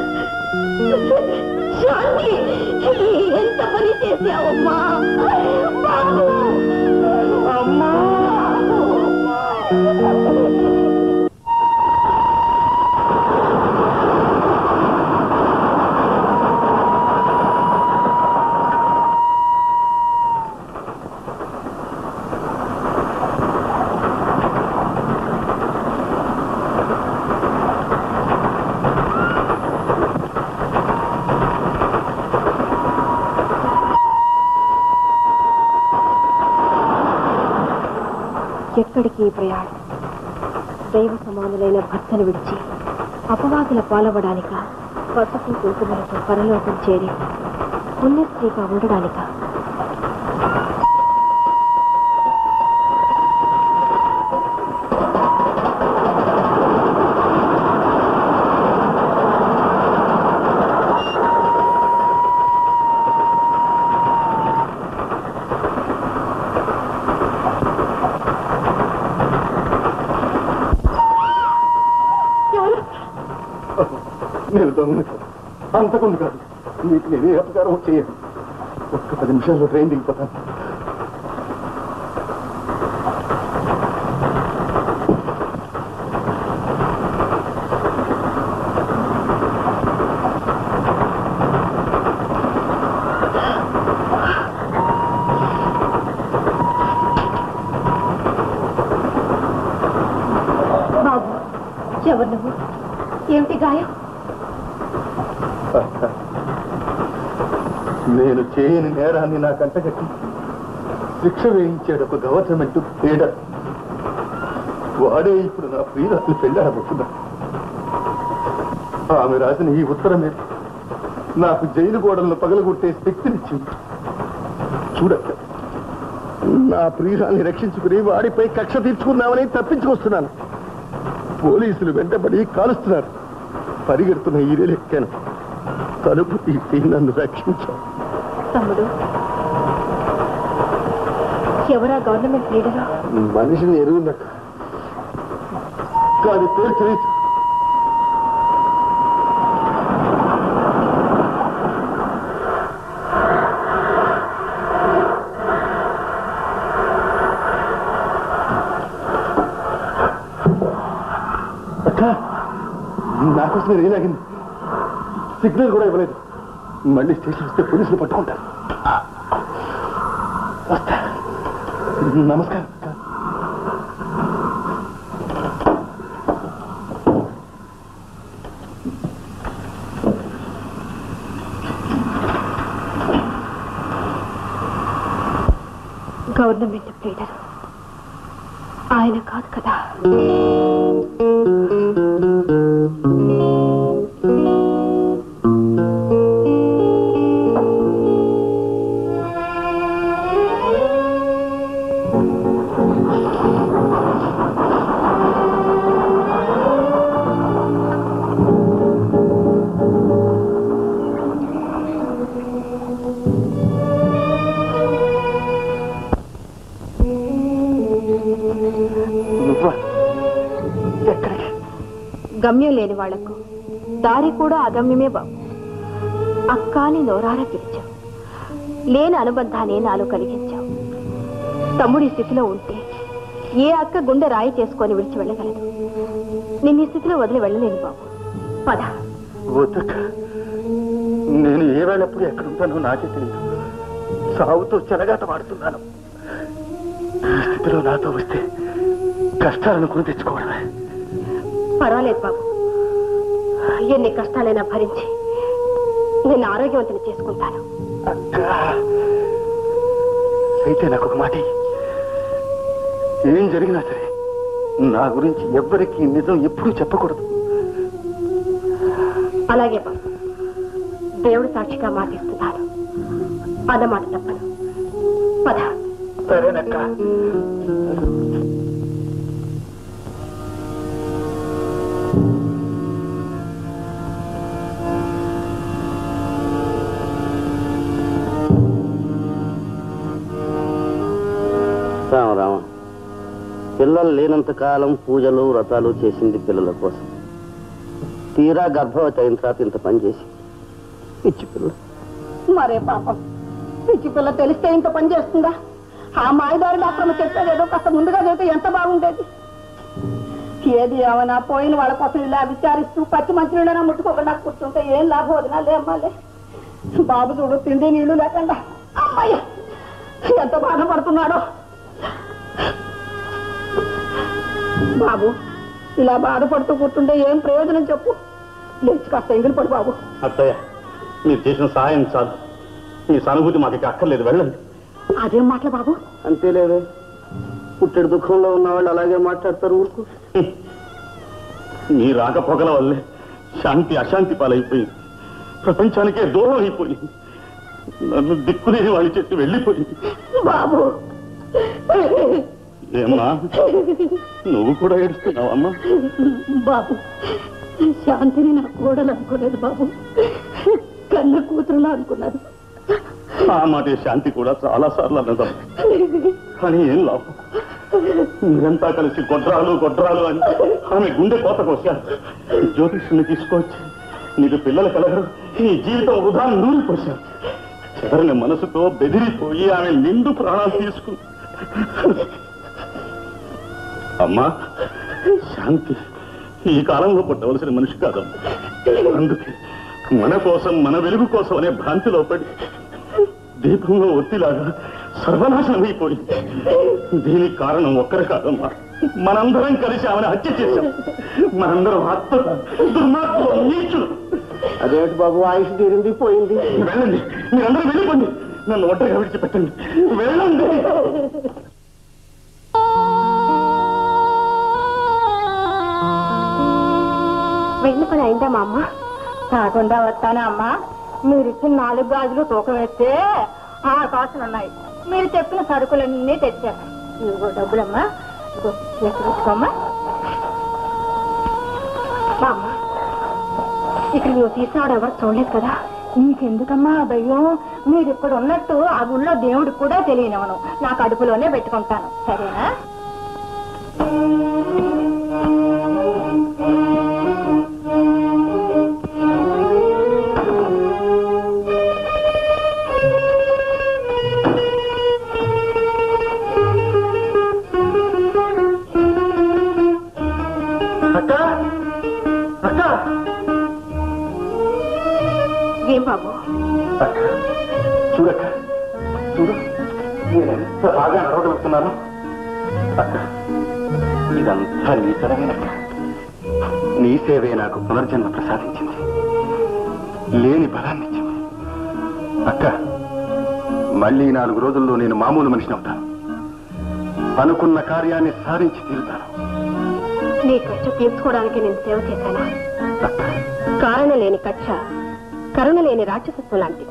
శాంతి ఎంత పని చేసావమ్మా బాబు అమ్మా ఎక్కడికి ఈ ప్రయాణం దైవ సమానులైన భర్తను విడిచి అపవాదుల పాలవడానిక పసుపు కుంకుమలతో పరలోకం చేరి పుణ్యస్త్రీగా ఉండడానిక నేను దొంగ కాదు. అంతకుంది కాదు నీకు నేనే అపకారం చేయను ఒక్క పది నిమిషాల్లో ట్రైన్ దిగిపోతాను బాబు ఎవరు నువ్వు ఏమిటి గాయం నేను చేయని నేరాన్ని నా కంటగట్టి శిక్ష వేయించాడు ఒక గవర్నమెంట్ లీడర్ వాడే ఇప్పుడు నా ప్రియురాలు పెళ్ళాడబోతున్నా ఆమె రాసిన ఈ ఉత్తరమే నాకు జైలు గోడలను పగలగొట్టే శక్తినిచ్చింది చూడక్క నా ప్రియురాల్ని రక్షించుకుని వాడిపై కక్ష తీర్చుకుందామని తప్పించుకొస్తున్నాను పోలీసులు వెంటబడి కాలుస్తున్నారు పరిగెడుతున్న ఈరేలు ఎక్కాను తలుపు తీసి నన్ను రక్షించావు తమ్ముడు ఎవరా గవర్నమెంట్ లీడరా మనిషిని ఎరుగుందక్క కానీ పేరు తెలియదు అక్క నాకోసమే రేలాగింది సిగ్నల్ కూడా ఇవ్వలేదు మళ్ళీ స్టేషన్ వస్తే పోలీసులు పట్టుకుంటారు వస్తా నమస్కారం అక్క. గవర్నమెంట్ లీడర్ ఆయన కాదు కదా నువ్వా ఎక్కడికి గమ్యం లేని వాళ్లకు దారి కూడా అగమ్యమే బాబు అక్క అని నోరారా పిలిచావు లేని అనుబంధాన్ని నాలో కలిగించావు తమ్ముడి స్థితిలో ఉంటే ఏ అక్క గుండె రాయి చేసుకొని విడిచి వెళ్ళగలదు నిన్ను ఈ స్థితిలో వదిలి వెళ్ళలేను బాబు పద వద్దక్క నేను ఏ వేళప్పుడు ఎక్కడుంటానో నాకే తెలియదు సాగుతో చెలగాట మాడుతున్నాను ఈ స్థితిలో నాతో వస్తే కష్టాలను కొని తెచ్చుకోవడమే పర్వాలేదు బాబు ఎన్ని కష్టాలైనా భరించి నేను ఆరోగ్యవంతుని చేసుకుంటాను అక్క అయితే నాకు ఒక మాట ఇయ్యి. ఏం జరిగినా సరే నా గురించి ఎవ్వరికీ నిజం ఎప్పుడూ చెప్పకూడదు అలాగే బాబు దేవుడు సాక్షిగా మాటిస్తున్నాను అన్నమాట తప్పను పద సరేనక్క రామ రామ పిల్లలు లేనంత కాలం పూజలు వ్రతాలు చేసింది పిల్లల కోసం తీరా గర్భవతి అయిన తర్వాత ఇంత పని చేసి పిచ్చి పిల్ల మరే పాపం పిచ్చి పిల్ల తెలిస్తే ఇంత పని చేస్తుందా ఆ మాయదారి డాక్టర్ చెప్పేది ఏదో కాస్త ముందుగా చెబితే ఎంత బాగుండేది ఏది ఏమైనా పోయిన వాళ్ళ కోసం ఇలా విచారిస్తూ పచ్చి మంచి నీళ్ళైనా ముట్టుకోకుండా కూర్చుంటే ఏం లాభం వదినా లేమ్మాలే బాబు చూడు తిండి నీళ్లు లేకుండా అమ్మాయి ఎంత బాధపడుతున్నాడో బాబు ఇలా బాధపడుతూ కూర్చుంటే ఏం ప్రయోజనం చెప్పు లేచి కాస్త ఎంగిలి పడు బాబు అత్తయ్య మీరు చేసిన సహాయం చాలు మీ సానుభూతి మాకు ఇక అక్కర్లేదు వెళ్ళండి అదేం మాటలు బాబు అంతేలేవే పుట్టెడు దుఃఖంలో ఉన్న వాళ్ళు అలాగే మాట్లాడతారు ఊరుకు మీ రాకపోకల వల్లే శాంతి అశాంతి పాలైపోయింది ప్రపంచానికే దూరం అయిపోయింది నన్ను దిక్కులేని వాళ్ళ చెట్టు వెళ్ళిపోయింది బాబు ఏమ్మా నువ్వు కూడా ఏడుస్తున్నావమ్మా బాబు శాంతిని నా కోడలు అనుకోలేదు బాబు కన్న కూతురులా అనుకున్నాను ఆ మాట శాంతి కూడా చాలా సార్లు అన్నదాం కానీ ఏం లాభం మీరంతా కలిసి గొడ్రాలు గొడ్రాలు అంటే ఆమె గుండె కోత కోసారు జ్యోతిష్యుని తీసుకొచ్చి నీకు పిల్లలు కలగరు నీ జీవితం వృధా నూరిపోశావు చెదరని మనసుతో బెదిరిపోయి ఆమె నిండు ప్రాణాలు తీసుకుంది అమ్మా శాంతి ఈ కాలంలో పుట్టవలసిన మనిషి కాదమ్మా అందుకే మన కోసం మన వెలుగు కోసం అనే భ్రాంతిలో పడి దీపంలో ఒత్తిలాగా సర్వనాశనమైపోయింది దీనికి కారణం ఒక్కరు కాదమ్మా మనందరం కలిసి ఆమెను హత్య చేశాం మనందరం ఆత్మ దుర్మార్గులు నీచులు అదేమిటి బాబు ఆయుష్ తీరింది పోయింది వెళ్ళండి మీరందరూ వెళ్ళిపోండి నన్ను ఒంటరిగా విడిచిపెట్టండి వెళ్ళండి వెళ్ళి పని అయిందా మా అమ్మ కాకుండా వస్తానా అమ్మా మీరు ఇచ్చిన నాలుగు గాజులు తూకం వేస్తే ఆరు కాసులు ఉన్నాయి మీరు చెప్పిన సరుకులన్నీ తెచ్చాను ఇదిగో డబ్బులమ్మా ఇదిగో తీసుకొచ్చుకోమ్మా మా అమ్మ ఇక్కడ నువ్వు తీసినాడు ఎవరు చూడలేదు కదా నీకెందుకమ్మా ఆ భయం మీరు ఇక్కడ ఉన్నట్టు ఆ గుళ్ళో దేవుడికి కూడా తెలియనివను నా కడుపులోనే పెట్టుకుంటాను సరేనా అక్క అక్క ఏం బాబు అక్క చూడక్క చూడు నేను ఎంత బాగా నడవగలుగుతున్నాను అక్క ఇదంతా నీ చలవేనక్క నీ సేవే నాకు పునర్జన్మ ప్రసాదించింది లేని బలాన్ని ఇచ్చింది అక్క మళ్ళీ నాలుగు రోజుల్లో నేను మామూలు మనిషిని అవుతాను అనుకున్న కార్యాన్ని సాధించి తీరుతాను నీ కక్ష తీర్చుకోవడానికి నేను సేవ చేశాను అక్క కారణం లేని కక్ష కరుణ లేని రాక్షసత్వం లాంటిది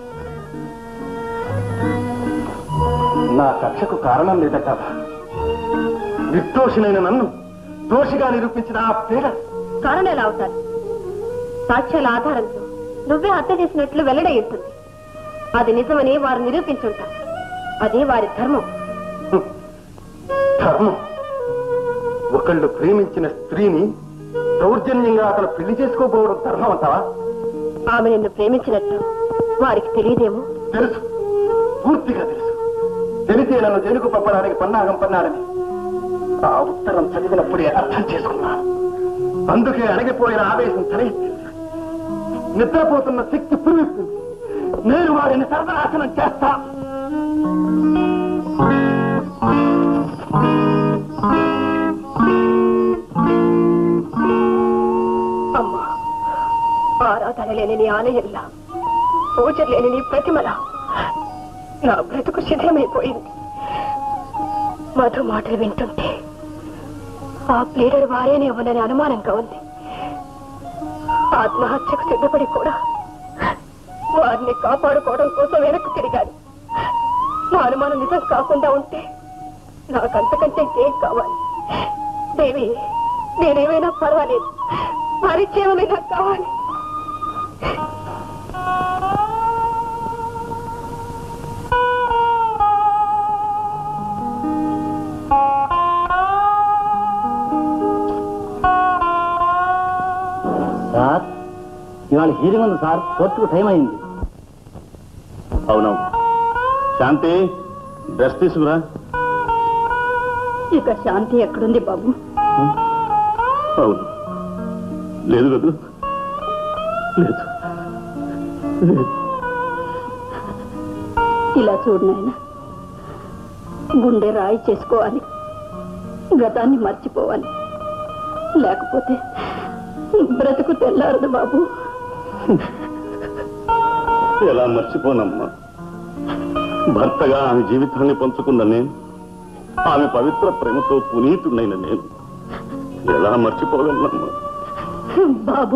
నా కక్షకు కారణం లేదట నిర్దోషినైన నన్ను దోషిగా నిరూపించిన ఆ పేర కారణం ఎలా అవుతారు సాక్ష్యాల ఆధారంతో నువ్వే హత్య చేసినట్లు వెల్లడై ఉంటుంది అది నిజమని వారు నిరూపించుంటారు అది వారి ధర్మం ధర్మం ఒకళ్ళు ప్రేమించిన స్త్రీని దౌర్జన్యంగా అతను పెళ్లి చేసుకోబోవడం ధర్మం అంటావా ఆమె నిన్ను ప్రేమించినట్టు వారికి తెలియదేమో తెలుసు పూర్తిగా తెలుసు తెలిసే నన్ను జైలుకు పంపడానికి పన్నాగం పన్నాడని ఆ ఉత్తరం చదివినప్పుడే అర్థం చేసుకున్నాను అందుకే అణగిపోయిన ఆవేశం తలెత్తింది నిద్రపోతున్న శక్తి పురివిస్తుంది నేను వారిని సర్వనాశనం చేస్తా అమ్మా ఆరాధన లేని నీ ఆలయంలా పూజ లేని నీ ప్రతిమల నా బ్రతుకు శిథిలమైపోయింది మధు మాటలు వింటుంటే ఆ ప్లేడర్ వారేనే ఉన్నని అనుమానంగా ఉంది ఆత్మహత్యకు సిద్ధపడి కూడా వారిని కాపాడుకోవడం కోసం వెనక్కి తిరిగాను నా అనుమానం నిజం కాకుండా ఉంటే నాకంతకంటే ఇంకేం కావాలి దేవి నేనేమైనా పర్వాలేదు పరిచయమే నాకు కావాలి సార్ ఇవాళ హీరింగ్ ఉంది సార్ కోర్టుకు టైం అయింది అవునవును శాంతి డ్రెస్ తీసుకురా ఇక శాంతి ఎక్కడుంది బాబు అవును లేదు కదూ లేదు లేదు ఇలా చూడు నాయన గుండె రాయి చేసుకోవాలి గతాన్ని మర్చిపోవాలి లేకపోతే బ్రతుకు తెల్లారదు బాబు ఎలా మర్చిపోనమ్మా భర్తగా ఆమె జీవితాన్ని పంచుకున్న నేను ఆమె పవిత్ర ప్రేమతో పునీతుడైన నేను ఎలా మర్చిపోగలనమ్మా బాబు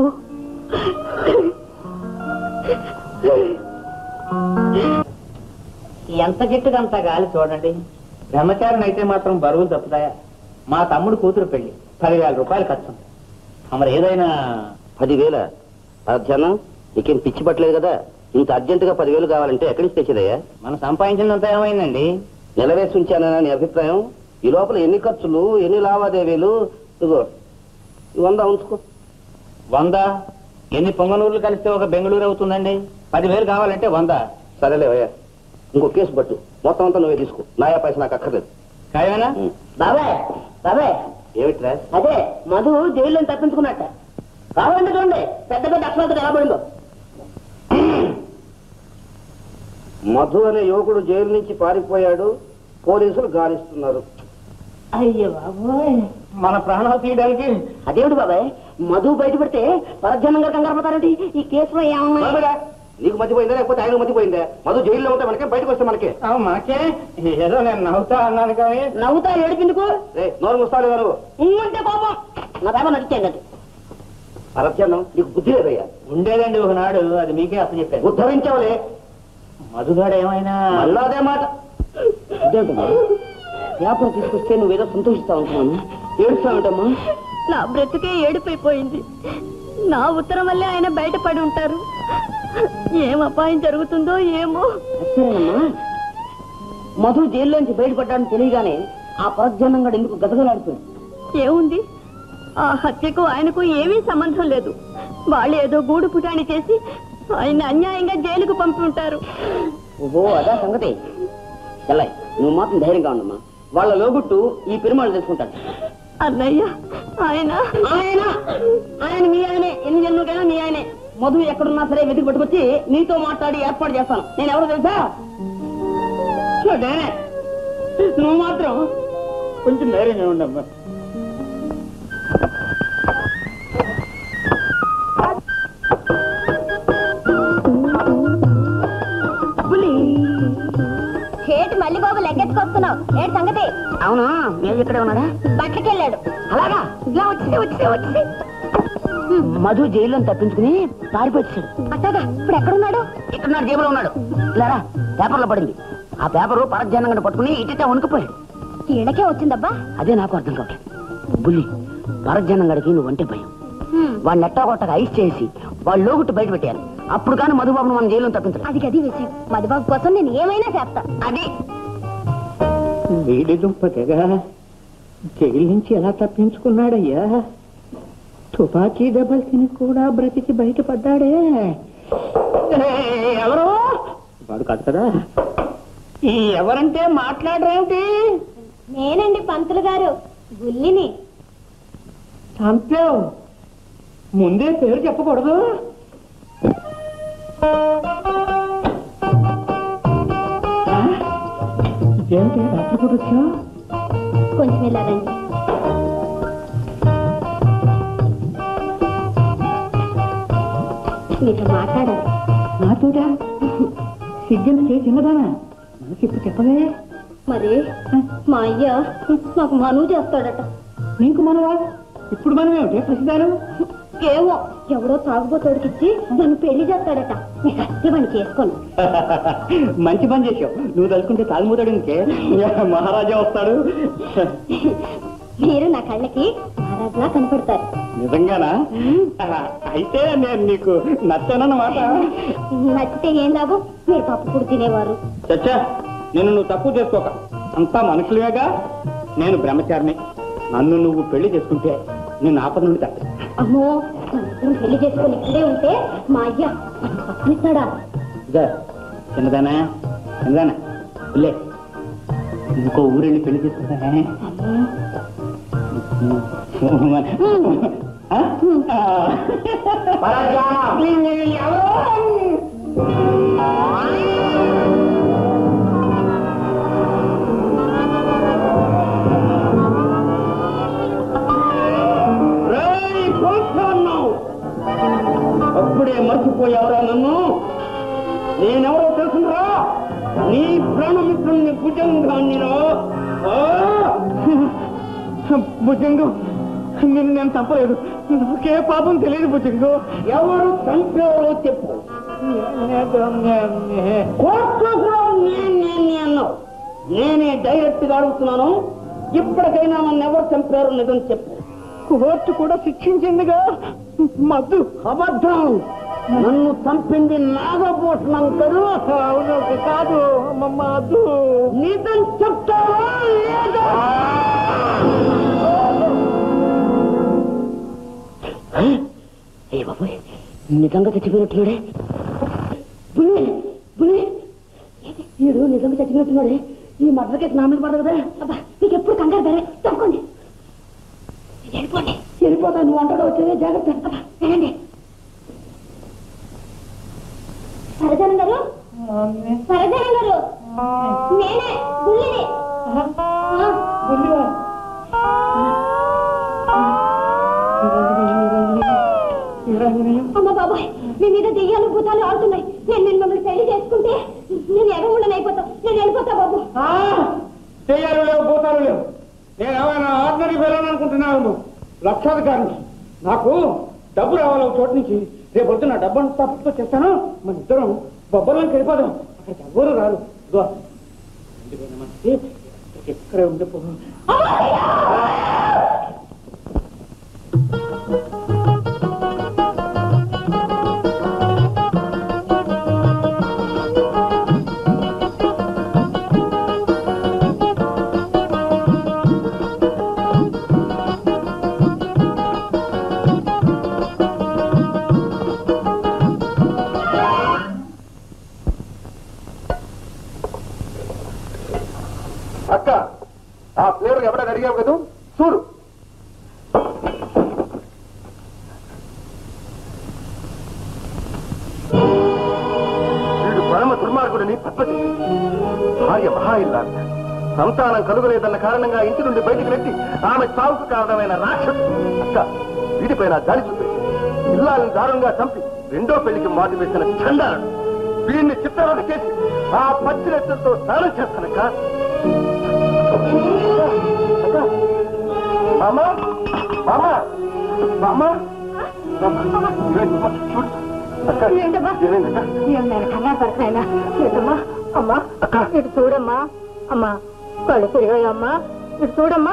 ఎంత గిట్టుదంత గాలి చూడండి బ్రహ్మచారిని అయితే మాత్రం బరువులు తప్పుతాయా మా తమ్ముడు కూతురు పెళ్లి పదివేల రూపాయలు ఖర్చు మరి ఏదైనా పదివేల అధ్యానం నీకేం పిచ్చి పట్టలేదు కదా ఇంత అర్జెంటుగా పదివేలు కావాలంటే ఎక్కడి నుంచి తెచ్చేదయ్యా మనం సంపాదించినంత ఏమైందండి నిలవేసి ఉంచానని నీ అభిప్రాయం ఈ లోపల ఎన్ని ఖర్చులు ఎన్ని లావాదేవీలు ఇదిగో ఈ వంద ఉంచుకో వంద ఎన్ని పొంగనూర్లు కలిస్తే ఒక బెంగళూరు అవుతుందండి పదివేలు కావాలంటే వంద సరేలే అయ్యా ఇంకో కేసు పట్టు మొత్తం అంతా నువ్వే తీసుకో నాయా పైసా నాకు అక్కర్లేదు ఖాయమేనా బాబాయ్ బాబాయ్ ఏమిట్రా అదే మధు జైల్లో తప్పించుకున్నట్ట కావాలంటే చూడండి పెద్ద పెద్ద అక్షరాలతో ఎలా పడిందో మధు అనే యువకుడు జైలు నుంచి పారిపోయాడు పోలీసులు గాలిస్తున్నారు అయ్యో బాబోయ్ మన ప్రాణాలు తీయడానికి అదేమిటి బాబాయ్ మధు బయటపెడితే పరధ్యానం గారు కంగారు పడతారండి ఈ కేసులో ఏమన్నా బాబురా, నీకు మతిపోయిందా లేకపోతే ఆయన మతిపోయిందా మధు జైల్లో ఉంటే మనకే బయటకు వస్తే మనకే ఆ, మనకే ఏదో నేను నవ్వుతా అన్నాను కానీ నవ్వుతా ఏడిపిందుకు రే నోరు ముస్తావు నువ్వు ఊ అంటే కోపం నా పేపర్ నడిచాను అరత్యానం నీకు బుద్ధి లేదయ్యా ఉండేదండి ఒకనాడు అది మీకే అసలు చెప్పాను ఉద్ధరించావులే మధుగాడు ఏమైనా మళ్ళా అదే మాట ఇదేంటమ్మా పేపర్ తీసుకొస్తే నువ్వేదో సంతోషిస్తావు అనుకున్నాను ఏడుస్తావుంటమ్మా నా బ్రతుకే ఏడిపోయిపోయింది నా ఉత్తరం వల్లే ఆయన బయటపడి ఉంటారు ఏం అపాయం జరుగుతుందో ఏమో సరేనమ్మా మధు జైల్లోంచి బయటపడ్డాడని తెలియగానే ఆ పరధ్యానం గడు ఎందుకు గదగలాడిపోయాడు ఏముంది ఆ హత్యకు ఆయనకు ఏమీ సంబంధం లేదు వాళ్ళు ఏదో గూడు పుటాణి చేసి ఆయన అన్యాయంగా జైలుకు పంపి ఉంటారు ఓహో అదా సంగతి చెల్లయ్ నువ్వు మాత్రం ధైర్యంగా ఉండమ్మా వాళ్ళ లోగుట్టు ఈ పెరుమాళ్ళు తెలుసుకుంటాడు అన్నయ్య ఆయన ఆయన ఆయన మీ ఆయనే ఎన్ని జన్మలకైనా మీ ఆయనే మధు ఎక్కడున్నా సరే వెతికి పట్టుకొచ్చి నీతో మాట్లాడి ఏర్పాటు చేస్తాను నేను ఎవరో తెలుసా నేనే నువ్వు మాత్రం కొంచెం ధైర్యంగా ఉండమ్మా చేతి మళ్ళీ బాబు లెగ్గెత్తుకొస్తున్నావు ఏంటి సంగతి అవునా నేను ఇక్కడే ఉన్నాడా బట్టకెళ్ళాడు అలాగా ఇలా వచ్చింది వచ్చింది వచ్చింది మధు జైల్లో తప్పించుకుని పారిపోయాడు అట్టగా ఇప్పుడు ఎక్కడున్నాడు ఇక్కడ ఉన్నాడు జేబులో ఉన్నాడు లేరా పేపర్లో పడింది ఆ పేపరు పరధ్యానం గంట పట్టుకుని ఇట్ట వణుకుపోయాడు ఈడకే వచ్చిందబ్బా అదే నాకు అర్థం కావట్లేదు బుల్లి పరధ్యానం గడికి నువ్వంటే భయం వాడిని నెట్టా కొట్టగా ఐస్ చేసి వాళ్ళు లోగుట్టు బయట పెట్టారు అప్పుడు కానీ మధుబాబును మన జైల్లో తప్పించలేదు అది గది విషయం మధుబాబు కోసం నేను ఏమైనా చేస్తా అది వేడి దుంపతగా జైలు నుంచి ఎలా తప్పించుకున్నాడయ్యా తుపాకీ దెబ్బలు తిని కూడా బ్రతికి బయటపడ్డాడే ఏయ్, ఎవరు వాడు కాదు కదా ఈ ఎవరంటే మాట్లాడరేమిటి నేనండి పంతులు గారు బుల్లిని చంపావు ముందే పేరు చెప్పకూడదు ఆ? ఇదేంటి రాత్రిపూట వచ్చావు కొంచెం వెళ్ళారండి మీతో మాట్లాడాలి నాతోట సిగ్గంత చేసి చిన్నదానా మనకి ఇప్పుడు చెప్పవే మరి మా అయ్య నాకు మనువు చేస్తాడట నీకు మనవా ఇప్పుడు మనం ఏమిటి ప్రసిద్ధాలు ఏమో ఎవడో తాగుబోతోడికిచ్చి నన్ను పెళ్లి చేస్తాడట మీకు అత్తే వాడిని చేసుకోను మంచి పని చేసావు నువ్వు తలుచుకుంటే తాగుమూతాడు ఇంకే మహారాజా వస్తాడు మీరు నా కళ్ళకి మహారాజులా కనపడతారు నిజంగానా అయితే నేను నీకు నచ్చానన్నమాట నచ్చితే ఏం లాభం మీరు పప్పు కూడా తినేవారు చచ్చా నేను నువ్వు తక్కువ చేసుకోక అంతా మనుషులేగా నేను బ్రహ్మచారిని నన్ను నువ్వు పెళ్లి చేసుకుంటే నేను ఆపద నుండి తప్ప అమ్మో మనిద్దరం పెళ్లి చేసుకుని ఇక్కడే ఉంటే మా అయ్య పక్కనిస్తాడా ఇదా చిన్నదానా చిన్నదానా లే ఇంకో ఊరెళ్ళి పెళ్లి చేసుకుంటానే ఆ? ఆ. రేయ్, పోతాను. అప్పుడే మర్చిపోయావురా నన్ను నేనెవరో తెలుసురా నీ ప్రాణమిత్రుణ్ణి భుజంగాన్ని భుజంగం నిన్ను నేను తప్పలేదు నాకే పాపం తెలియదు భుజంగం ఎవరు చంపారో చెప్పు కోర్టులో కూడా నేను నేను అన్నావు నేనే డైరెక్ట్ గా అడుగుతున్నాను ఇప్పటికైనా నన్ను ఎవరు చంపారో నిజం చెప్పు కోర్టు కూడా శిక్షించిందిగా మద్దు అబద్ధం నన్ను చంపింది నాగభూషణం కదూ అవును కాదు మద్దు నిజం చెప్తావా లేదా ఏ బాబోయ్ నిజంగా చచ్చిపోయినట్టున్నాడే బుల్లి బుల్లి ఈడు నిజంగా చచ్చిపోయినట్టున్నాడే ఈ మర్డర్ కేసు నా మీద పడదు కదా అబ్బా మీకు ఎప్పుడు కంగారు బెరే తప్పుకోండి వెళ్ళిపోండి వెళ్ళిపోతా నువ్వు అంటగా వచ్చేదే జాగ్రత్త అబ్బా వెళ్ళండి సరజన గారు సరజన గారు నేనే బుల్లిని అమ్మ బాబాయ్ మీ మీద దెయ్యాలు భూతాలు ఆడుతున్నాయి నేను నేను మిమ్మల్ని పెళ్లి చేసుకుంటే నేను ఎర్రముండని అయిపోతా నేను వెళ్ళిపోతా బాబు చెయ్యాలు లేవు భూతాలు లేవు నేను ఏమైనా ఆర్డినరీ వెళ్ళాను అనుకుంటున్నాను లక్షాధికారిని నాకు డబ్బు రావాలి ఒక చోటు నుంచి రేపు పొద్దున్న డబ్బు అంతా పట్టుకొచ్చేస్తాను మన ఇద్దరం బొబ్బర్లోకి వెళ్ళిపోదాం అక్కడికి ఎవరు రారు ఇదిగో, ఇంటికి పోయిన మనిషి ఇక్కడే ఉండిపో అక్క ఆ ఫ్లేవర్ ఎవరైనా అడిగావు కదా చూడు వీడు పరమ దుర్మార్గుడిని పద్మతి భార్య మహా ఇల్లాలి సంతానం కలుగలేదన్న కారణంగా ఇంటి నుండి బయటికి నెట్టి ఆమె చావుకు కారణమైన రాక్షసు అక్క వీడిపైన దాడి చూపే ఇల్లాలని దారుణంగా చంపి రెండో పెళ్లికి మాటి వేసిన చండాలను వీడిని చిత్రవద చేసి ఆ పచ్చిరెత్తులతో స్నానం చేస్తానక్క అక్క మామా మామా మామా చూడు అక్క ఏంటమ్మా? ఏమైందక్క నేను కంగారు పడతాయినా ఏంటమ్మా అమ్మా అక్క ఇటు చూడమ్మా అమ్మా కళ్ళు తిరిగాయమ్మా ఇటు చూడమ్మా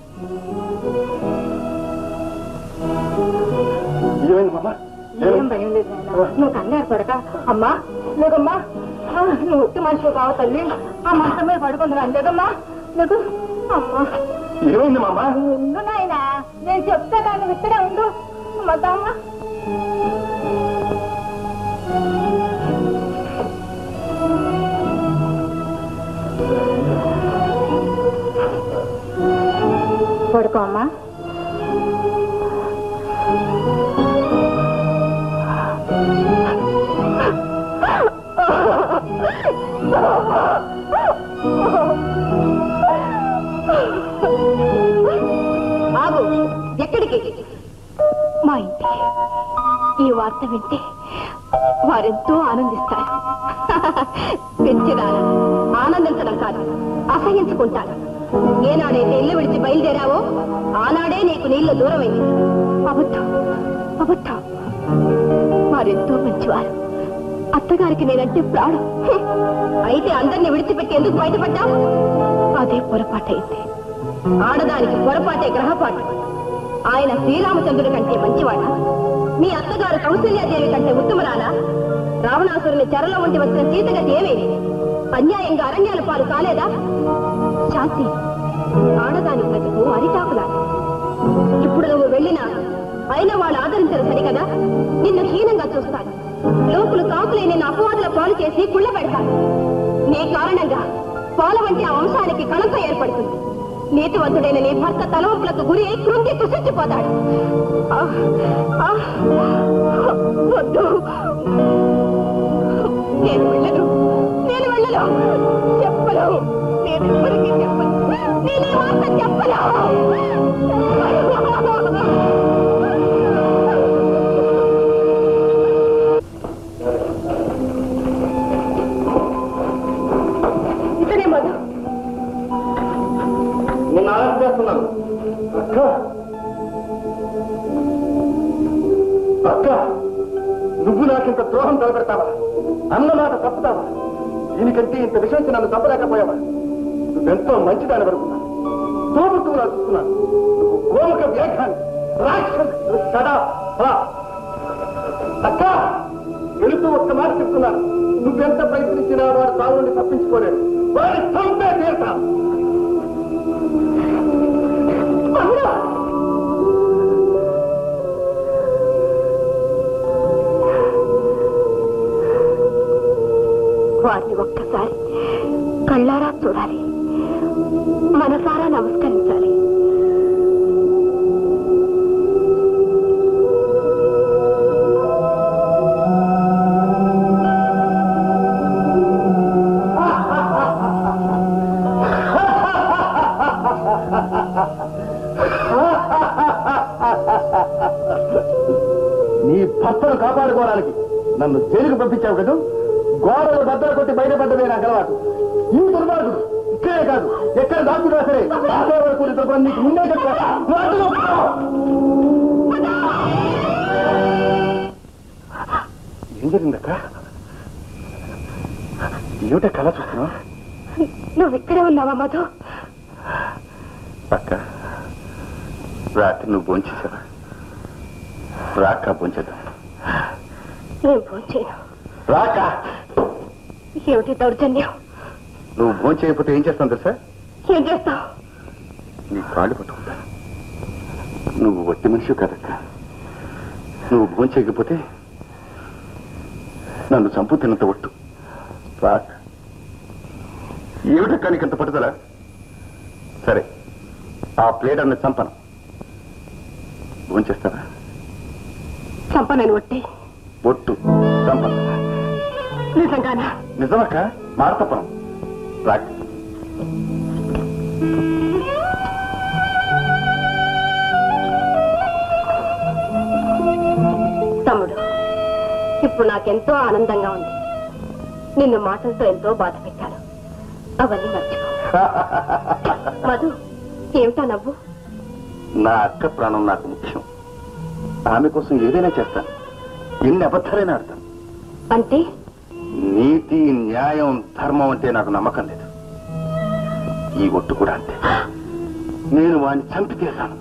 ఏమైంది మామా ఏం భయం లేదు నాయనా. నువ్వు కంగారు పడక అమ్మా లేదమ్మా ఆ, నువ్వు ఉత్తి మనిషి కావు తల్లి ఆ మంచం మీద పడుకుంటున్నా లేదమ్మా లేదు అమ్మా ఏమైంది మామా ఉండు నాయనా నేను చెప్తా కానీ ఇక్కడే ఉండు అమ్మా పడుకో అమ్మా ఆగు ఎక్కడికి మా ఇంటికి ఈ వార్త వింటే వారెంతో ఆనందిస్తారు పెంచినారా ఆనందించడం కాదు అసహించుకుంటారు ఏనాడైతే ఇల్లు విడిచి బయలుదేరావో ఆనాడే నీకు నీళ్లు దూరమైంది అబద్ధం అబద్ధం వారెంతో మంచివారు అత్తగారికి నేనంటే ప్రాణం హ్మ్. అయితే అందరినీ విడిచిపెట్టి ఎందుకు బయటపడ్డావు అదే పొరపాటైంది ఆడదానికి పొరపాటే గ్రహపాటు ఆయన శ్రీరామచంద్రుడి కంటే మంచివాడా మీ అత్తగారు కౌశల్యాదేవి కంటే ఉత్తమరాలా రావణాసురుని చెరలో ఉండి వచ్చిన సీతగతి ఏమేది అన్యాయంగా అరణ్యాల పాలు కాలేదా శాంతి ఆడదాని బ్రతుకు అరిటాకులా ఇప్పుడు నువ్వు వెళ్ళినా అయినా వాళ్ళు ఆదరించరు సరికదా నిన్ను హీనంగా చూస్తాను లోకులు కాకులే నిన్ను అపవాదుల పాలు చేసి కుళ్ళ పెడతారు నీ కారణంగా పాల వంటి ఆ వంశానికి కళంక ఏర్పడుతుంది నీతివంతుడైన నీ భర్త తలవంపులకు గురి అయి కృంగి కుసించిపోతాడు ఆ, ఆ, వద్దు నేను వెళ్ళను నేను వెళ్ళను చెప్పను నేను ఎవరికి చెప్పను నేను ఈ మాట చెప్పను ఇతనే మధు నిన్ను ఆలోచన చేస్తున్నాను అక్క అక్క నువ్వు నాకింత ద్రోహం తలపెడతావా అన్న మాట తప్పుతావా దీనికంటే ఇంత విషయం నన్ను తప్పలేకపోయావా నువ్వెంతో మంచిదాని వరకున్నాను తోబుట్టుకున్నా చూస్తున్నాను నువ్వు గోముఖ వ్యాఖ్యాన్ని రాక్షస్ సదా అక్క వెళుతూ ఒక్క మాట చెప్తున్నాను నువ్వెంత ప్రయత్నించినా వాడు తాను నుండి తప్పించుకోలేడు వాడి చంపే తీరుతా వారిని ఒక్కసారి కళ్ళారా చూడాలి మనసారా నమస్కరించాలి నీ భర్తను కాపాడుకోవడానికి నన్ను జైలుకు పంపించావు కదా గోడలు బద్దలు కొట్టి బయటపడ్డదే నాకు అలవాటు ఈ దుర్మార్గుడు ఇక్కడే కాదు ఎక్కడ దాచుకున్నా సరే ఆపే వరకు ఇతర పని నీకు ముందే చెప్పా ఏం జరిగిందక్క ఏమిట కళ చూస్తున్నావు నువ్వు ఇక్కడే ఉన్నావా మధు అక్క రాత్రి నువ్వు భోంచేసావా రాక భోంచేద్దాం నేను ఫోన్ చేయను రాక ఏమిటి దౌర్జన్యం నువ్వు భోజనం చేయకపోతే ఏం చేస్తాను తెలుసా ఏం చేస్తావు నీ కాళ్ళు పట్టుకుంటా నువ్వు వట్టి మనిషి కదక్క నువ్వు భోజనం చేయకపోతే నన్ను చంపు తిన్నంత ఒట్టు రాక ఏమిటక్క నీకు అంత పట్టుదల సరే ఆ ప్లేట్ అన్న చంపను భోజనం చేస్తారా చంపనని ఒట్టి ఒట్టు చంపను నిజంగానా నిజమక్క మారతప్పను రాక తమ్ముడు ఇప్పుడు నాకెంతో ఆనందంగా ఉంది నిన్ను మాటలతో ఎంతో బాధ పెట్టాను అవన్నీ మర్చిపో మధు ఏమిటా నవ్వు నా అక్క ప్రాణం నాకు ముఖ్యం ఆమె కోసం ఏదైనా చేస్తాను ఎన్ని అబద్ధాలైనా ఆడతాను అంటే నీతి న్యాయం ధర్మం అంటే నాకు నమ్మకం లేదు ఈ ఒట్టు కూడా అంతే నేను వాడిని చంపి తీస్తాను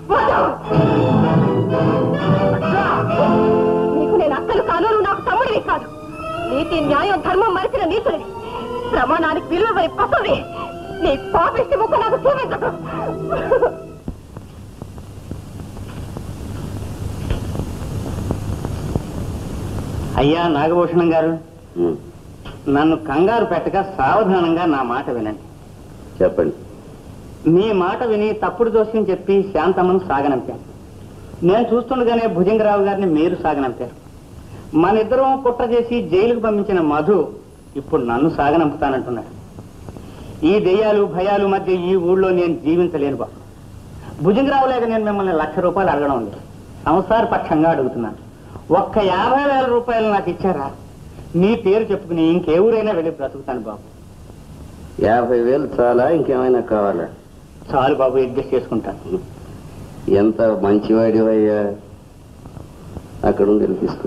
నీకు నేను అక్కలు కాను నువ్వు నాకు తమ్ముడివి కాదు నీతి న్యాయం ధర్మం మరిచిన నీతుడివి ప్రమాణానికి విలువ పసవి నీ పాపిష్టి ముక్క నాకు చూపించదు అయ్యా నాగభూషణం గారు నన్ను కంగారు పెట్టక సావధానంగా నా మాట వినండి చెప్పండి మీ మాట విని తప్పుడు దోషం చెప్పి శాంతమ్మను సాగనంపాను నేను చూస్తుండగానే భుజంగరావు గారిని మీరు సాగనంపారు మన ఇద్దరం కుట్ర చేసి జైలుకు పంపించిన మధు ఇప్పుడు నన్ను సాగనంపుతానంటున్నాడు ఈ దెయ్యాలు భయాలు మధ్య ఈ ఊళ్ళో నేను జీవించలేను బాబు భుజంగరావు లేక నేను మిమ్మల్ని లక్ష రూపాయలు అడగడం ఉంది సంసార పక్షంగా అడుగుతున్నాను ఒక్క యాభై వేల రూపాయలు నాకు ఇచ్చారా మీ పేరు చెప్పుకుని ఇంకే ఊరైనా వెళ్ళి బ్రతుకుతాను బాబు యాభై వేలు చాలా ఇంకేమైనా కావాలా చాలు బాబు అడ్జస్ట్ చేసుకుంటాను ఎంత మంచివాడివయ్యా అక్కడ ఉంది వెళ్ళి తీసుకో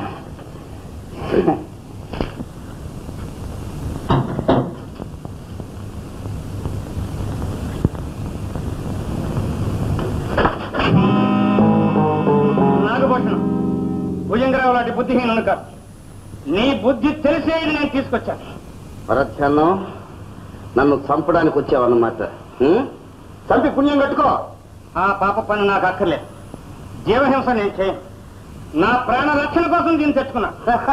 నాగభూషణం భుజంగరావు లాంటి బుద్ధిహీనులు కాదు నీ బుద్ధి తెలిసే ఇది నేను తీసుకొచ్చాను పరధ్యానం నన్ను చంపడానికి వచ్చావన్నమాట ఉం? చంపి పుణ్యం కట్టుకో ఆ పాప పని నాకు అక్కర్లేదు జీవహింస నేను చేయను నా ప్రాణ రక్షణ కోసం దీన్ని తెచ్చుకున్నా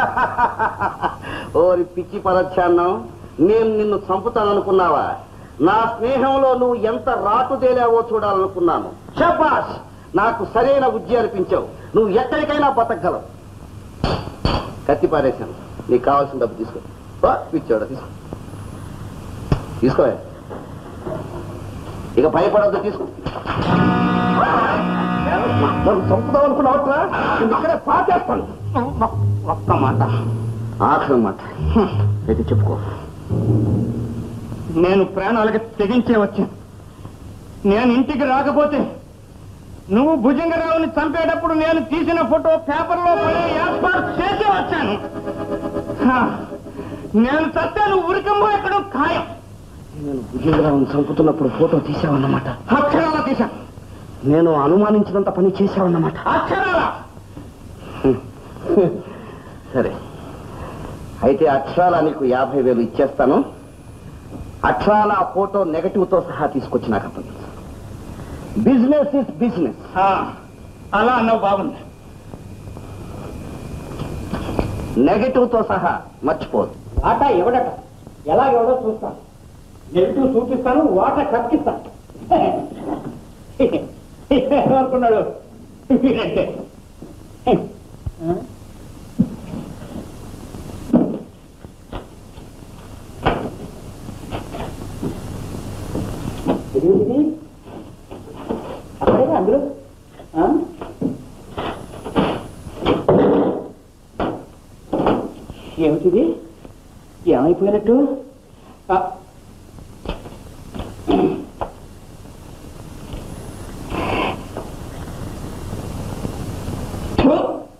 ఓరి పిచ్చి పరధ్యానం నేను నిన్ను చంపుతాననుకున్నావా నా స్నేహంలో నువ్వు ఎంత రాటు తేలావో చూడాలనుకున్నాను షబాష్ నాకు సరైన ఉద్య అనిపించావు నువ్వు ఎక్కడికైనా బతకగలవు కత్తి పారేశాను నీకు కావాల్సిన డబ్బు తీసుకో బా, పిచ్చోడా తీసుకో తీసుకో ఇక భయపడద్దు తీసుకో నన్ను చంపుదాం అనుకున్నావట్రా నేను ఇక్కడే పాటేస్తాను ఒక్క మాట ఆఖరి మాట అయితే చెప్పుకో నేను ప్రాణాలకి తెగించే వచ్చాను నేను ఇంటికి రాకపోతే నువ్వు భుజంగరావుని చంపేటప్పుడు నేను తీసిన ఫోటో పేపర్లో పడే ఏర్పాటు చేసి వచ్చాను హా, నేను చస్తే నువ్వు ఉరికంబో ఎక్కడో ఖాయం నేను భుజంగరావుని చంపుతున్నప్పుడు ఫోటో తీసావన్నమాట అక్షరాల తీశాను నేను అనుమానించినంత పని చేశావన్నమాట అక్షరాల సరే అయితే అక్షరాల నీకు యాభై వేలు ఇచ్చేస్తాను అక్షరాల ఆ ఫోటో నెగటివ్ తో సహా తీసుకొచ్చి నాకు అప్పగించు బిజినెస్ ఇస్ బిజినెస్ ఆ, అలా అన్నావు బాగుంది నెగటివ్ తో సహా మర్చిపోదు ఆట ఎవడట ఎలాగెవడో చూస్తాను నెగిటివ్ చూపిస్తాను వాటర్ కక్కిస్తాను ఏమనుకున్నాడు మీరంటే ఇదేంటిది అక్కడేగా అందులో ఆ? ఏమిటిది ఏమైపోయినట్టు ఆ, థు!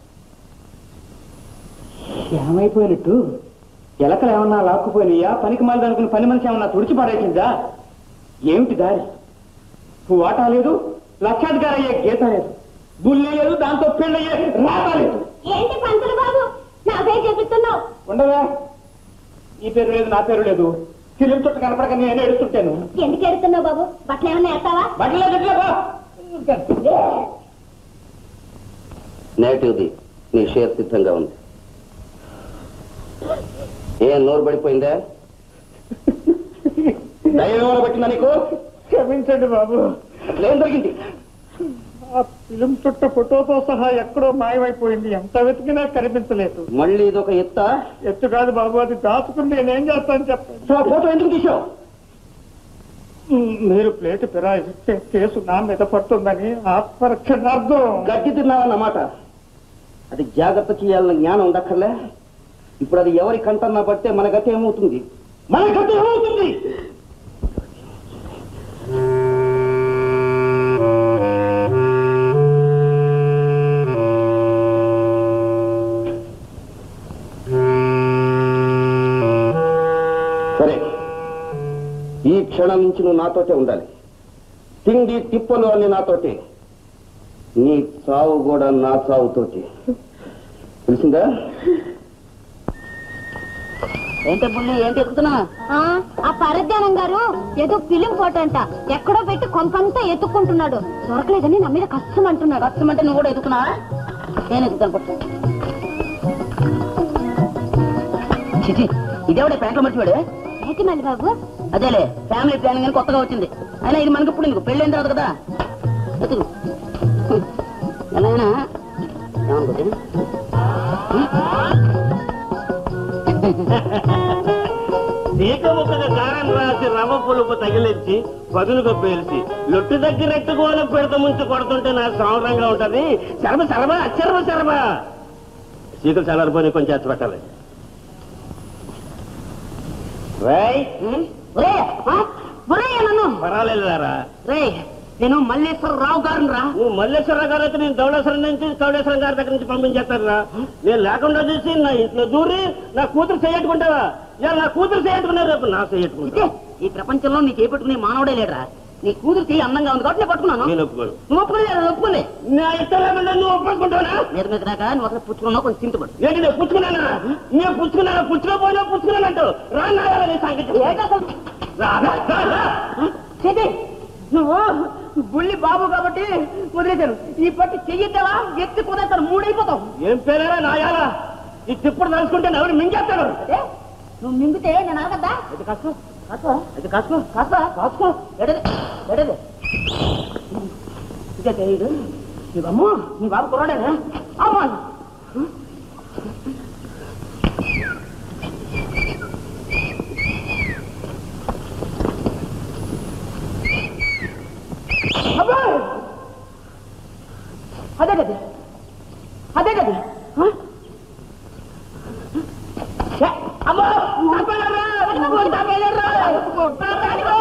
ఏమైపోయినట్టు ఎలకలు ఏమన్నా లాక్కుపోయినాయా పనికి మాలి అనుకున్న పని మనిషి ఏమన్నా తుడిచి పడేసిందా ఏమిటి దారి వాటా లేదు లక్షాధికారి అయ్యే గీత లేదు బుల్లి లేదు దాంతో పెళ్ళయ్యే రాత లేదు ఏంటి పంతులు బాబు నా పేరు చెబుతున్నావు ఉండవా ఈ పేరు లేదు నా పేరు లేదు ఫిలిం చుట్ట కనపడక నేను ఎడుతుంటాను ఎందుకు ఎడుతున్నావు బాబు బట్టలు ఏమన్నా వేస్తావా బట్టలే గట్లే బా నెగటివ్ది నీ షేర్ సిద్ధంగా ఉంది ఏ నోరు పడిపోయిందా దైవం పెట్టిందా నీకు క్షమించండి బాబు ఏం జరిగింది ఆ ఫిలిం చుట్ట ఫోటోతో సహా ఎక్కడో మాయమైపోయింది ఎంత వెతికినా కనిపించలేదు మళ్ళీ ఇదొక ఎత్త ఎత్తు కాదు బాబు అది దాచుకుని నేనేం చేస్తాను చెప్పండి ఆ ఫోటో ఎందుకు తీసావు మీరు ప్లేట్ ఫిరాయిస్తే కేసు నా మీద పడుతుందని ఆత్మరక్షణార్థం గడ్డి తిన్నావన్నమాట అది జాగ్రత్త చేయాలన్న జ్ఞానం ఉండక్కర్లే ఇప్పుడు అది ఎవరి కంటన్నా పడితే మన గతి ఏమవుతుంది మన గతి ఏమవుతుంది సరే ఈ క్షణం నుంచి నువ్వు నాతోటే ఉండాలి తిండి తిప్పలు అన్ని నాతోటే నీ చావు కూడా నా చావుతోటి తెలిసిందా ఏంటి బుల్లి ఏంటి ఎత్తుతున్నా ఆ, ఆ పరధ్యానం గారు ఏదో ఫిలిం ఫోటో అంట ఎక్కడో పెట్టి కొంపంతా ఎత్తుక్కుంటున్నాడు దొరకలేదని నా మీద కష్టం అంటున్నాడు కష్టమంటే నువ్వు కూడా ఎత్తుకున్నా నేను ఎత్తుతాను పట్టు చిచి ఇదేవిడే ప్యాంట్లో మర్చిపోయాడు ఏంటి మళ్ళీ బాబు అదేలే ఫ్యామిలీ ప్లానింగ్ అని కొత్తగా వచ్చింది అయినా ఇది మనకి ఇప్పుడు నీకు పెళ్ళైన తర్వాత కదా ఎత్తుకు ఎలా అయినా ఏమనుకోతే తీక ముక్కగా కారం రాసి రవ్వ పులుపు తగిలించి పదునుగా పేల్చి లొట్టు దగ్గర ఎట్టుకోవాలి పెడత ముంచి కొడుతుంటే నాకు సౌరంగా ఉంటది శరభ శరభ అచ్చరభ శరభ చీకలు చల్లారిపోయి కొంచెం ఎత్తి పెట్టాలి రాయ్ ఒరే ఆ? ఒరే నన్ను పర్వాలేదు రా రే నేను మల్లేశ్వరరావు గారిని రా నువ్వు మల్లేశ్వర గారు అయితే నేను ధవళేశ్వరం నుంచి కౌడేశ్వరం గారి దగ్గర నుంచి పంపించేస్తాను రా నేను లేకుండా చూసి నా ఇంట్లో దూరి నా కూతురు చేయట్టుకుంటావా ఇలా నా కూతురు చేయట్టుకున్నారు రేపు నా ఇదే చేయట్టుకుంటా ఈ ప్రపంచంలో నీ చేపట్టుకునే మానవుడే లేడరా నీ కూతురు చెయ్యి అందంగా ఉంది కాబట్టి నేను పట్టుకున్నాను నేను ఒప్పుకోను నువ్వు ఒప్పుకోలేదు అది ఒప్పుకోలే నా ఇష్టం లేకుండా నువ్వు ఒప్పుకుంటానా మీద మీద రాక నువ్వు అసలు పుచ్చుకున్నావు కొంచెం చింతపడు ఏంటి నేను పుచ్చుకున్నానా నేను పుచ్చుకున్నానా పుచ్చుకోపోయినా పుచ్చుకున్నానంటూ రా నాయాల నీ సంగతి రా, రా, రా, రా. చేతి నువ్వు బుల్లి బాబు కాబట్టి వదిలేశాను ఈ పట్టి చెయ్యిద్దావా ఎత్తి కుదేస్తాను మూడైపోతావు ఏం పేరేరా నాయాల ఈ తిప్పుడు తలుచుకుంటే ఎవరు మింగేస్తాడు అంటే నువ్వు మింగితే నేను ఆగద్దా ఇది కాసుకో కాసుకో ఇది కాసుకో కాసుకో కాసుకో ఎడది ఎడది ఇదే తెలియదు నీ అమ్మ నీ బాబు కుర్రాడేనా అమ్మా అబ్బా! అదే గది అదే గది ఆ? ఏ, అమ్మో! తప్పలేరా! తప్పలేరా! తప్పలేరా!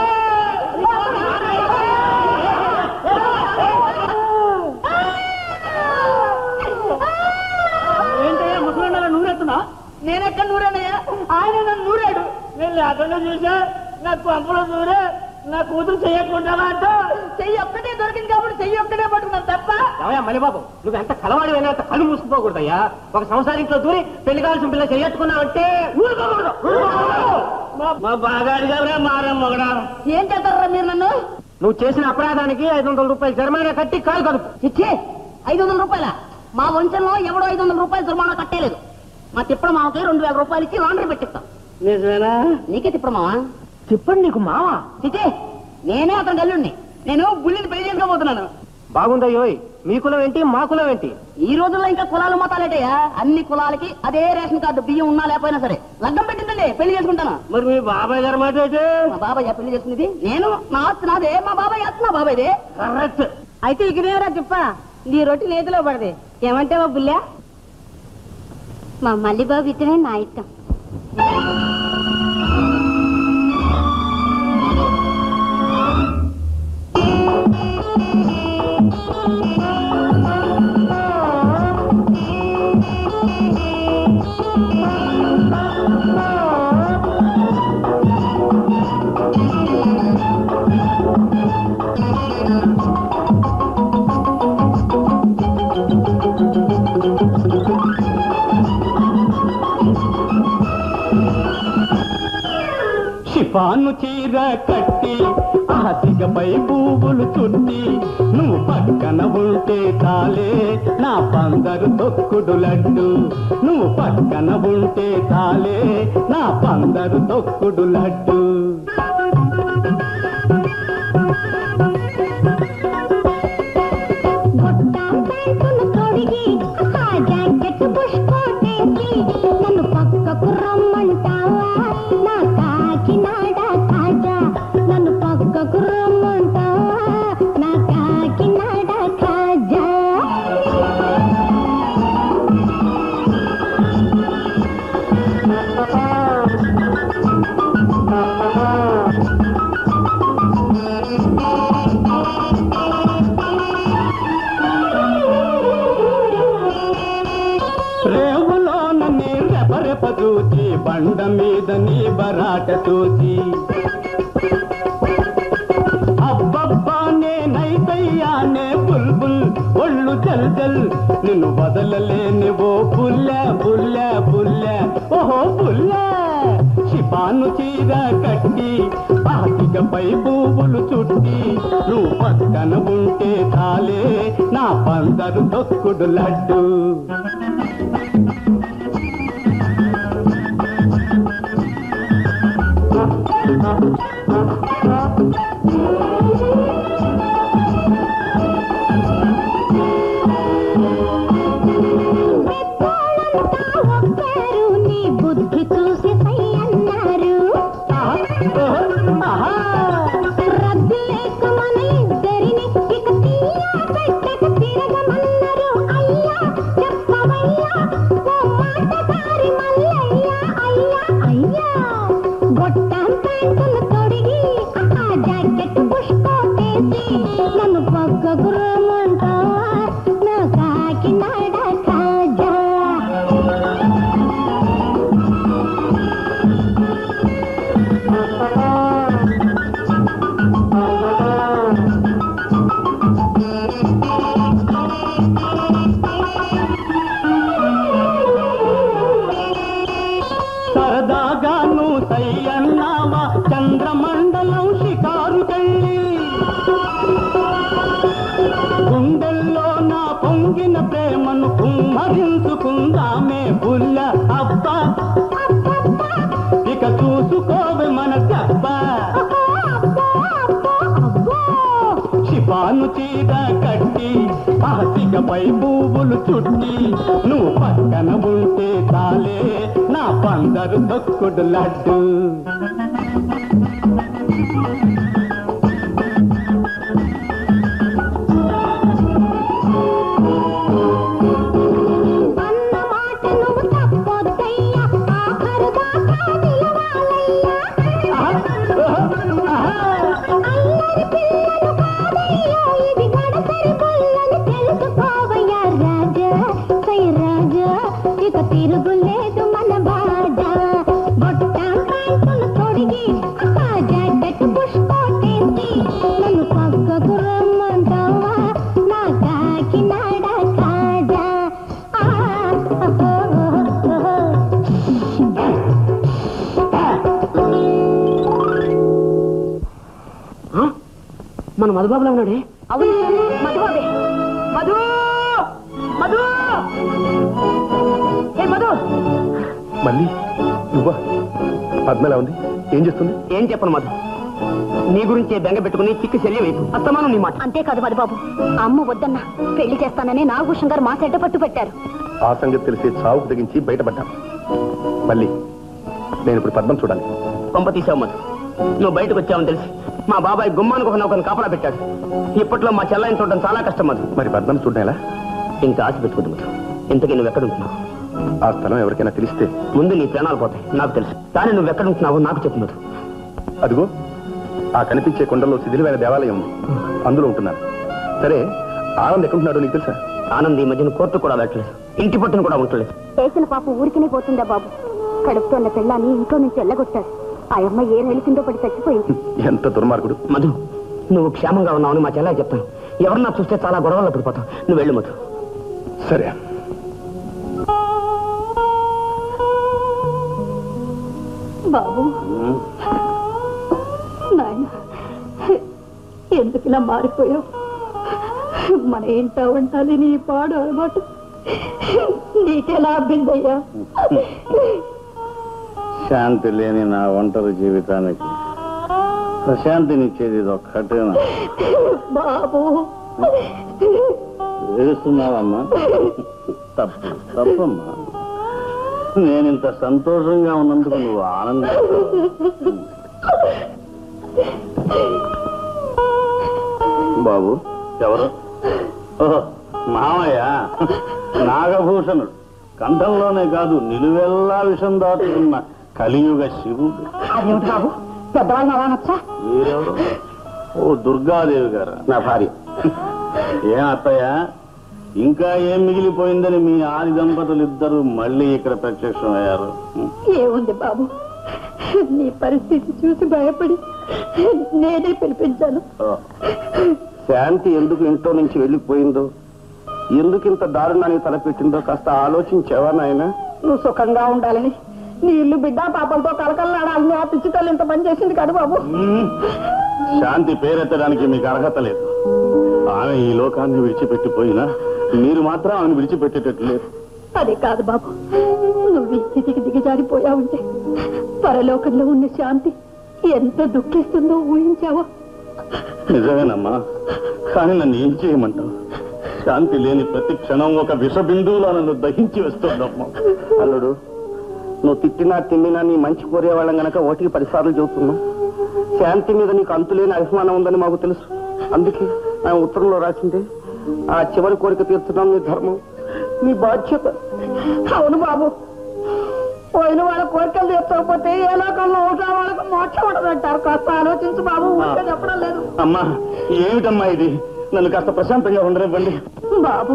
ఏంటయ్యా ముసలి నూరెత్తున్నా నేనెక్కడ నూరానయ్యా ఆయన నన్ను నూరాడు నేను లేకుండా చూసా నా పంపలో దూరే నా కూతురు చేయకుంటావా అంటూ చెయ్యి ఒక్కటే దొరికింది కాబట్టి చెయ్యి ఒక్కటే పట్టుకున్నాను తప్ప ఏమయ్యా మణిబాబు నువ్వు ఎంత కలవాడి అయినా కళ్ళు మూసుకుపోకూడదయ్యా ఒక సంసారింట్లో దూరి పెళ్లి కావాల్సిన పిల్ల చేయట్టుకున్నావంటే ఊరుకోకూడదు మా- మా బాగాడి గారే మారం మొగడా ఏం చేస్తారా మీరు నన్ను నువ్వు చేసిన అపరాధానికి ఐదు వందల రూపాయలు జరిమానా కట్టి కాలు కదుపు ఇచ్చే ఐదు వందల రూపాయల మా వంశంలో ఎవడో ఐదు వందల రూపాయలు దుర్మానం కట్టేలేదు మా తిప్పడం మామకి రెండు వేల రూపాయలు ఇచ్చి లాండ్రీ పెట్టిస్తాం నిజమేనా నీకే తిప్పుడు మావా చెప్పండి నీకు మావా చిచే నేనే అతను గల్లుండి నేను బుల్లిని పెళ్లి చేసుకోబోతున్నాను బాగుందయ్యోయ్ మీ కులం ఏంటి మా కులం ఏంటి ఈ రోజుల్లో ఇంకా కులాలు మతాలేటయ్యా అన్ని కులాలకి అదే రేషన్ కార్డు బియ్యం ఉన్నా లేకపోయినా సరే లగ్గం పెట్టిందండి పెళ్లి చేసుకుంటాను మరి మీ బాబాయ్ గారు మాట ఏంటి? మా బాబాయ్ పెళ్లి చేసుకునేది నేను నా ఆస్తి నాదే మా బాబాయ్ ఆస్తి నా బాబాయ్దే కరెక్ట్ అయితే ఇకనేవరా చెప్ప నీ రొట్టి నేతిలో పడదే ఏమంటావా బుల్లా మా మల్లిబాబు ఇతనే నా ఇష్టం షిఫాను చీర కట్టి ఆసికపై పువ్వులు చుట్టి నువ్వు పక్కన ఉంటే తాలే నా పందరు తొక్కుడు లడ్డు నువ్వు పక్కన ఉంటే తాలే నా పందరు తొక్కుడు లడ్డు గొట్టాం ప్యాంటును తొడిగి ఆ జాకెట్ పుష్కోటేసి నన్ను పక్కకు రమ్మంటావా నా కాకినాడ కాజా నన్ను పక్కకు రమ్మంటావా నా కాకినాడ కాజా రేవులోన నీ రెపరెప చూచి బండ మీద నీ బరాట చూచి అబ్బబ్బా నేనైతయ్యానే బుల్బుల్ ఒళ్ళు జల్ జల్ నిన్ను వదలలేని ఓ బుల్ల బుల్ల బుల్ల ఓహో బుల్ల శిపాను చీర కట్టి ఆటికపై పువ్వులు చుట్టి నువ్వు పక్కన ఉంటే తాలే నా పందరు తొక్కుడు లడ్డు పెద్దోళ్ళంతా ఒప్పారు నీ బుద్ధి చూసి సై అన్నారు రద్దు లేక మన ఇద్దరిని ఇక తీయ పెట్టక తిరగమన్నారు అయ్యా చెప్పవయ్యా ఓ మాటగారి మల్లయ్య అయ్యా అయ్యా గొట్టాం ప్యాంటును తొడిగి ఆ జాకెట్ పుష్కోటేసి నన్ను పక్కకు రమ్మంటావా నా కాకినాడ కాజా సరదాగా నువ్వు సయ్యన్నావా చంద్రమండలం షికారుకెళ్ళి గుండెల్లో నా పొంగిన ప్రేమను కుమ్మరించుకుందామే బుల్ల అబ్బా ఇక చూసుకోవే మన దెబ్బ శిపాను చీర కట్టి ఆసికపై పువ్వులు చుట్టి నువ్వు పక్కన ఉంటే తాలే నా పందరు దొక్కుడు లడ్డు అన్న మాట నువ్వు తప్పొద్దయ్యా ఆఖరు దాకా నిలవాలయ్యా అల్లరి పిల్లలు కాదయ్యో ఇది గడసరి పుల్లని తెలుసుకోవయ్యా రాజా సై రాజా ఇక తిరుగులేదు మన బాజా బొట్టా ప్యాంటులు తొడిగి ఆ జాకెట్ పుష్కోటేసి నన్ను పక్కకు రమ్మంటావా నా కాకినాడ కాజా ఆ మన మధుబాబులో ఉన్నాడే అవును మధుబాబే మధు మధు ఏ మధు మళ్ళీ నువ్వా పద్మలా ఉంది ఏం చేస్తుంది ఏం చెప్పను మధు నీ గురించే బెంగ పెట్టుకుని చిక్కు శల్యం వైపు అస్తమానం నీ మాట అంతేకాదు మధుబాబు అమ్మ వద్దన్నా పెళ్లి చేస్తానని నాగభూషణ్ గారు మా చెడ్డ పట్టు పెట్టారు ఆ సంగతి తెలిసి చావుకు తెగించి బయటపడ్డాను మళ్ళీ నేను ఇప్పుడు పద్మం చూడాలి కొంప తీసావు మధు నువ్వు బయటకు వచ్చావని తెలిసి మా బాబాయ్ గుమ్మానికి ఒక నౌకను కాపలా పెట్టాడు ఇప్పట్లో మా చెల్లాయిని చూడడం చాలా కష్టం మధు మరి పద్మను చూడడం ఎలా ఇంకా ఆశ పెట్టుకుంది మధు ఇంతకీ నువ్వు ఎక్కడుంటున్నావు ఆ స్థలం ఎవరికైనా తెలిస్తే ముందు నీ ప్రాణాలు పోతాయి నాకు తెలుసు కానీ నువ్వు ఎక్కడుంటున్నావో నాకు చెప్పు మధు అదిగో ఆ కనిపించే కొండల్లో శిథిలమైన దేవాలయం ఉంది అందులో ఉంటున్నాను సరే ఆనంద్ ఎక్కడున్నాడో నీకు తెలుసా ఆనంద్ ఈ మధ్యన కోర్టు కూడా వెళ్ళట్లేదు ఇంటి పట్టును కూడా ఉండట్లేదు చేసిన పాపం ఊరికినే పోతుందా బాబు కడుపుతున్న పిల్లని ఇంట్లో నుంచి వెళ్ళగొట్టాడు ఆ అమ్మ ఏ రైలు కింద పడి చచ్చిపోయింది ఎంత దుర్మార్గుడు మధు నువ్వు క్షేమంగా ఉన్నావని మా చెల్లాయి చెప్తాను ఎవరన్నా చూస్తే చాలా గొడవల్లో పడిపోతావు నువ్వు వెళ్ళు మధు సరే బాబు నాయన ఎందుకు ఇలా మారిపోయావు మన ఇంట ఉండాలి నీ పాడు అలవాటు నీకెలా అబ్బిందయ్యా శాంతి లేని నా ఒంటరి జీవితానికి ప్రశాంతినిచ్చేది ఇది ఒక్కటేనా బాబు ఏడుస్తున్నావమ్మా తప్పు తప్పమ్మా నేను ఇంత సంతోషంగా ఉన్నందుకు నువ్వు ఆనందం బాబు ఎవరు ఓహో, మామయ్య నాగభూషణుడు కంఠంలోనే కాదు నిలువెల్లా విషం దాటుతున్న కలియుగ శివుడు అదేమిటి బాబు పెద్దవాళ్ళని అలా నచ్చా మీరెవరు ఓ దుర్గాదేవి గారు నా భార్య ఏం అత్తయ్య ఇంకా ఏం మిగిలిపోయిందని మీ ఆది దంపతులు ఇద్దరు మళ్ళీ ఇక్కడ ప్రత్యక్షం అయ్యారు ఏముంది బాబు నీ పరిస్థితి చూసి భయపడి నేనే పిలిపించాను ఓ, శాంతి ఎందుకు ఇంట్లో నుంచి వెళ్ళిపోయిందో ఎందుకు ఇంత దారుణానికి తలపెట్టిందో కాస్త ఆలోచించావా నాయన నువ్వు సుఖంగా ఉండాలని నీ ఇల్లు బిడ్డ పాపలతో కలకలనాడాలని ఆ పిచ్చి తల్లి ఇంత పని చేసింది కాదు బాబు మ్మ్. శాంతి పేరెత్తడానికి మీకు అర్హత లేదు ఆమె ఈ లోకాన్ని విడిచిపెట్టిపోయినా మీరు మాత్రం ఆమెను విడిచిపెట్టేటట్టు లేదు అది కాదు బాబు నువ్వు ఈ స్థితికి దిగజారిపోయావుంటే పరలోకంలో ఉన్న శాంతి ఎంత దుఃఖిస్తుందో ఊహించావా నిజమేనమ్మా కానీ నన్ను ఏం చేయమంటావు శాంతి లేని ప్రతి క్షణం ఒక విష బిందువులో నన్ను దహించి వేస్తుందమ్మా అల్లుడు నువ్వు తిట్టినా తిమ్మినా నీ మంచి కోరేవాళ్ళం గనక ఓటికి పదిసార్లు చెబుతున్నావు శాంతి మీద నీకు అంతులేని అభిమానం ఉందని మాకు తెలుసు అందుకే ఆమె ఉత్తరంలో రాసిందే ఆ చివరి కోరిక తీర్చడం నీ ధర్మం నీ బాధ్యత అవును బాబు పోయిన వాళ్ళ కోరికలు తీర్చకపోతే ఏ లోకంలో ఉంటా వాళ్ళకి మోక్షం ఉండదంటారు కాస్త ఆలోచించు బాబు ఊరికే చెప్పడం లేదు అమ్మా ఏమిటమ్మా ఇది నన్ను కాస్త ప్రశాంతంగా ఉండనివ్వండి బాబు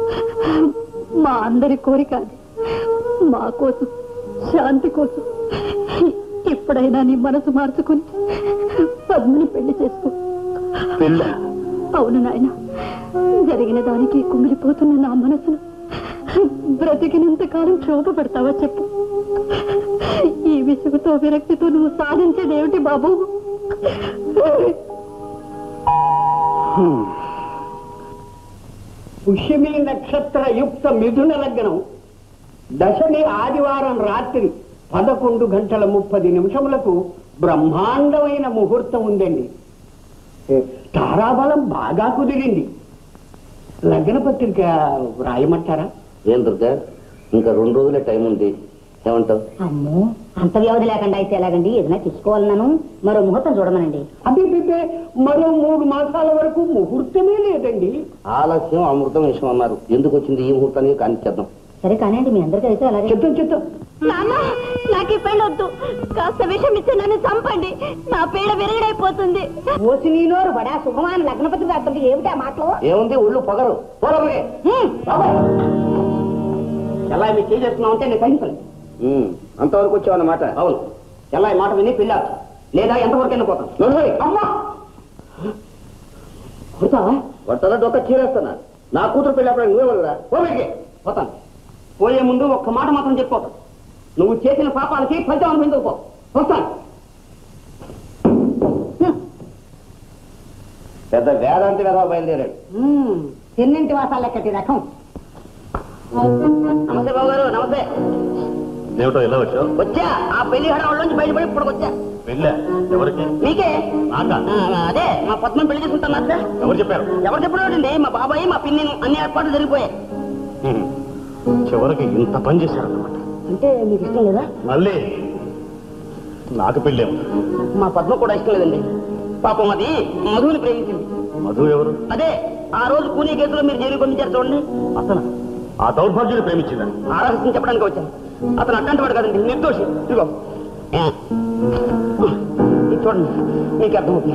మా అందరి కోరిక అది మా కోసం శాంతి కోసం ఇప్పుడైనా నీ మనసు మార్చుకుని పద్మని పెళ్లి చేసుకో పెళ్ళ అవును నాయన జరిగిన దానికి కుమిలిపోతున్న నా మనసును బ్రతికినంత కాలం క్షోభ పెడతావా చెప్పు ఈ విసుగుతో విరక్తితో నువ్వు సాధించేది ఏమిటి బాబు పుష్యమి నక్షత్ర యుక్త మిథున లగ్నం దశమి ఆదివారం రాత్రి పదకొండు గంటల ముప్పది నిమిషములకు బ్రహ్మాండమైన ముహూర్తం ఉందండి ఏ, తారాబలం బాగా కుదిరింది లగ్న పత్రిక రాయమంటారా ఏం దుర్గా ఇంకా రెండు రోజులే టైం ఉంది ఏమంటావు అమ్మో అంత వ్యవధి లేకుండా అయితే ఎలాగండి ఏదైనా తీసుకోవాలన్నాను మరో ముహూర్తం చూడమనండి అభిపిపే మరో మూడు మాసాల వరకు ముహూర్తమే లేదండి ఆలస్యం అమృతం విషయం అన్నారు ఎందుకు వచ్చింది ఈ ముహూర్తానికి కానిచ్చేద్దాం సరే కానివ్వండి మీ అందరికీ అయితే అలాగే చెప్తాం చెప్తాం నాన్న నాకు ఈ పెళ్ళి వద్దు కాస్త విషం ఇచ్చి నన్ను చంపండి నా పీడ విరగడైపోతుంది ఓసి నీ నోరు బడా శుభమాన లగ్నపతి రాత్రి ఏమిటా మాటలు ఏముంది ఒళ్ళు పొగరు పోలవగే ఎలా మీరు చేసేస్తున్నావు అంటే నేను సహించలేదు అంతవరకు వచ్చావన్నమాట అవును ఎలా మాట విని పిల్లాడు లేదా ఎంతవరకు వెళ్ళిపోతాం అమ్మా కొడతావా కొట్టదా డొక్క చీరేస్తున్నా నా కూతురు పెళ్ళప్పుడు నువ్వే వెళ్ళరా పోబెట్టి పోతాను పోయే ముందు ఒక్క మాట మాత్రం చెప్పిపోతాను నువ్వు చేసిన పాపాలకి ఫలితం అనుభవించకు పో వస్తాను పెద్ద వేదాంతి కదా బయలుదేరాడు తిన్నింటి వాసాలు ఎక్కటి రకం నమస్తే బాబు గారు నమస్తే ఏమిటో ఎలా వచ్చావు వచ్చా ఆ పెళ్లి హడావుల్లోంచి బయటపడి ఇప్పుడు వచ్చా వెళ్ళా ఎవరికి మీకే నాకా ఆ, అదే మా పద్మం పెళ్లి చేసుకుంటున్నారు సార్ ఎవరు చెప్పారు ఎవరు చెప్పినోడండి మా బాబాయ్ మా పిన్ని అన్ని ఏర్పాట్లు జరిగిపోయాయి హ్మ్. చివరికి ఇంత పని చేశారన్నమాట అంటే మీకు ఇష్టం లేదా మళ్ళీ నాకు పెళ్ళేము మా పద్మ కూడా ఇష్టం లేదండి పాపం అది మధువుని ప్రేమించింది మధు ఎవరు అదే ఆ రోజు కూనీ కేసులో మీరు జైలు పంపించారు చూడండి అతను ఆ దౌర్భాగ్యుని ప్రేమించిందని ఆ రహస్యం చెప్పడానికి వచ్చాను అతను అట్టంటి వాడు కదండి నిర్దోషి ఇదిగో ఆ. ఇది చూడండి మీకు అర్థమవుతుంది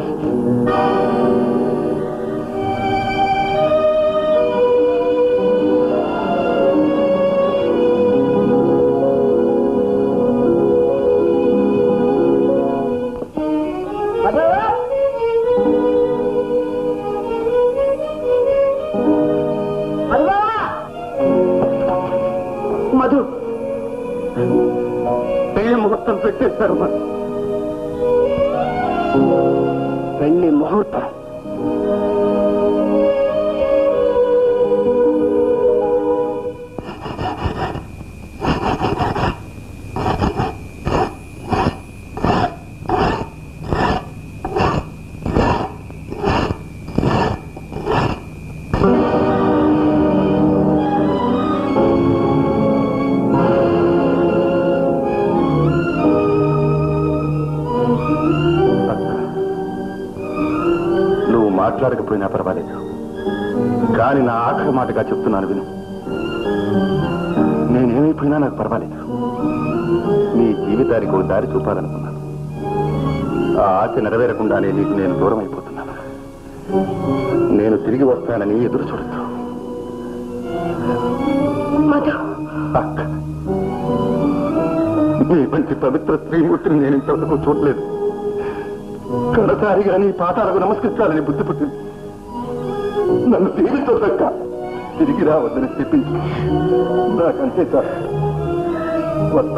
మధు మధువా మధు పెళ్లి ముహూర్తం పెట్టేశారు మరి పెళ్లి ముహూర్తం నువ్వు మాట్లాడకపోయినా పర్వాలేదు కానీ నా ఆఖరి మాటగా చెప్తున్నాను విను నేనేమైపోయినా నాకు పర్వాలేదు నీ జీవితానికి ఒక దారి చూపాలనుకున్నాను ఆ ఆశ నెరవేరకుండానే నీకు నేను దూరం అయిపోతున్నాను నేను తిరిగి వస్తానని ఎదురు చూడద్దు అక్క నీ వంటి పవిత్ర స్త్రీమూర్తిని నేను ఇంతవరకు చూడలేదు కడసారిగా నీ పాతాలకు నమస్కరించాలని బుద్ధి పుట్టింది నన్ను దీవితో దక్క తిరిగి రావద్దని చెప్పింది నాకంతే సార్ వస్తా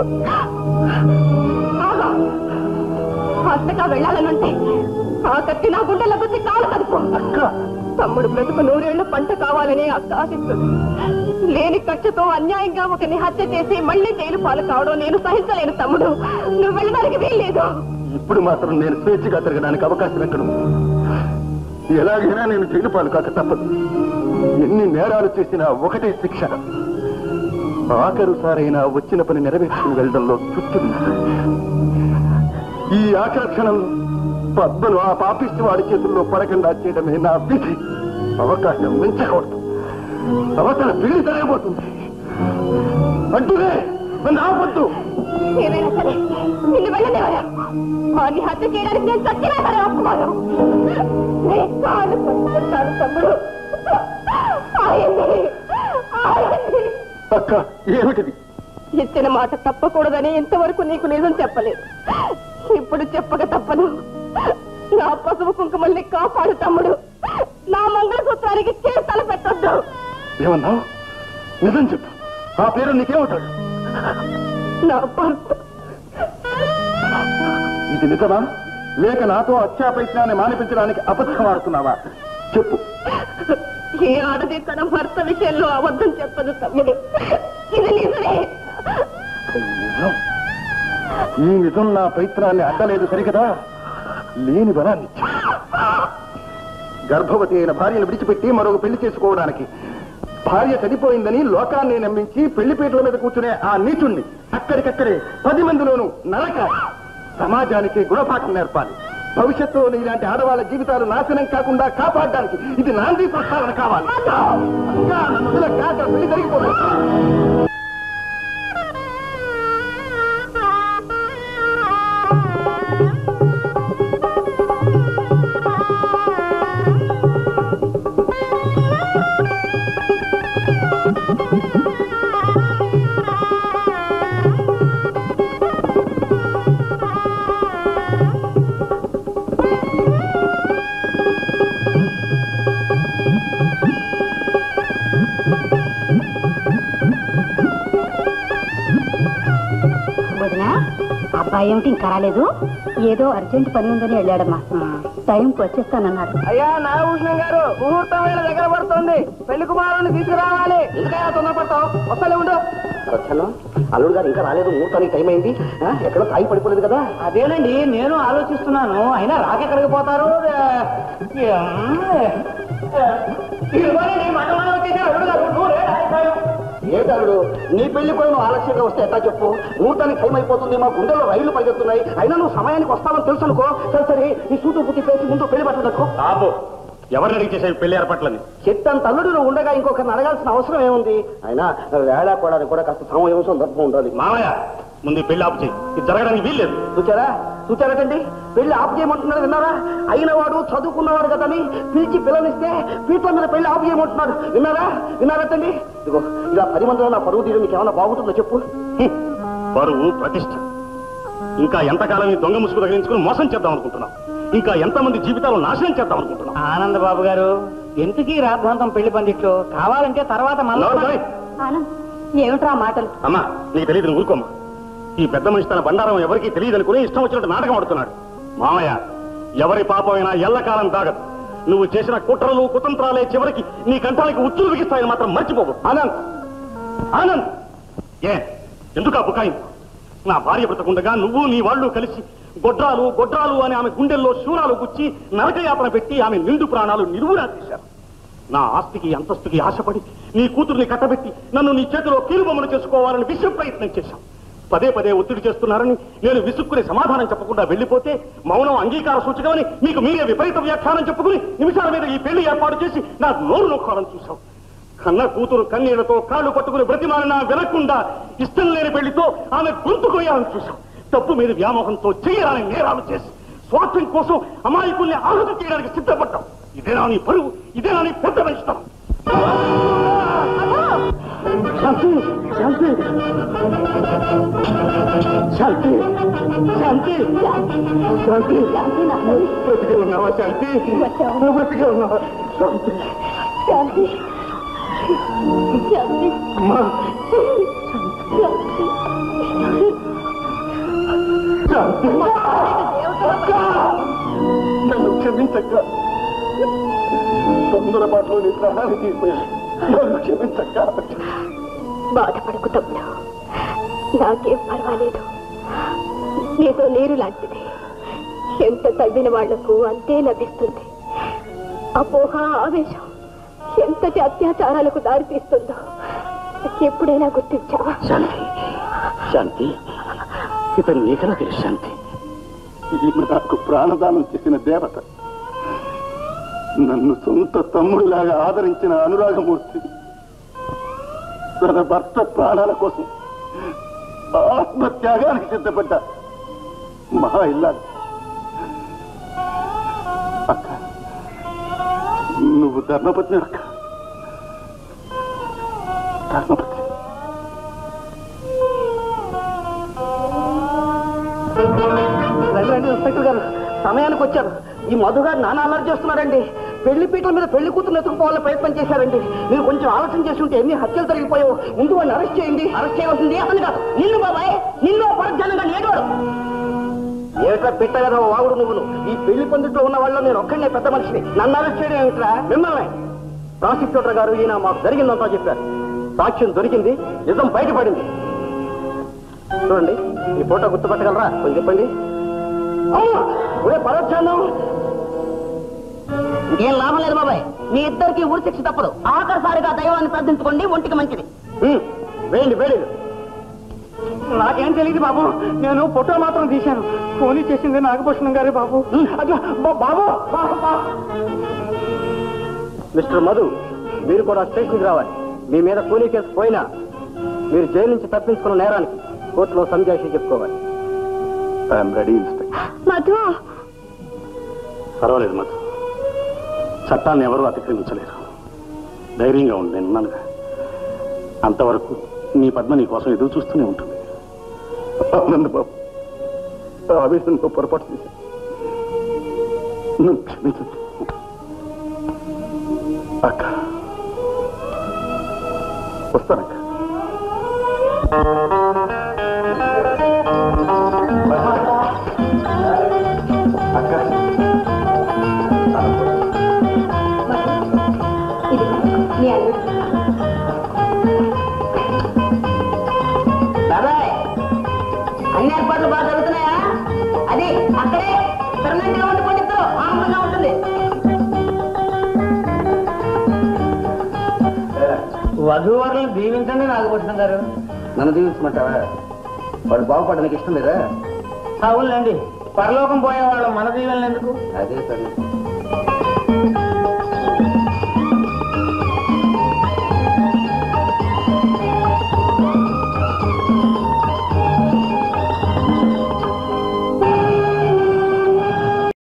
హాస్పిటల్ వెళ్ళాలనుంటే ఆ కత్తి నా గుండెల గుద్ది కాలు కదుపు తమ్ముడు బ్రతుకు నూరేళ్లు పంట కావాలని అక్క ఆశిస్తుంది లేని కక్షతో అన్యాయంగా ఒకరిని హత్య చేసి మళ్ళీ జైలు పాలు కావడం నేను సహించలేను తమ్ముడు నువ్వు వెళ్ళడానికి వీల్లేదు ఇప్పుడు మాత్రం నేను స్వేచ్ఛగా తిరగడానికి అవకాశం ఎక్కడ ఉంది? ఎలాగైనా నేను జైలు పాలు కాక తప్పదు ఎన్ని నేరాలు చేసినా ఒకటే శిక్ష ఆఖరు సారైనా వచ్చిన పని నెరవేర్చుకుని వెళ్ళడంలో తృప్తి ఉంది. ఈ ఆఖరి క్షణంలో పద్మను ఆ పాపిష్టి వాడి చేతుల్లో పడకుండా చేయడమే నా విధి అవకాశం మించకూడదు అవతల పెళ్లి జరగబోతుంది అంటూనే నన్ను ఆపొద్దు ఏమైనా సరే నిన్ను వెళ్ళనివ్వరా వాడిని హత్య చేయడానికి నేను చచ్చినా సరే ఒప్పుకోను నీ కాలు పట్టుకుంటాను తమ్ముడు ఆయన్ని ఆయన్ని అక్క ఏమిటిది ఇచ్చిన మాట తప్పకూడదని ఇంతవరకు నీకు నిజం చెప్పలేదు ఇప్పుడు చెప్పక తప్పను నా పసుపు కుంకుమల్ని కాపాడు తమ్ముడు నా మంగళసూత్రానికి చేస్తాను పెట్టొద్దు ఏమన్నావు నిజం చెప్పు ఆ పేరు నీకేమవుతాడు నా భర్త ఇది నిజమా లేక నాతో హత్యా ప్రయత్నాన్ని మానిపించడానికి అబద్ధం ఆడుతున్నావా చెప్పు ఏ ఆడది తన భర్త విషయంలో అబద్ధం చెప్పదు తమ్ముడు ఇది నిజమే నిజం ఈ నిజం నా ప్రయత్నాన్ని అడ్డలేదు సరికదా లేని బలాన్ని ఇచ్చింది. గర్భవతి అయిన భార్యను విడిచిపెట్టి మరొక పెళ్లి చేసుకోవడానికి భార్య చనిపోయిందని లోకాన్ని నమ్మించి పెళ్లిపీటల మీద కూర్చునే ఆ నీచుణ్ణి అక్కడికక్కడే పది మందిలోనూ నరక సమాజానికి గుణపాఠం నేర్పాలి భవిష్యత్తులో ఇలాంటి ఆడవాళ్ళ జీవితాలు నాశనం కాకుండా కాపాడడానికి ఇది నాంది ప్రస్తావన కావాలి ఇంకా నన్ను వదిలేక అక్కడ పెళ్లి జరిగిపోతుంది వదినా అబ్బాయి ఏమిటి ఇంకా రాలేదు ఏదో అర్జెంట్ పని ఉందని వెళ్ళాడమ్మా టైంకి వచ్చేస్తానన్నాడు అయ్యా నాగభూషణం గారు ముహూర్తం వేళ దగ్గర పడుతుంది పెళ్లి కుమారుని తీసుకురావాలి ఎందుకయ్యా తొందరపడతావు వస్తలే ఉండు వచ్చాను అల్లుడు గారు ఇంకా రాలేదు ముహూర్తానికి టైం అయింది ఆ, ఎక్కడ తాగి పడిపోలేదు కదా అదేనండి నేను ఆలోచిస్తున్నాను అయినా రాకెక్కడికి పోతారు ఏంటాడు నీ పెళ్లి కూడా నువ్వు ఆలస్యంగా వస్తే ఎట్లా చెప్పు ముహూర్తానికి టైం అయిపోతుంది మా గుండెల్లో రైళ్లు పరిగెత్తున్నాయి అయినా నువ్వు సమయానికి వస్తావని తెలుసు అనుకో సరే సరే నీ సూటు పుట్టి పేసి ముందు పెళ్లి పట్టదనుకో ఆపు ఎవరిని అడిగి చేసే పెళ్లి ఏర్పాట్లని చెట్టంత తల్లుడు నువ్వు ఉండగా ఇంకొకరిని అడగాల్సిన అవసరం ఏముంది అయినా వేళ కూడా కూడా కాస్త సమయం సందర్భం ఉండాలి మామయ్య ముందు ఈ పెళ్లి ఆపు చేయి ఇది జరగడానికి వీల్లేదు చూచారా చూచారటండి పెళ్లి ఆపు చేయమంటున్నాడు విన్నారా అయిన వాడు చదువుకున్నవాడు కదని పిలిచి పిల్లనిస్తే పీట్ల మీద పెళ్లి ఆపు చేయమంటున్నాడు విన్నారా విన్నారటండి ఇదిగో ఇలా పది మందిలో నా పరువు తీరు మీకు ఏమైనా బాగుంటుందో చెప్పు హ్మ్. పరువు ప్రతిష్ట ఇంకా ఎంతకాలం ఈ దొంగ ముసుగు తగిలించుకుని మోసం చేద్దాం అనుకుంటున్నాం ఇంకా ఎంతమంది జీవితాలు నాశనం చేద్దాం అనుకుంటున్నాం ఆనంద్ బాబు గారు ఎందుకు ఈ రాద్ధాంతం పెళ్లి పందిట్లో కావాలంటే తర్వాత నోరు మళ్ళీ మూయ్. ఆనంద్ ఏమిట్రా ఆ మాటలు అమ్మా నీకు తెలియదు నువ్వు ఊరుకోమ్మా ఈ పెద్ద మనిషి తన బండారం ఎవరికీ తెలియదు అనుకుని ఇష్టం వచ్చినట్టు నాటకం ఆడుతున్నాడు మామయ్య ఎవరి పాపమైనా ఎల్లకాలం దాగదు నువ్వు చేసిన కుట్రలు కుతంత్రాలే చివరికి నీ కంఠానికి ఉచ్చులు బిగిస్తాయని మాత్రం మర్చిపోవు ఆనంద్ ఆనంద్ ఏ ఎందుకు ఆ బుకాయింపు నా భార్య బ్రతకుండగా నువ్వు నీ వాళ్ళు కలిసి గొడ్రాలు గొడ్రాలు అని ఆమె గుండెల్లో శూరాలు గుచ్చి నరకయాతన పెట్టి ఆమె నిండు ప్రాణాలు నిలువునా తీశారు నా ఆస్తికి అంతస్తుకి ఆశపడి నీ కూతుర్ని కట్టబెట్టి నన్ను నీ చేతిలో కీలుబొమ్మను చేసుకోవాలని విశ్వ ప్రయత్నం చేశాం పదే పదే ఒత్తిడి చేస్తున్నారని నేను విసుక్కుని సమాధానం చెప్పకుండా వెళ్ళిపోతే మౌనం అంగీకార సూచకమని మీకు మీరే విపరీత వ్యాఖ్యానం చెప్పుకుని నిమిషాల మీద ఈ పెళ్లి ఏర్పాటు చేసి నా నోరు నొక్కాలని చూశాం కన్న కూతురు కన్నీళ్లతో కాళ్ళు పట్టుకుని బ్రతిమాలినా వినకుండా ఇష్టం లేని పెళ్లితో ఆమె గొంతు కొయ్యాలని చూశాం తప్పు మీద వ్యామోహంతో చేయరాని నేరాలు చేసి స్వార్థం కోసం అమాయకుల్ని ఆహుతి చేయడానికి సిద్ధపడ్డాం ఇదేనా నీ పరువు ఇదేనా నీ పెద్ద ఇష్టం శాంతి శాంతి శాంతి శాంతి శాంతి బ్రతికే ఉన్నావా శాంతి నువ్వు బ్రతికే ఉన్నావా శాంతి శాంతి శాంతి అమ్మా శాంతి అక్క! నన్ను క్షమించక్క తొందరపాట్లో నీ ప్రాణాన్ని తీసిపోయాను నన్ను క్షమించక్క బాధపడకు తమ్ముడు నాకేం పర్వాలేదు నీతో నీరు లాంటిది ఎంత తవ్విన వాళ్లకు అంతే లభిస్తుంది అపోహ ఆవేశం ఎంతటి అత్యాచారాలకు దారితీస్తుందో ఎప్పుడైనా గుర్తించావా శాంతి శాంతి ఇతను నీకలా తెలుసు శాంతి ఈమె నాకు ప్రాణదానం చేసిన దేవత నన్ను సొంత తమ్ముడిలాగా ఆదరించిన అనురాగమూర్తి తన భర్త ప్రాణాల కోసం ఆత్మత్యాగానికి సిద్ధపడ్డ మహా ఇల్లాలు అక్క నువ్వు ధర్మపత్ని అక్క ధర్మపత్ని రండి రండి ఇన్స్పెక్టర్ గారు సమయానికి వచ్చారు ఈ మధు గారు నాన్న అల్లరి చేస్తున్నారండి పెళ్లి పీటల మీద పెళ్లి కూతురు ఎత్తుకుపోవాలని ప్రయత్నం చేశారండి మీరు కొంచెం ఆలోచన చేసి ఉంటే ఎన్ని హత్యలు జరిగిపోయావు ముందు వాడిని అరెస్ట్ చేయండి అరెస్ట్ చేయవలసింది అతను కాదు నిన్ను బాబాయ్ నిన్ను పరధ్యానంగా నేడవాడు ఏమిట్రా పిట్ట కదా వాగుడు నువ్వును ఈ పెళ్లి పందిట్లో ఉన్న వాళ్ళు నేను ఒక్కడే పెద్ద మనిషిని నన్ను అరెస్ట్ చేయడం ఏమిట్రా మిమ్మల్ని ప్రాసిక్యూటర్ గారు ఈయన మాకు జరిగిందంతా చెప్పారు సాక్ష్యం దొరికింది నిజం బయటపడింది చూడండి ఈ ఫోటో గుర్తుపట్టగలరా కొంచెం చెప్పండి ఒరే పరోక్షాన్నం ఏం లాభం లేదు బాబాయ్ మీ ఇద్దరికి ఊరి శిక్ష తప్పదు ఆఖరిసారిగా దైవాన్ని ప్రార్థించుకోండి ఒంటికి మంచిది ఉమ్, వేయండి వేయండి నాకేం తెలియదు బాబు నేను ఫోటో మాత్రం తీశాను ఫోన్ చేసింది నాగభూషణం గారే బాబు అట్లా బా- బాబు బా- బా- మిస్టర్ మధు మీరు కూడా స్టేషన్కి రావాలి మీ మీద కూలీ కేసు పోయినా మీరు జైలు నుంచి తప్పించుకున్న నేరానికి కోర్టులో సంజాషి చెప్పుకోవాలి ఐఎమ్ రెడీ ఇన్స్పెక్టర్ మధు పర్వాలేదు మధు చట్టాన్ని ఎవరూ అతిక్రమించలేరు ధైర్యంగా ఉండి నేను ఉన్నానుగా అంతవరకు నీ పద్మ నీ కోసం ఎదురు చూస్తూనే ఉంటుంది అవునండి బాబు ఆవేశంతో పొరపాటు చేశాను నన్ను క్షమించండి అక్క వస్తానక్క అక్క ఇది నీ అల్లుడు తిరణంగా వండుకోండి ఇద్దరు ఆనందంగా ఉంటుంది వధూవరులను దీవించండి నాగభూషణం గారు నన్ను దీవించమంటావా వాడు బాగుపడడానికి ఇష్టం లేదా అవునులేండి పరలోకం పోయేవాళ్ళు మన దీవెనలు ఎందుకు అదే సరే